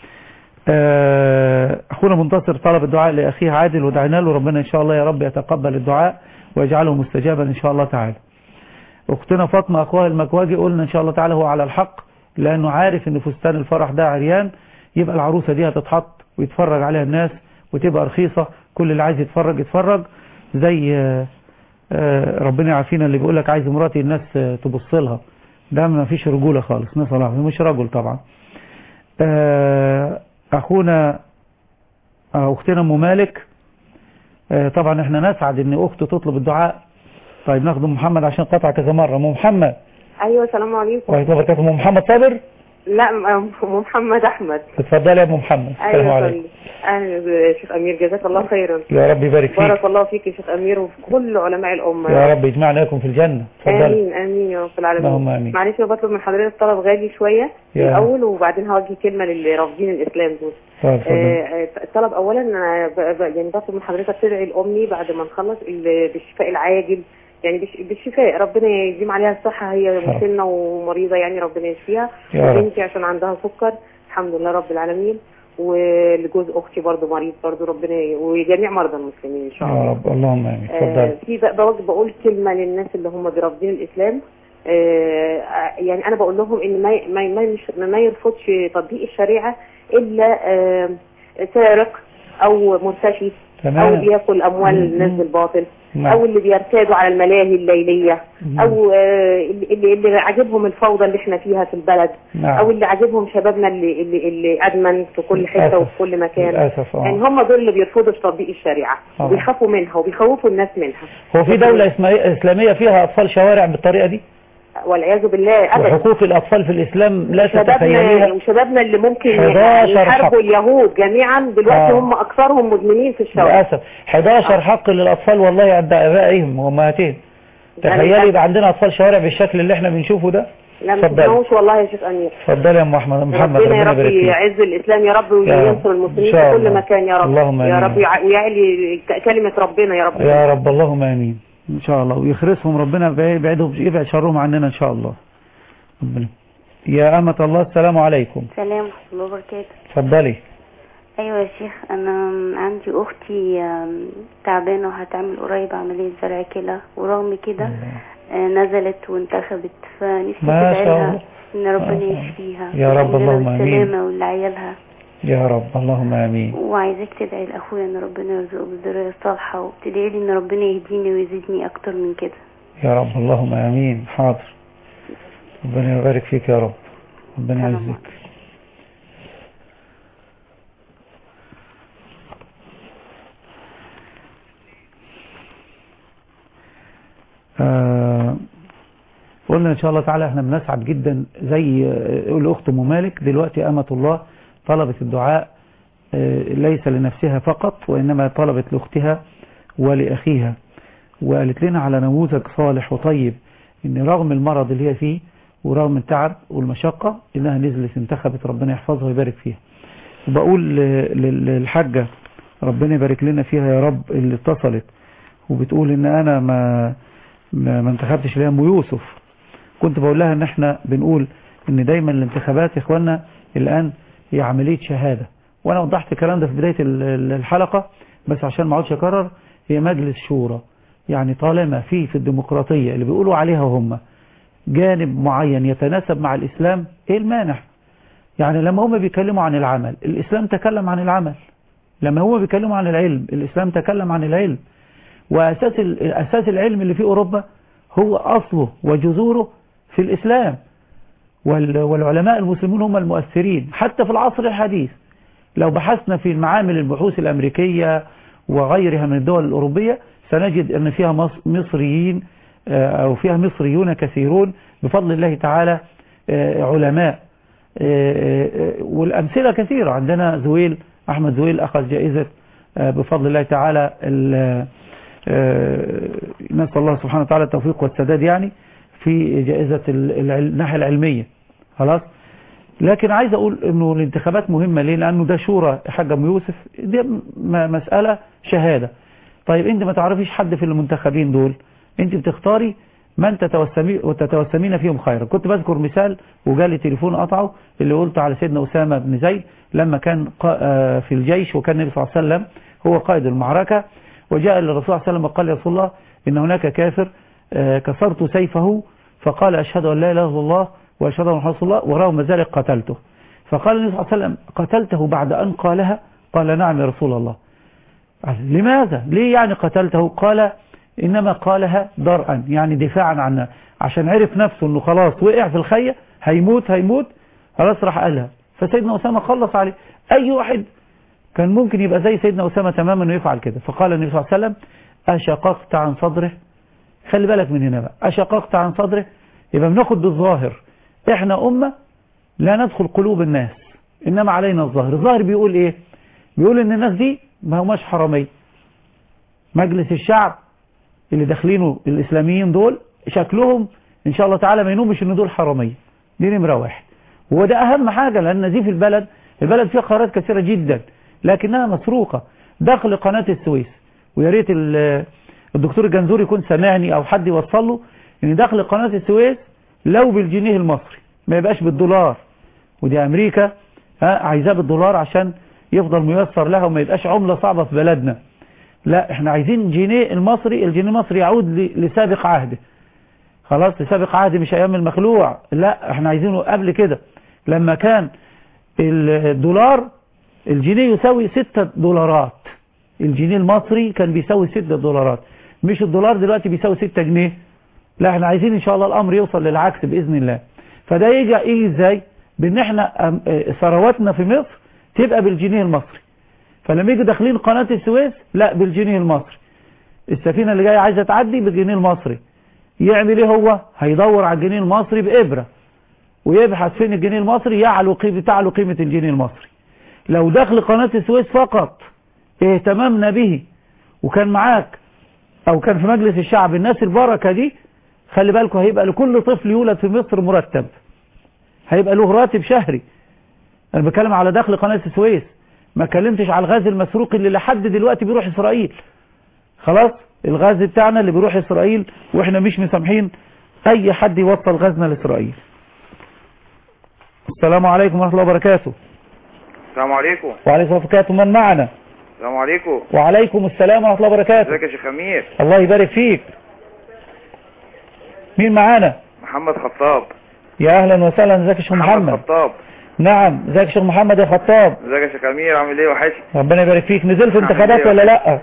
آه، اخونا منتصر طلب الدعاء لاخيه عادل ودعينا له ربنا ان شاء الله يا رب يتقبل الدعاء ويجعله مستجابا ان شاء الله تعالى اختنا فاطمه اخوها المكواجي قلنا ان شاء الله تعالى هو على الحق لانه عارف ان فستان الفرح ده عريان يبقى العروسه دي هتتحط ويتفرج عليها الناس وتبقى رخيصه كل اللي عايز يتفرج يتفرج زي آه، آه، ربنا يعافينا اللي بيقول لك عايز مراتي الناس آه، تبص لها ده ما فيش رجوله خالص نسال الله مش رجل طبعا آه، اخونا آه، اختنا ام مالك آه، طبعا احنا نسعد ان اخته تطلب الدعاء طيب ناخد ام محمد عشان قطع كذا مره ام محمد ايوه السلام عليكم وعليكم الله وبركاته ام محمد صابر لا م- ام محمد احمد اتفضلي يا ام محمد السلام ايوه عليكم صلي اهلا شيخ امير جزاك الله خيرا يا رب يبارك فيك بارك الله فيك يا شيخ امير وفي كل علماء الامه يا رب يجمعنا لكم في الجنه اتفضلي امين امين يا رب العالمين اللهم آمين. معلش أنا بطلب من حضرتك طلب غالي شويه يا. الاول وبعدين هوجه كلمه للي رافضين الاسلام دول طيب، اتفضل. آه، آه، الطلب اولا انا ب- ب- يعني بطلب من حضرتك تدعي لامي بعد ما نخلص ال- بالشفاء العاجل يعني بالش- بالشفاء ربنا يديم عليها الصحه هي رب. مسنه ومريضه يعني ربنا يشفيها يا رب. وبنتي عشان عندها سكر الحمد لله رب العالمين ولجوز اختي برضو مريض برضو ربنا ي... وجميع مرضى المسلمين ان شاء الله يا رب اللهم امين آه، اتفضلي في بق- بوجه بقول كلمة للناس اللي هم برافضين الإسلام آه، يعني أنا بقول لهم إن ما ما ما, مش- ما يرفضش تطبيق الشريعة إلا آه، سارق أو مرتشي تمام. أو بياكل أموال الناس بالباطل نعم. أو اللي بيرتادوا على الملاهي الليلية مم. أو آه، اللي, اللي اللي عاجبهم الفوضى اللي احنا فيها في البلد نعم. أو اللي عاجبهم شبابنا اللي اللي, اللي أدمن في كل حتة للأسف. وفي كل مكان للأسف، آه. يعني هم دول اللي بيرفضوا تطبيق الشريعة آه. وبيخافوا منها وبيخوفوا الناس منها هو في دولة اسمها- إسلامية فيها أطفال شوارع بالطريقة دي والعياذ بالله ابدا وحقوق الأطفال في الإسلام لا شبابنا تتخيليها وشبابنا اللي ممكن 11 يحاربوا حق. اليهود جميعا دلوقتي آه. هم اكثرهم مدمنين في الشوارع للأسف 11 حق للأطفال والله عند آبائهم وأمهاتهم تخيلي للأسف. يبقى عندنا أطفال شوارع بالشكل اللي احنا بنشوفه ده لا ما اتفضلي. تسمعوش والله يا شيخ امير اتفضلي يا أم محمد محمد ربنا يا ربنا رب يبارك فيك يعز الاسلام يا رب يا رب. وينصر المسلمين إن شاء في كل الله. مكان يا رب اللهم يا آمين. رب يع- ويعلي ك- كلمه ربنا يا رب يا رب اللهم امين ان شاء الله ويخرسهم ربنا يبعدهم يبعد شرهم عننا ان شاء الله ربنا يا أمة الله السلام عليكم سلام ورحمة الله وبركاته اتفضلي ايوه يا شيخ انا عندي اختي آم، تعبانه وهتعمل قريب عمليه زرع كلى ورغم كده آه، نزلت وانتخبت فنفسي ما تدعي شاء لها الله. ان ربنا آه. يشفيها يا رب، ويديلها اللهم آمين. بالسلامه ولعيالها يا رب اللهم امين وعايزاك تدعي لاخويا ان ربنا يرزقه بالذريه الصالحه وتدعي لي ان ربنا يهديني ويزيدني اكتر من كده يا رب اللهم امين حاضر ربنا يبارك فيك يا رب ربنا يعزك آه قلنا ان شاء الله تعالى احنا بنسعد جدا زي آه، الاخت ام مالك دلوقتي امة الله طلبت الدعاء آه، ليس لنفسها فقط وانما طلبت لاختها ولاخيها وقالت لنا على نموذج صالح وطيب ان رغم المرض اللي هي فيه ورغم التعب والمشقة انها نزلت انتخبت ربنا يحفظها ويبارك فيها وبقول ل- ل- للحاجة ربنا يبارك لنا فيها يا رب اللي اتصلت وبتقول ان انا ما ما, ما انتخبتش ليها ام يوسف كنت بقول لها ان احنا بنقول ان دايما الانتخابات يا اخوانا الان هي عملية شهادة وانا وضحت الكلام ده في بداية ال- ال- الحلقة بس عشان ما اقعدش اكرر هي مجلس شورى يعني طالما في في الديمقراطية اللي بيقولوا عليها هم جانب معين يتناسب مع الإسلام إيه المانع يعني لما هم بيتكلموا عن العمل الإسلام تكلم عن العمل لما هم بيتكلموا عن العلم الإسلام تكلم عن العلم وأساس ال- أساس العلم اللي في أوروبا هو أصله وجذوره في الإسلام وال- والعلماء المسلمون هم المؤثرين حتى في العصر الحديث لو بحثنا في معامل البحوث الأمريكية وغيرها من الدول الأوروبية سنجد أن فيها مص- مصريين آه، أو فيها مصريون كثيرون بفضل الله تعالى آه، علماء آه، آه، والأمثلة كثيرة عندنا زويل أحمد زويل أخذ جائزة آه، بفضل الله تعالى ال- آه، نسأل الله سبحانه وتعالى التوفيق والسداد يعني في جائزة ال- العل- الناحية العلمية خلاص لكن عايز أقول أنه الانتخابات مهمة ليه لأنه ده شورى حاج أم يوسف دي م- مسألة شهادة طيب أنت ما تعرفيش حد في المنتخبين دول أنت بتختاري من تتوسمي وتتوسمين فيهم خيرا كنت بذكر مثال وجالي تليفون قطعه اللي قلته على سيدنا أسامة بن زيد لما كان قا- آه في الجيش وكان النبي صلى الله عليه وسلم هو قائد المعركة وجاء للرسول صلى الله عليه وسلم وقال يا رسول الله إن هناك كافر آه، كسرت سيفه فقال أشهد أن لا إله إلا الله وأشهد أن محمد رسول الله ورغم ذلك قتلته فقال النبي صلى الله عليه وسلم قتلته بعد أن قالها قال نعم يا رسول الله قال لماذا ليه يعني قتلته قال إنما قالها درءا يعني دفاعا عنها عشان عرف نفسه أنه خلاص وقع في الخية هيموت هيموت خلاص راح قالها فسيدنا أسامة خلص عليه أي واحد كان ممكن يبقى زي سيدنا أسامة تماما انه يفعل كده فقال النبي صلى الله عليه وسلم أشققت عن صدره خلي بالك من هنا بقى أشققت عن صدره يبقى بناخد بالظاهر احنا أمة لا ندخل قلوب الناس إنما علينا الظاهر الظاهر بيقول إيه بيقول إن الناس دي ما هماش حرامية مجلس الشعب اللي داخلينه الإسلاميين دول شكلهم إن شاء الله تعالى ما ينومش إن دول حرامية دي نمرة واحد وده أهم حاجة لأن دي في البلد البلد فيها قرارات كثيرة جدا لكنها مسروقة داخل قناة السويس ويا ريت ال- الدكتور الجنزوري يكون سامعني أو حد يوصل له إن داخل قناة السويس لو بالجنيه المصري ما يبقاش بالدولار ودي أمريكا ها عايزاه بالدولار عشان يفضل ميسر لها وما يبقاش عملة صعبة في بلدنا لا احنا عايزين جنيه المصري الجنيه المصري يعود ل- لسابق عهده خلاص لسابق عهد مش ايام المخلوع لا احنا عايزينه قبل كده لما كان الدولار الجنيه يساوي 6 دولارات الجنيه المصري كان بيساوي 6 دولارات مش الدولار دلوقتي بيساوي 6 جنيه لا احنا عايزين ان شاء الله الامر يوصل للعكس باذن الله فده يجي يجي ازاي بان احنا أم- اه ثرواتنا في مصر تبقى بالجنيه المصري فلما يجي داخلين قناة السويس لا بالجنيه المصري السفينة اللي جاية عايزة تعدي بالجنيه المصري يعمل ايه هو هيدور على الجنيه المصري بإبرة ويبحث فين الجنيه المصري يعلو قيمة تعلو قيمة الجنيه المصري لو دخل قناة السويس فقط اهتمامنا به وكان معاك او كان في مجلس الشعب الناس البركة دي خلي بالكم هيبقى لكل طفل يولد في مصر مرتب هيبقى له راتب شهري انا بتكلم على دخل قناة السويس ما كلمتش على الغاز المسروق اللي لحد دلوقتي بيروح اسرائيل خلاص الغاز بتاعنا اللي بيروح اسرائيل واحنا مش مسامحين اي حد يوصل غازنا لاسرائيل السلام عليكم ورحمة الله وبركاته السلام عليكم وعليكم وبركاته من معنا السلام عليكم وعليكم السلام ورحمة الله وبركاته ازيك يا شيخ امير الله يبارك فيك مين معانا محمد خطاب يا اهلا وسهلا ازيك يا شيخ محمد خطاب نعم ازيك يا شيخ محمد يا خطاب ازيك يا شيخ امير عامل ايه وحشني ربنا يبارك فيك نزلت عامل انتخابات إيه؟ ولا لا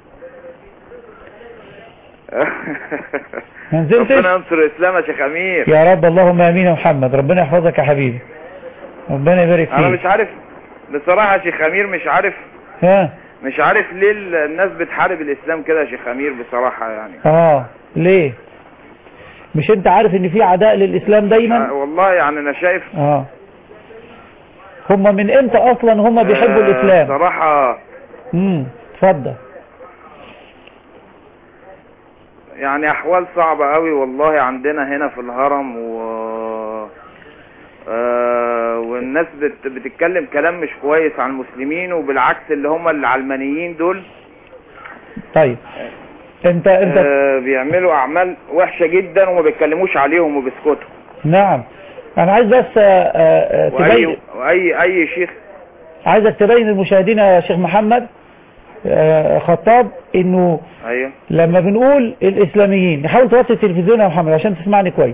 ما نزلتش ربنا ينصر الاسلام يا شيخ امير يا رب اللهم امين يا محمد ربنا يحفظك يا حبيبي ربنا يبارك انا فيك مش عارف بصراحه يا شيخ امير مش عارف ها مش عارف ليه ال- الناس بتحارب الاسلام كده يا شيخ امير بصراحه يعني اه ليه مش انت عارف ان في عداء للاسلام دايما آه، والله يعني انا شايف اه هم من امتى اصلا هم بيحبوا آه، الاسلام صراحه امم اتفضل يعني احوال صعبة قوي والله عندنا هنا في الهرم و آه، والناس بت... بتتكلم كلام مش كويس عن المسلمين وبالعكس اللي هم العلمانيين دول طيب انت انت آه، بيعملوا اعمال وحشة جدا وما بيتكلموش عليهم وبيسكتوا نعم انا عايز بس آه، آه، واي تبين واي اي شيخ عايزك تبين للمشاهدين يا شيخ محمد آه، خطاب انه ايوه لما بنقول الاسلاميين نحاول توطي التلفزيون يا محمد عشان تسمعني كويس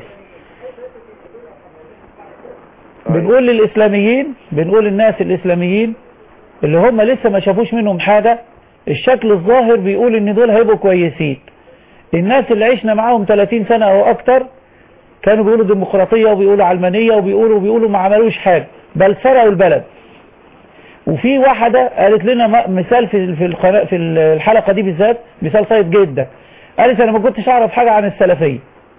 بنقول للاسلاميين بنقول الناس الاسلاميين اللي هم لسه ما شافوش منهم حاجة الشكل الظاهر بيقول ان دول هيبقوا كويسين الناس اللي عشنا معاهم 30 سنة او اكتر كانوا بيقولوا ديمقراطية وبيقولوا علمانية وبيقولوا وبيقولوا ما عملوش حاجة بل سرقوا البلد وفي واحدة قالت لنا م- مثال في في القناة في الحلقة دي بالذات مثال طيب جدا قالت انا ما كنتش اعرف حاجة عن السلفية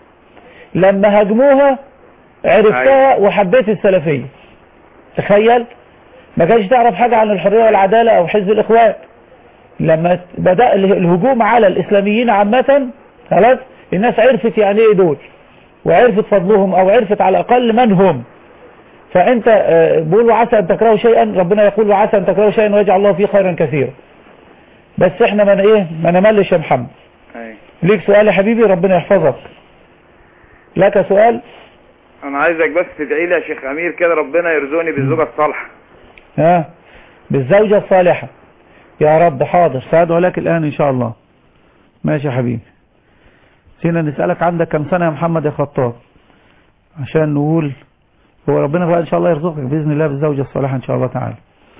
لما هاجموها عرفتها وحبيت السلفية تخيل ما كانش تعرف حاجة عن الحرية والعدالة او حزب الاخوان لما بدأ اله- الهجوم على الاسلاميين عامة خلاص الناس عرفت يعني ايه دول وعرفت فضلهم او عرفت على الاقل من هم فانت آه، بقول وعسى ان تكرهوا شيئا ربنا يقول وعسى ان تكرهوا شيئا ويجعل الله فيه خيرا كثيرا بس احنا ما ن- ايه ما نملش يا محمد أيوة. ليك سؤال يا حبيبي ربنا يحفظك لك سؤال انا عايزك بس تدعي لي يا شيخ امير كده ربنا يرزقني بالزوجة الصالحة ها بالزوجة الصالحة يا رب حاضر سأدعو لك الآن إن شاء الله ماشي يا حبيبي سينا نسألك عندك كم سنة يا محمد يا خطاب عشان نقول هو ربنا بقى إن شاء الله يرزقك بإذن الله بالزوجة الصالحة إن شاء الله تعالى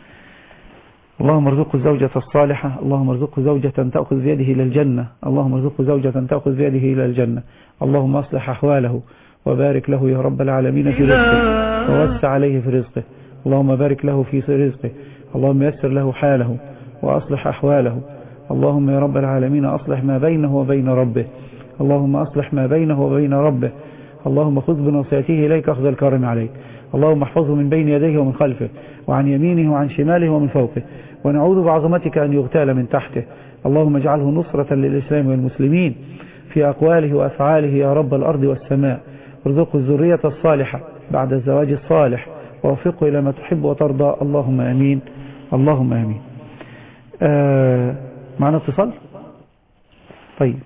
اللهم ارزقه الزوجة الصالحة اللهم ارزقه زوجة تأخذ بيده إلى الجنة اللهم ارزقه زوجة تأخذ بيده إلى الجنة اللهم أصلح أحواله وبارك له يا رب العالمين في رزقه ووسع عليه في رزقه اللهم بارك له في رزقه اللهم يسر له حاله وأصلح أحواله اللهم يا رب العالمين أصلح ما بينه وبين ربه اللهم أصلح ما بينه وبين ربه اللهم خذ بنصيحته إليك أخذ الكرم عليك اللهم احفظه من بين يديه ومن خلفه وعن يمينه وعن شماله ومن فوقه ونعوذ بعظمتك أن يغتال من تحته اللهم اجعله نصرة للإسلام والمسلمين في أقواله وأفعاله يا رب الأرض والسماء ارزقه الذرية الصالحة بعد الزواج الصالح ووفقه إلى ما تحب وترضى اللهم أمين اللهم أمين آه معنا اتصال طيب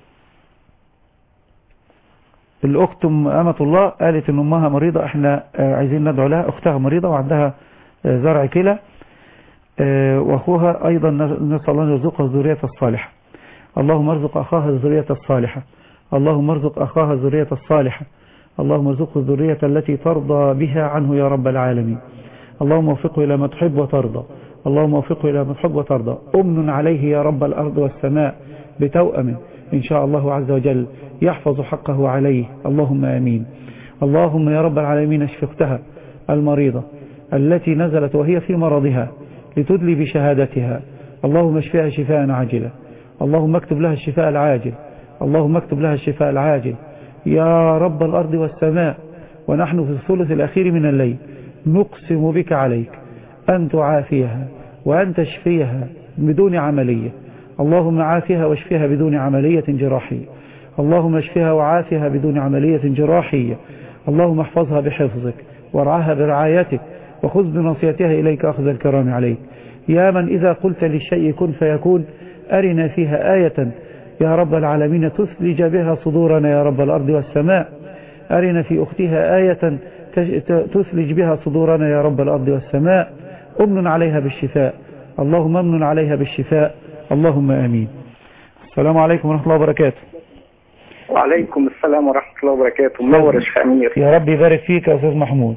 الأخت أم أمة الله قالت إن أمها مريضة إحنا آه عايزين ندعو لها أختها مريضة وعندها آه زرع كلى آه وأخوها أيضا نسأل الله أن يرزقها الذرية الصالحة اللهم ارزق أخاها الذرية الصالحة اللهم ارزق أخاها الذرية الصالحة اللهم ارزقه الذرية التي ترضى بها عنه يا رب العالمين اللهم وفقه إلى ما تحب وترضى اللهم وفقه إلى ما تحب وترضى أمن عليه يا رب الأرض والسماء بتوأم إن شاء الله عز وجل يحفظ حقه عليه اللهم آمين اللهم يا رب العالمين اشف اختها المريضة التي نزلت وهي في مرضها لتدلي بشهادتها اللهم اشفها شفاء عاجلا اللهم اكتب لها الشفاء العاجل اللهم اكتب لها الشفاء العاجل يا رب الأرض والسماء ونحن في الثلث الأخير من الليل نقسم بك عليك أن تعافيها وأن تشفيها بدون عملية اللهم عافها واشفها بدون عملية جراحية اللهم اشفها وعافها بدون عملية جراحية اللهم احفظها بحفظك وارعاها برعايتك وخذ بنصيتها إليك أخذ الكرام عليك يا من إذا قلت للشيء كن فيكون أرنا فيها آية يا رب العالمين تثلج بها صدورنا يا رب الأرض والسماء أرنا في أختها آية تثلج بها صدورنا يا رب الأرض والسماء أمن عليها بالشفاء اللهم امن عليها بالشفاء اللهم آمين السلام عليكم ورحمة الله وبركاته وعليكم السلام ورحمة الله وبركاته منور يا شيخ أمير يا رب يبارك فيك يا أستاذ محمود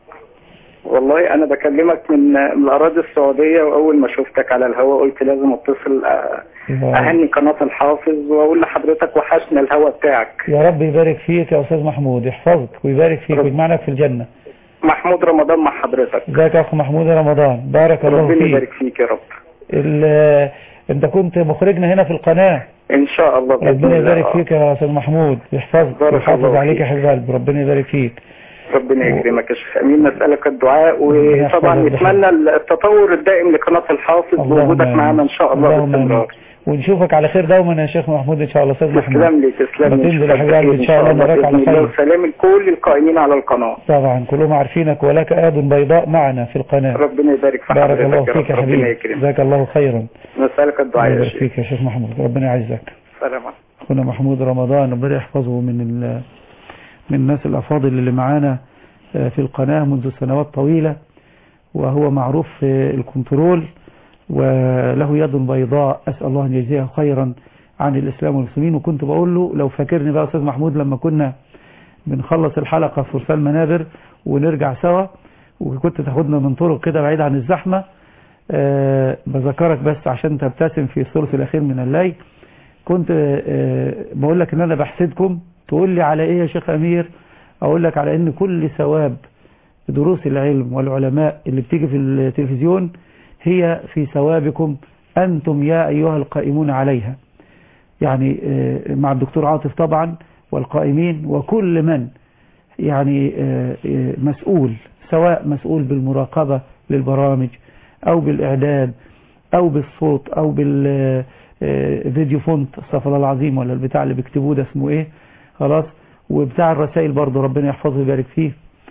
والله أنا بكلمك من من الأراضي السعودية وأول ما شفتك على الهواء قلت لازم أتصل آه، أهني قناة الحافظ وأقول لحضرتك وحشنا الهواء بتاعك يا رب يبارك فيك يا أستاذ محمود يحفظك ويبارك فيك ويجمعنا في الجنة محمود رمضان مع حضرتك ازيك يا أخو محمود رمضان بارك الله ربنا فيك يبارك فيك يا رب ال- انت كنت مخرجنا هنا في القناة إن شاء الله بإذن ربنا الله. يبارك فيك يا أستاذ محمود يحفظك بارك ويحافظ الله عليك فيك. يا حبيب قلبي ربنا يبارك فيك ربنا يكرمك يا شيخ أمين نسألك الدعاء وطبعا يحفظك. نتمنى التطور الدائم لقناة الحافظ اللهم ووجودك آمين. معنا إن شاء الله اللهم آمين. باستمرار ونشوفك على خير دوما يا شيخ محمود ان شاء الله استاذ محمود تسلم لي تسلم ما لي تنزل يا حبيب قلبي ان شاء الله نراك على بإذن الله خير وسلام لكل القائمين على القناة طبعا كلهم عارفينك ولك آد بيضاء معنا في القناة ربنا يبارك في بارك الله حضرتك يا فيك يا رب ربنا حبيبي يكرمك جزاك الله خيرا نسألك الدعاء الله يا يبارك شيخ فيك يا شيخ محمود ربنا يعزك سلام عليكم. اخونا محمود رمضان ربنا يحفظه من ال... من الناس الافاضل اللي معانا آه، في القناة منذ سنوات طويلة وهو معروف في الكنترول وله يد بيضاء اسال الله ان يجزيه خيرا عن الاسلام والمسلمين وكنت بقول له لو فاكرني بقى استاذ محمود لما كنا بنخلص الحلقة في فرسان منابر ونرجع سوا وكنت تاخدنا من طرق كده بعيد عن الزحمة أه بذكرك بس عشان تبتسم في الثلث الأخير من الليل كنت أه بقول لك ان انا بحسدكم تقول لي على ايه يا شيخ امير اقول لك على ان كل ثواب دروس العلم والعلماء اللي بتيجي في التلفزيون هي في ثوابكم انتم يا ايها القائمون عليها يعني أه مع الدكتور عاطف طبعا والقائمين وكل من يعني أه أه مسؤول سواء مسؤول بالمراقبة للبرامج او بالاعداد او بالصوت او بالفيديو فونت استغفر الله العظيم ولا البتاع اللي بيكتبوه ده اسمه ايه خلاص وبتاع الرسائل برضه ربنا يحفظه ويبارك فيه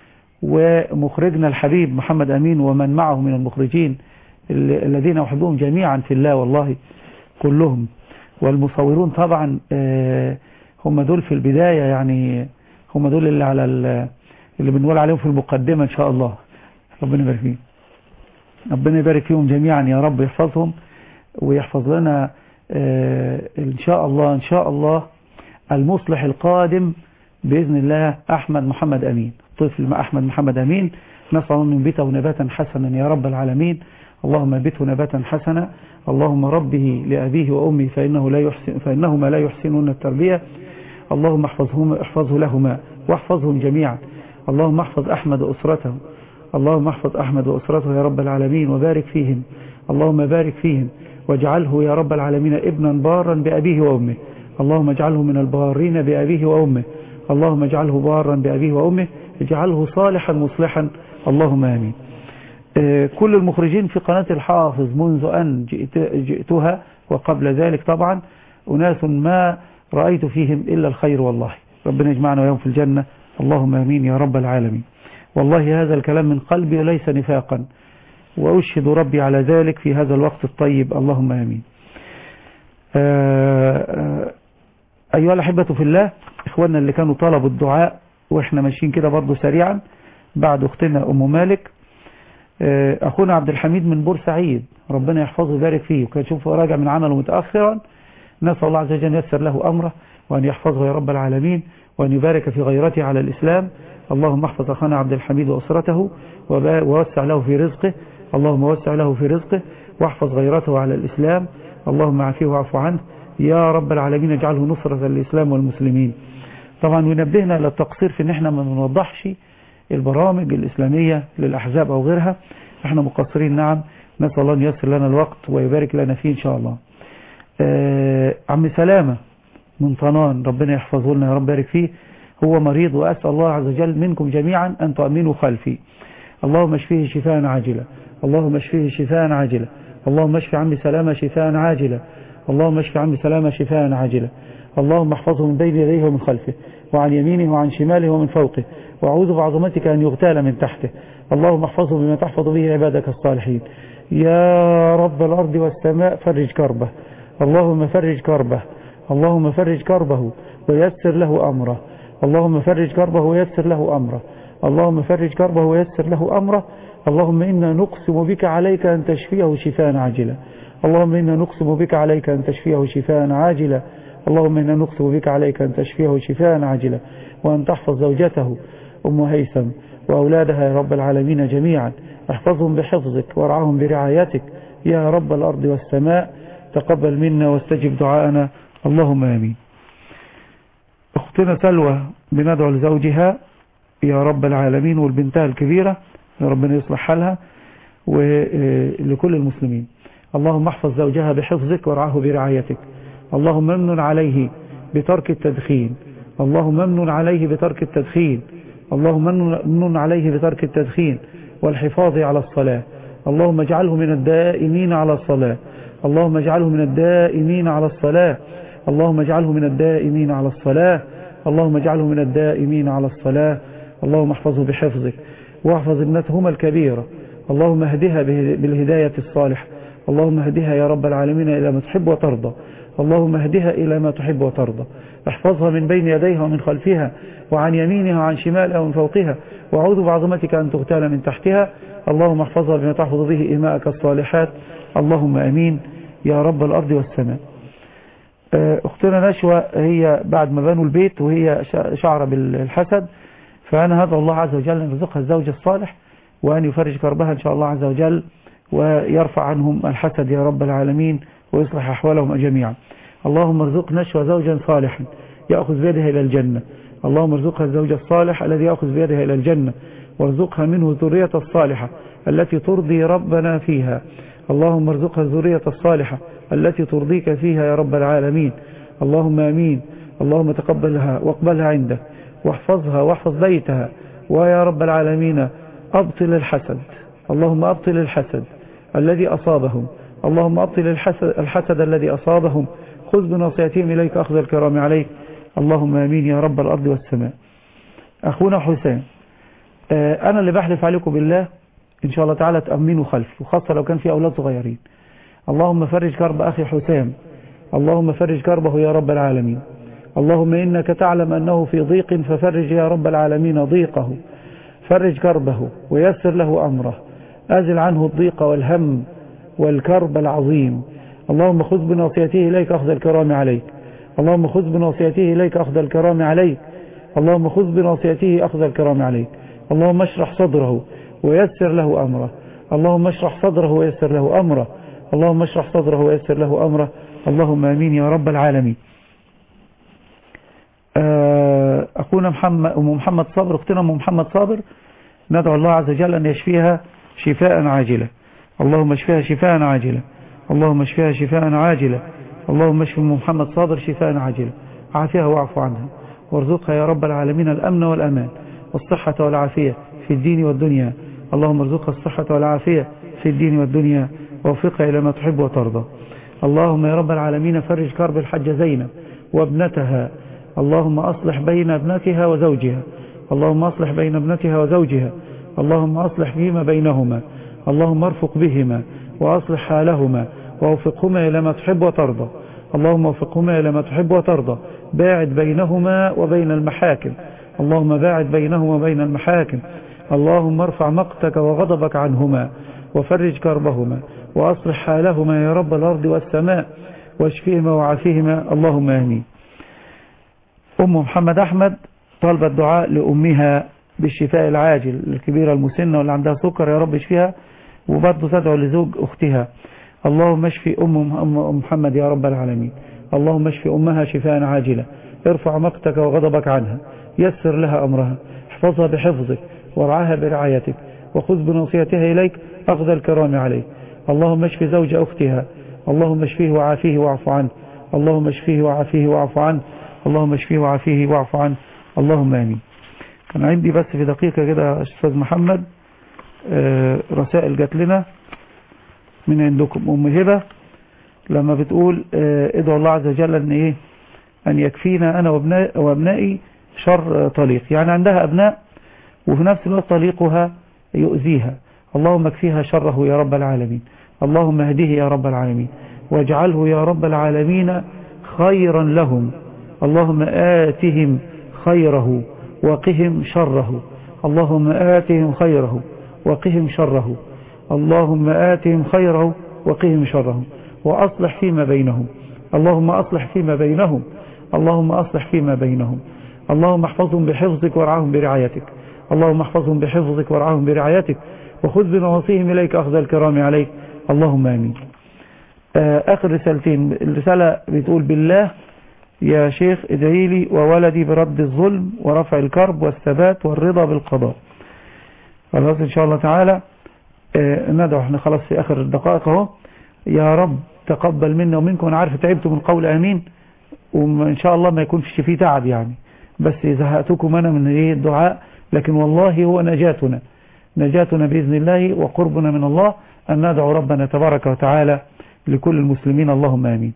ومخرجنا الحبيب محمد امين ومن معه من المخرجين ال- الذين احبهم جميعا في الله والله كلهم والمصورون طبعا آه، هم دول في البداية يعني هم دول اللي على ال- اللي بنقول عليهم في المقدمة ان شاء الله ربنا يبارك فيهم ربنا يبارك فيهم جميعا يا رب يحفظهم ويحفظ لنا آه، ان شاء الله ان شاء الله المصلح القادم بإذن الله أحمد محمد أمين طفل مع أحمد محمد أمين نسأل الله أن ينبته نباتا حسنا يا رب العالمين اللهم انبته نباتا حسنا اللهم ربه لأبيه وأمه فإنه لا يحسن فإنهما لا يحسنون التربية اللهم احفظهما احفظه لهما واحفظهم جميعا اللهم احفظ أحمد وأسرته اللهم احفظ أحمد وأسرته يا رب العالمين وبارك فيهم اللهم بارك فيهم واجعله يا رب العالمين ابنا بارا بأبيه وأمه اللهم اجعله من البارين بأبيه وأمه اللهم اجعله بارا بأبيه وأمه اجعله صالحا مصلحا اللهم آمين آه، كل المخرجين في قناة الحافظ منذ أن جئت جئتها وقبل ذلك طبعا أناس ما رأيت فيهم إلا الخير والله ربنا يجمعنا ويوم في الجنة اللهم آمين يا رب العالمين والله هذا الكلام من قلبي وليس نفاقا وأشهد ربي على ذلك في هذا الوقت الطيب اللهم آمين آه، آه، أيها الأحبة في الله إخواننا اللي كانوا طلبوا الدعاء وإحنا ماشيين كده برضو سريعا بعد أختنا أم مالك آه، أخونا عبد الحميد من بورسعيد ربنا يحفظه ويبارك فيه وكان شوف راجع من عمله متأخرا نسأل الله عز وجل أن يسر له أمره وأن يحفظه يا رب العالمين وأن يبارك في غيرته على الإسلام اللهم احفظ أخانا عبد الحميد وأسرته وبا- ووسع له في رزقه اللهم وسع له في رزقه واحفظ غيرته على الإسلام اللهم عافيه واعف عنه يا رب العالمين اجعله نصرة للإسلام والمسلمين طبعا وينبهنا إلى التقصير في ان احنا ما بنوضحش البرامج الإسلامية للأحزاب أو غيرها احنا مقصرين نعم نسأل الله أن ييسر لنا الوقت ويبارك لنا فيه إن شاء الله آه عم سلامة من طنان ربنا يحفظه لنا يا رب يبارك فيه هو مريض وأسأل الله عز وجل منكم جميعا أن تؤمنوا خلفي اللهم اشفيه شفاء عاجلا اللهم اشفيه شفاء عاجلا اللهم اشف عمي سلامة شفاء عاجلا اللهم اشف عمي سلامة شفاء عاجلا اللهم احفظه من بين يديه ومن خلفه وعن يمينه وعن شماله ومن فوقه وأعوذ بعظمتك أن يغتال من تحته اللهم احفظه بما تحفظ به عبادك الصالحين يا رب الأرض والسماء فرج كربه اللهم فرج كربه اللهم فرج كربه ويسر له أمره اللهم فرج كربه ويسر له أمره اللهم فرج كربه ويسر له أمره اللهم إنا نقسم بك عليك أن تشفيه شفاء عاجلا اللهم إنا نقسم بك عليك أن تشفيه شفاء عاجلا اللهم إنا نقسم بك عليك أن تشفيه شفاء عاجلا وأن تحفظ زوجته أم هيثم وأولادها يا رب العالمين جميعا احفظهم بحفظك وارعاهم برعايتك يا رب الأرض والسماء تقبل منا واستجب دعاءنا اللهم آمين أختنا سلوى بندعو لزوجها يا رب العالمين والبنتها الكبيرة يا ربنا يصلح حالها ولكل المسلمين اللهم احفظ زوجها بحفظك وارعاه برعايتك اللهم امن عليه بترك التدخين اللهم امن عليه بترك التدخين اللهم امن عليه بترك التدخين والحفاظ على الصلاة اللهم اجعله من الدائمين على الصلاة اللهم اجعله من الدائمين على الصلاة اللهم اجعله من الدائمين على الصلاة اللهم اجعله من الدائمين على الصلاة اللهم احفظه بحفظك واحفظ ابنتهما الكبيرة اللهم اهدها بالهداية الصالحة اللهم اهدها يا رب العالمين إلى ما تحب وترضى اللهم اهدها إلى ما تحب وترضى احفظها من بين يديها ومن خلفها وعن يمينها وعن شمالها ومن فوقها وأعوذ بعظمتك أن تغتال من تحتها اللهم احفظها بما تحفظ به إماءك الصالحات اللهم أمين يا رب الأرض والسماء أختنا نشوى هي بعد ما بنوا البيت وهي شعر بالحسد فأنا هذا الله عز وجل أن يرزقها الزوج الصالح وأن يفرج كربها إن شاء الله عز وجل ويرفع عنهم الحسد يا رب العالمين ويصلح أحوالهم جميعا اللهم ارزق نشوى زوجا صالحا يأخذ بيدها إلى الجنة اللهم ارزقها الزوج الصالح الذي يأخذ بيدها إلى الجنة وارزقها منه الذرية الصالحة التي ترضي ربنا فيها اللهم ارزقها الذرية الصالحة التي ترضيك فيها يا رب العالمين اللهم امين اللهم تقبلها واقبلها عندك واحفظها واحفظ بيتها ويا رب العالمين أبطل الحسد اللهم أبطل الحسد الذي أصابهم اللهم أبطل الحسد, الحسد الذي أصابهم خذ بنصيحتهم إليك أخذ الكرام عليك اللهم امين يا رب الأرض والسماء أخونا حسين آه أنا اللي بحلف عليكم بالله إن شاء الله تعالى تأمنوا خلفي وخاصة لو كان في أولاد صغيرين اللهم فرج كرب أخي حسام اللهم فرج كربه يا رب العالمين اللهم إنك تعلم أنه في ضيق ففرج يا رب العالمين ضيقه فرج كربه ويسر له أمره أزل عنه الضيق والهم والكرب العظيم اللهم خذ بناصيته إليك أخذ الكرام عليك اللهم خذ بناصيته إليك أخذ الكرام عليك اللهم خذ بناصيته أخذ الكرام عليك اللهم اشرح صدره ويسر له أمره اللهم اشرح صدره ويسر له أمره اللهم اشرح صدره ويسر له أمره اللهم امين يا رب العالمين أخونا محمد أم محمد صابر أختنا أم محمد صابر ندعو الله عز وجل أن يشفيها شفاء عاجلا اللهم اشفيها شفاء عاجلا اللهم اشفيها شفاء عاجلا اللهم اشف أم محمد صابر شفاء عاجلا عافيها واعف عنها وارزقها يا رب العالمين الأمن والأمان والصحة والعافية في الدين والدنيا اللهم ارزقها الصحة والعافية في الدين والدنيا ووفقها إلى ما تحب وترضى اللهم يا رب العالمين فرج كرب الحجة زينب وابنتها اللهم أصلح بين ابنتها وزوجها اللهم أصلح بين ابنتها وزوجها اللهم أصلح فيما بينهما اللهم ارفق بهما وأصلح حالهما ووفقهما إلى ما تحب وترضى اللهم وفقهما إلى ما تحب وترضى باعد بينهما وبين المحاكم اللهم باعد بينهما وبين المحاكم اللهم ارفع مقتك وغضبك عنهما وفرج كربهما وأصلح حالهما يا رب الأرض والسماء واشفيهما وعافيهما اللهم آمين أم محمد أحمد طلبت دعاء لأمها بالشفاء العاجل الكبيرة المسنة واللي عندها سكر يا رب اشفيها وبرضه تدعو لزوج أختها اللهم اشفي أم, أم محمد يا رب العالمين اللهم اشفي أمها شفاء عاجلا ارفع مقتك وغضبك عنها يسر لها أمرها احفظها بحفظك وارعاها برعايتك وخذ بنصيتها إليك أخذ الكرام عليك اللهم اشفي زوج أختها اللهم اشفيه وعافيه واعف عنه اللهم اشفيه وعافيه واعف عنه اللهم اشفيه وعافيه واعف عنه اللهم آمين كان عندي بس في دقيقة كده يا أستاذ محمد رسائل جات لنا من عندكم أم هبة لما بتقول ادعو الله عز وجل أن إيه أن يكفينا أنا وابنائي شر طليق يعني عندها أبناء وفي نفس الوقت طليقها يؤذيها اللهم اكفيها شره يا رب العالمين اللهم اهديه يا رب العالمين واجعله يا رب العالمين خيرا لهم اللهم آتهم خيره وقهم شره اللهم آتهم خيره وقهم شره اللهم آتهم خيره وقهم شره وأصلح فيما بينهم اللهم أصلح فيما بينهم اللهم أصلح فيما بينهم اللهم احفظهم بحفظك وارعاهم برعايتك اللهم احفظهم بحفظك وارعاهم برعايتك وخذ بنواصيهم إليك أخذ الكرام عليك اللهم آمين آخر رسالتين الرسالة بتقول بالله يا شيخ ادعي لي وولدي برد الظلم ورفع الكرب والثبات والرضا بالقضاء خلاص ان شاء الله تعالى ندعو احنا خلاص في اخر الدقائق اهو يا رب تقبل منا ومنكم انا عارف تعبتوا من قول امين وان شاء الله ما يكونش فيه تعب يعني بس زهقتكم انا من ايه الدعاء لكن والله هو نجاتنا نجاتنا باذن الله وقربنا من الله ان ندعو ربنا تبارك وتعالى لكل المسلمين اللهم امين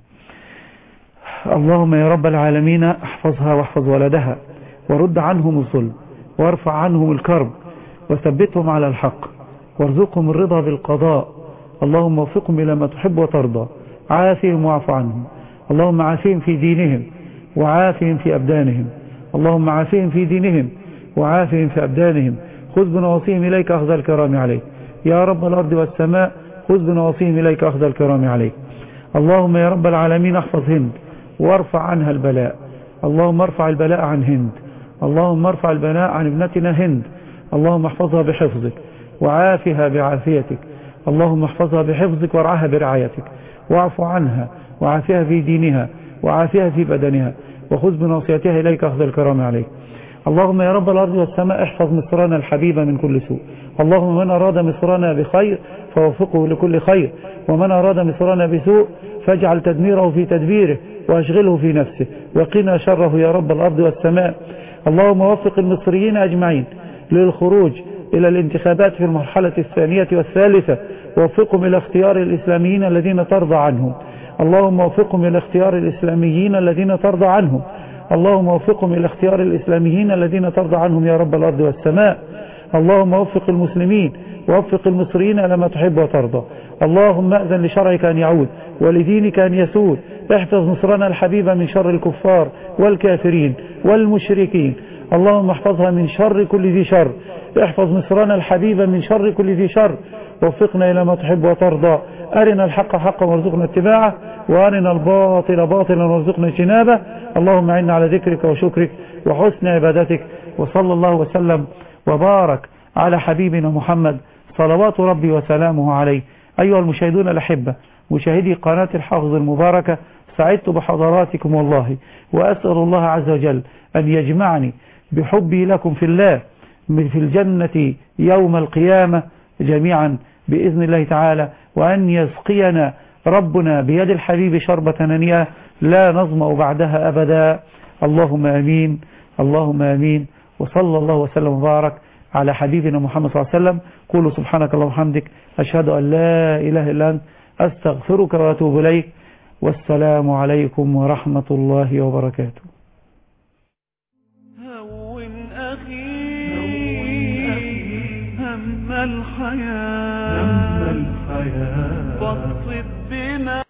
اللهم يا رب العالمين احفظها واحفظ ولدها ورد عنهم الظلم وارفع عنهم الكرب وثبتهم على الحق وارزقهم الرضا بالقضاء اللهم وفقهم إلى ما تحب وترضى عافهم واعف عنهم اللهم عافهم في دينهم وعافهم في أبدانهم اللهم عافهم في دينهم وعافهم في أبدانهم خذ بنواصيهم إليك أخذ الكرام عليك يا رب الأرض والسماء خذ بنواصيهم إليك أخذ الكرام عليك اللهم يا رب العالمين احفظ هند وارفع عنها البلاء اللهم ارفع البلاء عن هند اللهم ارفع البلاء عن ابنتنا هند اللهم احفظها بحفظك وعافها بعافيتك اللهم احفظها بحفظك وارعاها برعايتك واعف عنها وعافها في دينها وعافها في بدنها وخذ بناصيتها إليك أخذ الكرام عليك اللهم يا رب الأرض والسماء احفظ مصرنا الحبيبة من كل سوء اللهم من أراد مصرنا بخير فوفقه لكل خير ومن أراد مصرنا بسوء فاجعل تدميره في تدبيره واشغله في نفسه وقنا شره يا رب الأرض والسماء اللهم وفق المصريين أجمعين للخروج إلى الانتخابات في المرحلة الثانية والثالثة ووفقهم إلى اختيار الإسلاميين الذين ترضى عنهم اللهم وفقهم إلى اختيار الإسلاميين الذين ترضى عنهم اللهم وفقهم إلى اختيار الإسلاميين الذين ترضى عنهم يا رب الأرض والسماء اللهم وفق المسلمين ووفق المصريين إلى ما تحب وترضى اللهم أذن لشرعك أن يعود ولدينك أن يسود احفظ مصرنا الحبيبة من شر الكفار والكافرين والمشركين اللهم احفظها من شر كل ذي شر احفظ مصرنا الحبيبة من شر كل ذي شر وفقنا إلى ما تحب وترضى أرنا الحق حقا وارزقنا اتباعه وأرنا الباطل باطلا وارزقنا اجتنابه اللهم عنا على ذكرك وشكرك وحسن عبادتك وصلى الله وسلم وبارك على حبيبنا محمد صلوات ربي وسلامه عليه أيها المشاهدون الأحبة مشاهدي قناة الحافظ المباركة سعدت بحضراتكم والله وأسأل الله عز وجل أن يجمعني بحبي لكم في الله في الجنة يوم القيامة جميعا بإذن الله تعالى وأن يسقينا ربنا بيد الحبيب شربة هنيئة لا نظمأ بعدها أبدا اللهم أمين اللهم أمين وصلى الله وسلم وبارك على حبيبنا محمد صلى الله عليه وسلم قولوا سبحانك اللهم وبحمدك أشهد أن لا إله إلا أنت أستغفرك وأتوب إليك والسلام عليكم ورحمة الله وبركاته هون أخي هم الحياة هم الحياة بسط